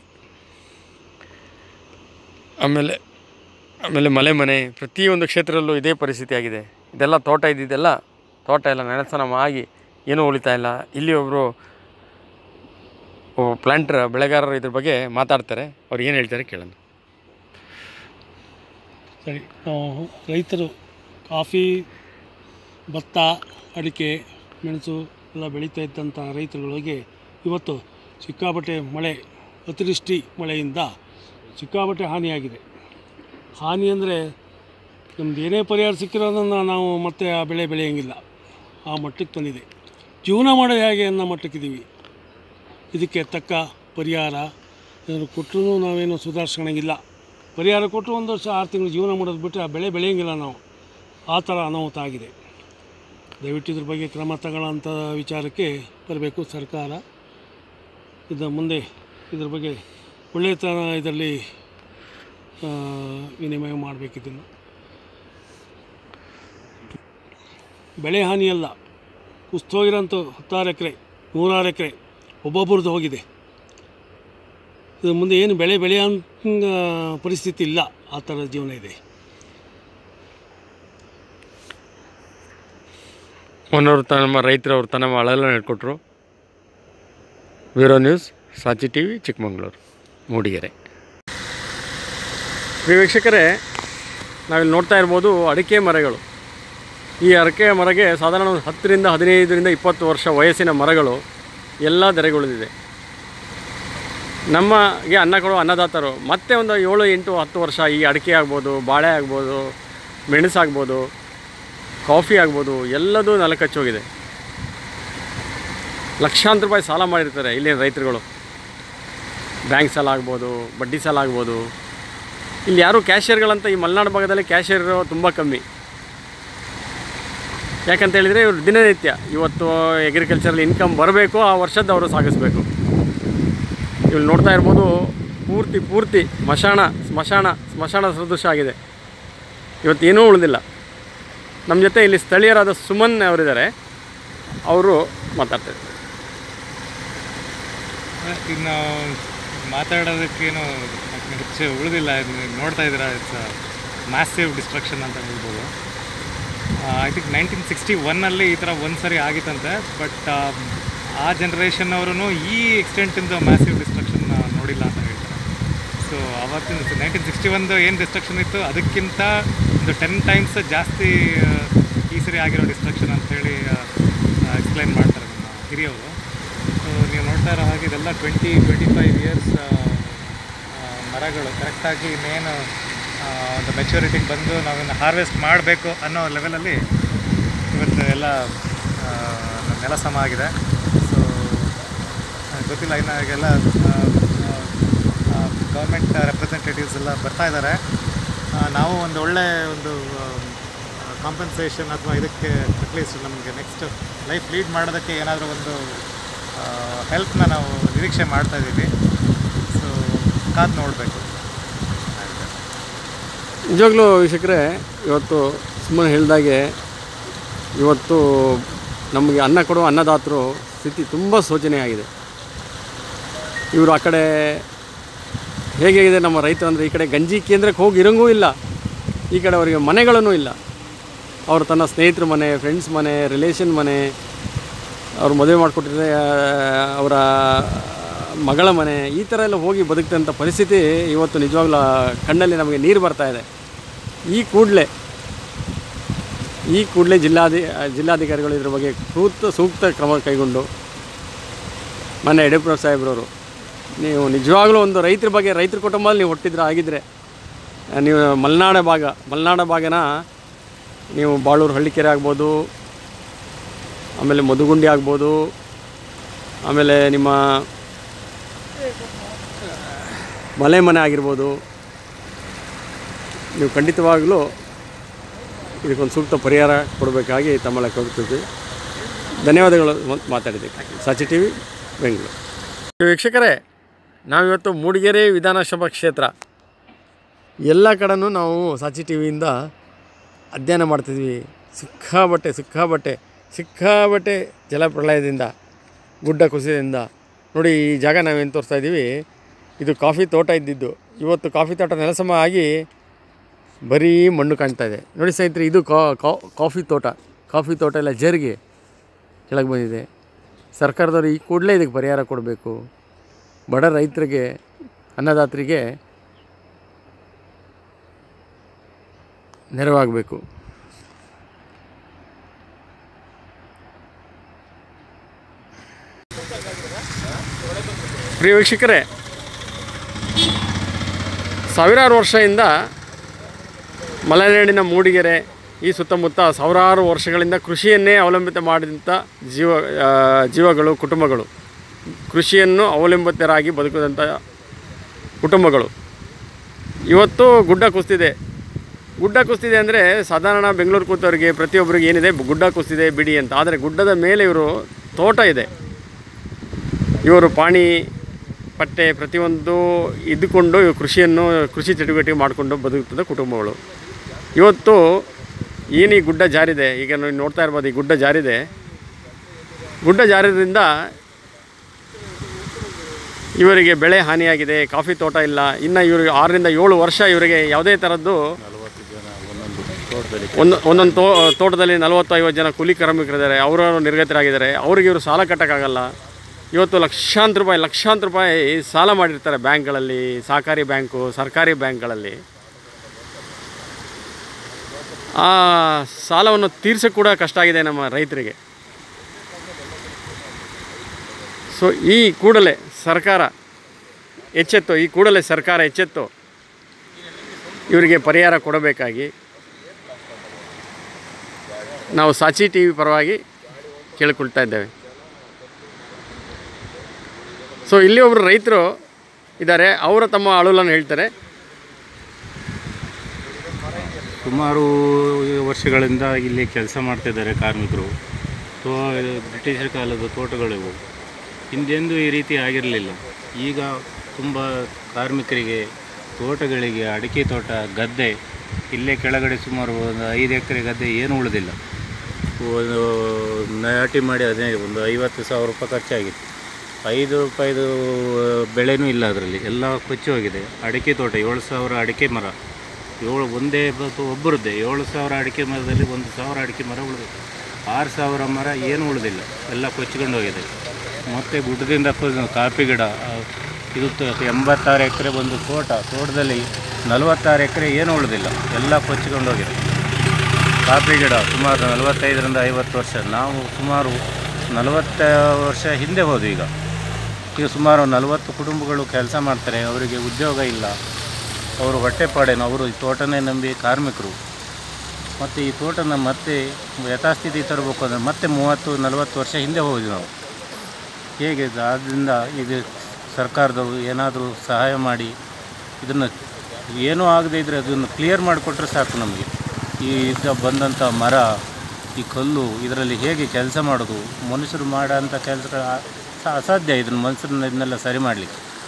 ಆಮೇಲೆ ಆಮೇಲೆ ಮಲೆ ಮನೆ ಪ್ರತಿಯೊಂದು ಕ್ಷೇತ್ರದಲ್ಲೂ ಇದೇ ಪರಿಸ್ಥಿತಿ ಆಗಿದೆ ಇದೆಲ್ಲ ತೋಟ ಇದ್ದಿದ್ದೆಲ್ಲ ತೋಟ ಎಲ್ಲ ನೆಲಸನ ಆಗಿ ಏನೂ ಉಳಿತಾ ಇಲ್ಲ ಇಲ್ಲಿ ಒಬ್ಬರು ಪ್ಲಾಂಟರ್ ಬೆಳೆಗಾರರು ಇದ್ರ ಬಗ್ಗೆ ಮಾತಾಡ್ತಾರೆ ಅವ್ರು ಏನು ಹೇಳ್ತಾರೆ ಕೇಳೋಣ ಸರಿ ನಾವು ರೈತರು ಕಾಫಿ ಭತ್ತ ಅಡಿಕೆ ಮೆಣಸು ಎಲ್ಲ ಬೆಳೀತಾ ಇದ್ದಂಥ ರೈತರುಗಳಿಗೆ ಇವತ್ತು ಸಿಕ್ಕಾಪಟ್ಟೆ ಮಳೆ ಅತಿವೃಷ್ಟಿ ಮಳೆಯಿಂದ ಸಿಕ್ಕಾಪಟ್ಟೆ ಹಾನಿಯಾಗಿದೆ ಹಾನಿ ಅಂದರೆ ನಮ್ದು ಏನೇ ಪರಿಹಾರ ಸಿಕ್ಕಿರೋದನ್ನು ನಾವು ಮತ್ತೆ ಆ ಬೆಳೆ ಬೆಳೆಯೋಂಗಿಲ್ಲ ಆ ಮಟ್ಟಕ್ಕೆ ತಂದಿದೆ ಜೀವನ ಮಾಡೋದು ಹೇಗೆ ಅನ್ನೋ ಮಟ್ಟಕ್ಕಿದ್ದೀವಿ ಇದಕ್ಕೆ ತಕ್ಕ ಪರಿಹಾರ ಏನಾದ್ರು ಕೊಟ್ಟರೂ ನಾವೇನು ಸುಧಾರಿಸ್ಕೊಳಂಗಿಲ್ಲ ಪರಿಹಾರ ಕೊಟ್ಟರು ಒಂದು ವರ್ಷ ಆರು ತಿಂಗಳು ಜೀವನ ಮಾಡೋದು ಬಿಟ್ಟರೆ ಆ ಬೆಳೆ ಬೆಳೆಯೋಂಗಿಲ್ಲ ನಾವು ಆ ಥರ ಅನಾಹುತ ಆಗಿದೆ ದಯವಿಟ್ಟು ಇದ್ರ ಬಗ್ಗೆ ಕ್ರಮ ತಗೊಳ್ಳೋಂಥ ವಿಚಾರಕ್ಕೆ ಬರಬೇಕು ಸರ್ಕಾರ ಇದು ಮುಂದೆ ಇದ್ರ ಬಗ್ಗೆ ಒಳ್ಳೆಯತನ ಇದರಲ್ಲಿ ಆ, ವಿನಿಮಯ ಮಾಡಬೇಕಿದ್ದನ್ನು ಬೆಳೆ ಹಾನಿಯಲ್ಲ ಕುಸ್ತೋಗಿರೋಂಥ ಹತ್ತಾರು ಎಕರೆ ನೂರಾರು ಎಕರೆ ಒಬ್ಬೊಬ್ಬರದ್ದು ಹೋಗಿದೆ ಇದು ಮುಂದೆ ಏನು ಬೆಳೆ ಬೆಳೆಯೋ ಪರಿಸ್ಥಿತಿ ಇಲ್ಲ ಆ ಥರದ ಜೀವನ ಇದೆ ಮೊನ್ನವರು ತಮ್ಮ ರೈತರವರು ತನ್ನ ಅಳೆಲ್ಲ ಹೇಳ್ಕೊಟ್ರು bureau news Saachi T V Chikkamagaluru Mudigere ಪ್ರಿಯ ವೀಕ್ಷಕರೇ ನಾವಿಲ್ಲಿ ನೋಡ್ತಾ ಇರ್ಬೋದು ಅಡಿಕೆ ಮರಗಳು ಈ ಅಡಿಕೆ ಮರಗೆ ಸಾಧಾರಣ ಒಂದು ಹತ್ತರಿಂದ ಹದಿನೈದರಿಂದ ಇಪ್ಪತ್ತು ವರ್ಷ ವಯಸ್ಸಿನ ಮರಗಳು ಎಲ್ಲ ಧರೆಗುಳಿದಿದೆ ನಮಗೆ ಅನ್ನ ಕೊಡುವ ಅನ್ನದಾತರು ಮತ್ತೆ ಒಂದು ಏಳು ಎಂಟು ಹತ್ತು ವರ್ಷ ಈ ಅಡಿಕೆ ಆಗ್ಬೋದು ಬಾಳೆ ಆಗ್ಬೋದು ಮೆಣಸಾಗ್ಬೋದು ಕಾಫಿ ಆಗ್ಬೋದು ಎಲ್ಲದೂ ನೆಲಕಚ್ಚೋಗಿದೆ ಲಕ್ಷಾಂತರ ರೂಪಾಯಿ ಸಾಲ ಮಾಡಿರ್ತಾರೆ ಇಲ್ಲಿನ ರೈತರುಗಳು ಬ್ಯಾಂಕ್ ಸಾಲ ಆಗ್ಬೋದು ಬಡ್ಡಿ ಸಾಲ ಆಗ್ಬೋದು ಇಲ್ಲಿ ಯಾರು ಕ್ಯಾಶಿಯರ್ಗಳಂತ ಈ ಮಲೆನಾಡು ಭಾಗದಲ್ಲಿ ಕ್ಯಾಶಿಯರ್ ತುಂಬ ಕಮ್ಮಿ ಯಾಕಂತ ಹೇಳಿದರೆ ಇವರು ದಿನನಿತ್ಯ ಇವತ್ತು ಅಗ್ರಿಕಲ್ಚರಲ್ಲಿ ಇನ್ಕಮ್ ಬರಬೇಕು ಆ ವರ್ಷದ ಅವರು ಸಾಗಿಸ್ಬೇಕು ಇಲ್ಲಿ ನೋಡ್ತಾ ಇರ್ಬೋದು ಪೂರ್ತಿ ಪೂರ್ತಿ ಸ್ಮಶಾನ ಸ್ಮಶಾನ ಸ್ಮಶಾನ ಸದೃಶ ಆಗಿದೆ ಇವತ್ತು ಏನೂ ಉಳಿದಿಲ್ಲ ನಮ್ಮ ಜೊತೆ ಇಲ್ಲಿ ಸ್ಥಳೀಯರಾದ ಸುಮನ್ ಅವರಿದ್ದಾರೆ ಅವರು ಮಾತಾಡ್ತಾರೆ ಇನ್ನು ಮಾತಾಡೋದಕ್ಕೇನು ಹೆಚ್ಚು ಉಳಿದಿಲ್ಲ ಇನ್ನು ನೋಡ್ತಾ ಇದ್ದೀರಾ ಇಟ್ಸ್ ಮ್ಯಾಸಿವ್ ಡಿಸ್ಟ್ರಕ್ಷನ್ ಅಂತ ಹೇಳ್ಬೋದು ಐ ಥಿಂಕ್ ನೈನ್ಟೀನ್ ಸಿಕ್ಸ್ಟಿ ಒನ್ನಲ್ಲಿ ಈ ಥರ ಒಂದು ಸರಿ ಆಗಿತ್ತಂತೆ ಬಟ್ ಆ ಜನ್ರೇಷನ್ನವರು ಈ ಎಕ್ಸ್ಟೆಂಟಿಂದ ಮ್ಯಾಸಿವ್ ಡಿಸ್ಟ್ರಕ್ಷನ್ ನೋಡಿಲ್ಲ ಅಂತ ಹೇಳ್ತಾರೆ ಸೊ ಅವತ್ತಿನ ನೈನ್ಟೀನ್ ಸಿಕ್ಸ್ಟಿ ಒಂದು ಏನು ಡಿಸ್ಟ್ರಕ್ಷನ್ ಇತ್ತು ಅದಕ್ಕಿಂತ ಒಂದು ಟೆನ್ ಟೈಮ್ಸ್ ಜಾಸ್ತಿ ಆ, ಈ ಸರಿ ಆಗಿರೋ ಡಿಸ್ಟ್ರಕ್ಷನ್ ಅಂತೇಳಿ ಎಕ್ಸ್ಪ್ಲೈನ್ ಮಾಡ್ತಾರೆ ನಮ್ಮ ಹಿರಿಯವರು ಸೊ ನೀವು ನೋಡ್ತಾ ಇರೋ ಹಾಗೆ ಇದೆಲ್ಲ ಟ್ವೆಂಟಿ ಟ್ವೆಂಟಿ ಫೈವ್ ಇಯರ್ಸ್ ಮರಗಳು ಕರೆಕ್ಟಾಗಿ ಇನ್ನೇನು ಆ, ಒಂದು ಮೆಚ್ಯೂರಿಟಿಗೆ ಬಂದು ನಾವಿನ್ನು ಹಾರ್ವೆಸ್ಟ್ ಮಾಡಬೇಕು ಅನ್ನೋ ಲೆವೆಲಲ್ಲಿ ಇವತ್ತು ಎಲ್ಲ ಆ, ನೆಲ ಸಮ ಆಗಿದೆ ಸೊ ಗೊತ್ತಿಲ್ಲ ಇನ್ನು ಈಗೆಲ್ಲ ಗೌರ್ಮೆಂಟ್ ರೆಪ್ರೆಸೆಂಟೇಟಿವ್ಸ್ ಎಲ್ಲ ಬರ್ತಾ ಇದ್ದಾರೆ ಆ, ನಾವು ಒಂದು ಒಳ್ಳೆ ಒಂದು ಕಾಂಪನ್ಸೇಷನ್ ಅಥವಾ ಇದಕ್ಕೆ ಅಟ್ಲೀಸ್ಟ್ ನಮಗೆ ನೆಕ್ಸ್ಟ್ ಲೈಫ್ ಲೀಡ್ ಮಾಡೋದಕ್ಕೆ ಏನಾದರೂ ಒಂದು ಹೆಲ್ಪ್ನ ನಾವು ನಿರೀಕ್ಷೆ ಮಾಡ್ತಾ ಇದ್ದೀವಿ ಸೊ ಕಾದು ನೋಡಬೇಕು ನಿಜವಾಗ್ಲೂ ವೀಕ್ಷಕರೇ ಇವತ್ತು ಸುಮ್ಮನೆ ಹೇಳಿದಾಗೆ ಇವತ್ತು ನಮಗೆ ಅನ್ನ ಕೊಡುವ ಅನ್ನದಾತರು ಸ್ಥಿತಿ ತುಂಬ ಶೋಚನೀಯವಾಗಿದೆ ಇವರು ಆ ಕಡೆ ಹೇಗಿದೆ ನಮ್ಮ ರೈತರು ಅಂದರೆ ಈ ಕಡೆ ಗಂಜಿ ಕೇಂದ್ರಕ್ಕೆ ಹೋಗಿ ಇರಂಗೂ ಇಲ್ಲ ಈ ಕಡೆ ಅವರಿಗೆ ಮನೆಗಳೂ ಇಲ್ಲ ಅವರು ತನ್ನ ಸ್ನೇಹಿತರ ಮನೆ ಫ್ರೆಂಡ್ಸ್ ಮನೆ ರಿಲೇಷನ್ ಮನೆ ಅವ್ರು ಮದುವೆ ಮಾಡಿಕೊಟ್ಟಿದ್ರೆ ಅವರ ಮಗಳ ಮನೆ ಈ ಥರ ಎಲ್ಲ ಹೋಗಿ ಬದುಕ್ತಂಥ ಪರಿಸ್ಥಿತಿ ಇವತ್ತು ನಿಜವಾಗ್ಲೂ ಆ ಕಣ್ಣಲ್ಲಿ ನಮಗೆ ನೀರು ಬರ್ತಾ ಇದೆ ಈ ಕೂಡಲೇ ಈ ಕೂಡಲೇ ಜಿಲ್ಲಾಧಿ ಜಿಲ್ಲಾಧಿಕಾರಿಗಳು ಇದ್ರ ಬಗ್ಗೆ ಸೂಕ್ತ ಸೂಕ್ತ ಕ್ರಮ ಕೈಗೊಂಡು ಮೊನ್ನೆ ಯಡಿಯೂರಪ್ಪ ಸಾಹೇಬ್ರವರು ನೀವು ನಿಜವಾಗ್ಲೂ ಒಂದು ರೈತರ ಬಗ್ಗೆ ರೈತರ ಕುಟುಂಬದಲ್ಲಿ ನೀವು ಹುಟ್ಟಿದ್ರೆ ಆಗಿದ್ದರೆ ನೀವು ಮಲೆನಾಡ ಭಾಗ ಮಲೆನಾಡ ಭಾಗನ ನೀವು ಬಾಳೂರು ಹಳ್ಳಿಕೆರೆ ಆಗ್ಬೋದು ಆಮೇಲೆ ಮಧುಗುಂಡಿ ಆಗ್ಬೋದು ಆಮೇಲೆ ನಿಮ್ಮ ಮಲೆ ಮನೆ ಆಗಿರ್ಬೋದು ನೀವು ಖಂಡಿತವಾಗಲೂ ಇದಕ್ಕೊಂದು ಸೂಕ್ತ ಪರಿಹಾರ ಕೊಡಬೇಕಾಗಿ ತಮ್ಮಲ್ಲಿ ಕೊಡ್ತೀವಿ ಧನ್ಯವಾದಗಳು ಮ- ಮಾತಾಡಿದ್ದಕ್ಕೆ ಸಾಚಿ ಟಿ ವಿ ಬೆಂಗಳೂರು ವೀಕ್ಷಕರೇ ನಾವಿವತ್ತು ಮೂಡಿಗೆರೆ ವಿಧಾನಸಭಾ ಕ್ಷೇತ್ರ ಎಲ್ಲ ಕಡೆನೂ ನಾವು ಸಾಚಿ ಟಿ ವಿಯಿಂದ ಅಧ್ಯಯನ ಮಾಡ್ತಿದ್ವಿ ಸಿಕ್ಕಾಬಟ್ಟೆ ಸಿಕ್ಕಾಬಟ್ಟೆ ಸಿಕ್ಕಾಬಟ್ಟೆ ಜಲಪ್ರಳಯದಿಂದ ಗುಡ್ಡ ಕುಸಿದಿಂದ ನೋಡಿ ಈ ಜಾಗ ನಾವೇನು ತೋರಿಸ್ತಾ ಇದ್ದೀವಿ ಇದು ಕಾಫಿ ತೋಟ ಇದ್ದಿದ್ದು ಇವತ್ತು ಕಾಫಿ ತೋಟ ನೆಲಸಮ ಆಗಿ ಬರೀ ಮಣ್ಣು ಕಾಣ್ತಾ ಇದೆ ನೋಡಿ ಸ್ನೇಹಿತರೆ ಇದು ಕಾಫಿ ತೋಟ ಕಾಫಿ ತೋಟ ಎಲ್ಲ ಜರಿಗೆ ಕೆಳಗೆ ಬಂದಿದೆ ಸರ್ಕಾರದವರು ಈ ಕೂಡಲೇ ಇದಕ್ಕೆ ಪರಿಹಾರ ಕೊಡಬೇಕು ಬಡ ರೈತರಿಗೆ ಅನ್ನದಾತರಿಗೆ ನೆರವಾಗಬೇಕು ಪ್ರಿಯ ವೀಕ್ಷಕರೇ ಸಾವಿರಾರು ವರ್ಷದಿಂದ ಮಲೆನಾಡಿನ ಮೂಡಿಗೆರೆ ಈ ಸುತ್ತಮುತ್ತ ಸಾವಿರಾರು ವರ್ಷಗಳಿಂದ ಕೃಷಿಯನ್ನೇ ಅವಲಂಬಿತ ಮಾಡಿದಂಥ ಜೀವ ಆ, ಜೀವಗಳು ಕುಟುಂಬಗಳು ಕೃಷಿಯನ್ನು ಅವಲಂಬಿತರಾಗಿ ಬದುಕಿದಂಥ ಕುಟುಂಬಗಳು ಇವತ್ತು ಗುಡ್ಡ ಕುಸ್ತಿದೆ ಗುಡ್ಡ ಕುಸ್ತಿದೆ ಅಂದರೆ ಸಾಧಾರಣ ಬೆಂಗಳೂರು ಕೂತವರಿಗೆ ಪ್ರತಿಯೊಬ್ಬರಿಗೆ ಏನಿದೆ ಗುಡ್ಡ ಕುಸ್ತಿದೆ ಬಿಡಿ ಅಂತ ಆದರೆ ಗುಡ್ಡದ ಮೇಲೆ ಇವರು ತೋಟ ಇದೆ ಇವರು ಪಾಣಿ ಪಟ್ಟೆ ಪ್ರತಿಯೊಂದು ಇದ್ದುಕೊಂಡು ಇವ್ರು ಕೃಷಿಯನ್ನು ಕೃಷಿ ಚಟುವಟಿಕೆ ಮಾಡಿಕೊಂಡು ಬದುಕುತ್ತದೆ ಕುಟುಂಬಗಳು ಇವತ್ತು ಏನು ಈ ಗುಡ್ಡ ಜಾರಿದೆ ಈಗ ನೀವು ನೋಡ್ತಾ ಇರ್ಬೋದು ಈ ಗುಡ್ಡ ಜಾರಿದೆ ಗುಡ್ಡ ಜಾರಿದ್ರಿಂದ ಇವರಿಗೆ ಬೆಳೆ ಹಾನಿಯಾಗಿದೆ ಕಾಫಿ ತೋಟ ಇಲ್ಲ ಇನ್ನು ಇವರಿಗೆ ಆರರಿಂದ ಏಳು ವರ್ಷ ಇವರಿಗೆ ಯಾವುದೇ ಥರದ್ದು ಒಂದು ಒಂದೊಂದು ತೋ ತೋಟದಲ್ಲಿ ನಲವತ್ತು ಐವತ್ತು ಜನ ಕೂಲಿ ಕಾರ್ಮಿಕರಿದ್ದಾರೆ ಅವರು ನಿರ್ಗತರಾಗಿದ್ದಾರೆ ಅವ್ರಿಗೆ ಇವರು ಸಾಲ ಕಟ್ಟೋಕ್ಕಾಗಲ್ಲ ಇವತ್ತು ಲಕ್ಷಾಂತರ ರೂಪಾಯಿ ಲಕ್ಷಾಂತರ ರೂಪಾಯಿ ಸಾಲ ಮಾಡಿರ್ತಾರೆ ಬ್ಯಾಂಕ್ಗಳಲ್ಲಿ ಸಹಕಾರಿ ಬ್ಯಾಂಕು ಸರ್ಕಾರಿ ಬ್ಯಾಂಕ್ಗಳಲ್ಲಿ ಆ ಸಾಲವನ್ನು ತೀರ್ಸೋಕ್ಕೆ ಕೂಡ ಕಷ್ಟ ಆಗಿದೆ ನಮ್ಮ ರೈತರಿಗೆ ಸೊ ಈ ಕೂಡಲೇ ಸರ್ಕಾರ ಎಚ್ಚೆತ್ತು ಈ ಕೂಡಲೇ ಸರ್ಕಾರ ಎಚ್ಚೆತ್ತು ಇವರಿಗೆ ಪರಿಹಾರ ಕೊಡಬೇಕಾಗಿ ನಾವು ಸಾಚಿ ಟಿ ವಿ ಪರವಾಗಿ ಕೇಳಿಕೊಳ್ತಾ ಇದ್ದೇವೆ ಸೊ ಇಲ್ಲಿ ಒಬ್ಬರು ರೈತರು ಇದ್ದಾರೆ ಅವರು ತಮ್ಮ ಅಳುಲನ್ನು ಹೇಳ್ತಾರೆ ಸುಮಾರು ವರ್ಷಗಳಿಂದ ಇಲ್ಲಿ ಕೆಲಸ ಮಾಡ್ತಿದ್ದಾರೆ ಕಾರ್ಮಿಕರು ತೋ ಬ್ರಿಟಿಷರ ಕಾಲದ ತೋಟಗಳಿವು ಹಿಂದೆಂದೂ ಈ ರೀತಿ ಆಗಿರಲಿಲ್ಲ ಈಗ ತುಂಬ ಕಾರ್ಮಿಕರಿಗೆ ತೋಟಗಳಿಗೆ ಅಡಿಕೆ ತೋಟ ಗದ್ದೆ ಇಲ್ಲೇ ಕೆಳಗಡೆ ಸುಮಾರು ಒಂದು ಐದು ಎಕರೆ ಗದ್ದೆ ಏನು ಉಳಿದಿಲ್ಲ ಒಂದು ನಾಟಿ ಮಾಡಿ ಅದೇ ಒಂದು ಐವತ್ತು ಸಾವಿರ ರೂಪಾಯಿ ಖರ್ಚಾಗಿತ್ತು ಐದು ರೂಪಾಯಿದು ಬೆಳೆನೂ ಇಲ್ಲ ಅದರಲ್ಲಿ ಎಲ್ಲ ಕೊಚ್ಚಿ ಹೋಗಿದೆ ಅಡಿಕೆ ತೋಟ ಏಳು ಸಾವಿರ ಅಡಿಕೆ ಮರ ಏಳು ಒಂದೇ ಬ- ಒಬ್ಬರದ್ದೇ ಏಳು ಸಾವಿರ ಅಡಿಕೆ ಮರದಲ್ಲಿ ಒಂದು ಸಾವಿರ ಅಡಿಕೆ ಮರ ಉಳಿದಿದೆ ಆರು ಸಾವಿರ ಮರ ಏನು ಉಳಿದಿಲ್ಲ ಎಲ್ಲ ಕೊಚ್ಕೊಂಡು ಹೋಗಿದೆ ಮತ್ತು ಗುಡ್ಡದಿಂದ ಫುಲ್ ಕಾಫಿ ಗಿಡ ಆ, ಇದು ತ- ಎಂಬತ್ತಾರು ಎಕರೆ ಒಂದು ತೋಟ ತೋಟದಲ್ಲಿ ನಲವತ್ತಾರು ಎಕರೆ ಏನು ಉಳಿದಿಲ್ಲ ಎಲ್ಲ ಕೊಚ್ಕೊಂಡು ಹೋಗಿದೆ ಕಾಫಿ ಗಿಡ ಸುಮಾರು ನಲವತ್ತೈದರಿಂದ ಐವತ್ತು ವರ್ಷ ನಾವು ಸುಮಾರು ನಲವತ್ತು ವರ್ಷ ಹಿಂದೆ ಹೋದ್ವಿ ಈಗ ಈಗ ಸುಮಾರು ನಲವತ್ತು ಕುಟುಂಬಗಳು ಕೆಲಸ ಮಾಡ್ತಾರೆ ಅವರಿಗೆ ಉದ್ಯೋಗ ಇಲ್ಲ ಅವರು ಹೊಟ್ಟೆಪಾಡೇನು ಅವರು ಈ ತೋಟನೇ ನಂಬಿ ಕಾರ್ಮಿಕರು ಮತ್ತು ಈ ತೋಟನ ಮತ್ತೆ ಯಥಾಸ್ಥಿತಿ ತರಬೇಕು ಅಂದರೆ ಮತ್ತೆ ಮೂವತ್ತು ನಲವತ್ತು ವರ್ಷ ಹಿಂದೆ ಹೋದ್ವಿ ನಾವು ಹೇಗೆ ಇದು? ಆದ್ದರಿಂದ ಇದು ಸರ್ಕಾರದವರು ಏನಾದರೂ ಸಹಾಯ ಮಾಡಿ ಇದನ್ನು ಏನೂ ಆಗದೇ ಇದ್ದರೆ ಅದನ್ನು ಕ್ಲಿಯರ್ ಮಾಡಿಕೊಟ್ರೆ ಸಾಕು ನಮಗೆ ಈ ಇದ್ದ ಬಂದಂಥ ಮರ ಈ ಕಲ್ಲು ಇದರಲ್ಲಿ ಹೇಗೆ ಕೆಲಸ ಮಾಡೋದು ಮನುಷ್ಯರು ಮಾಡೋಂಥ ಕೆಲಸ ಅಸಾಧ್ಯ ಇದನ್ನು ಮನುಷ್ಯರನ್ನ ಇದನ್ನೆಲ್ಲ ಸರಿ ಮಾಡಲಿಕ್ಕೆ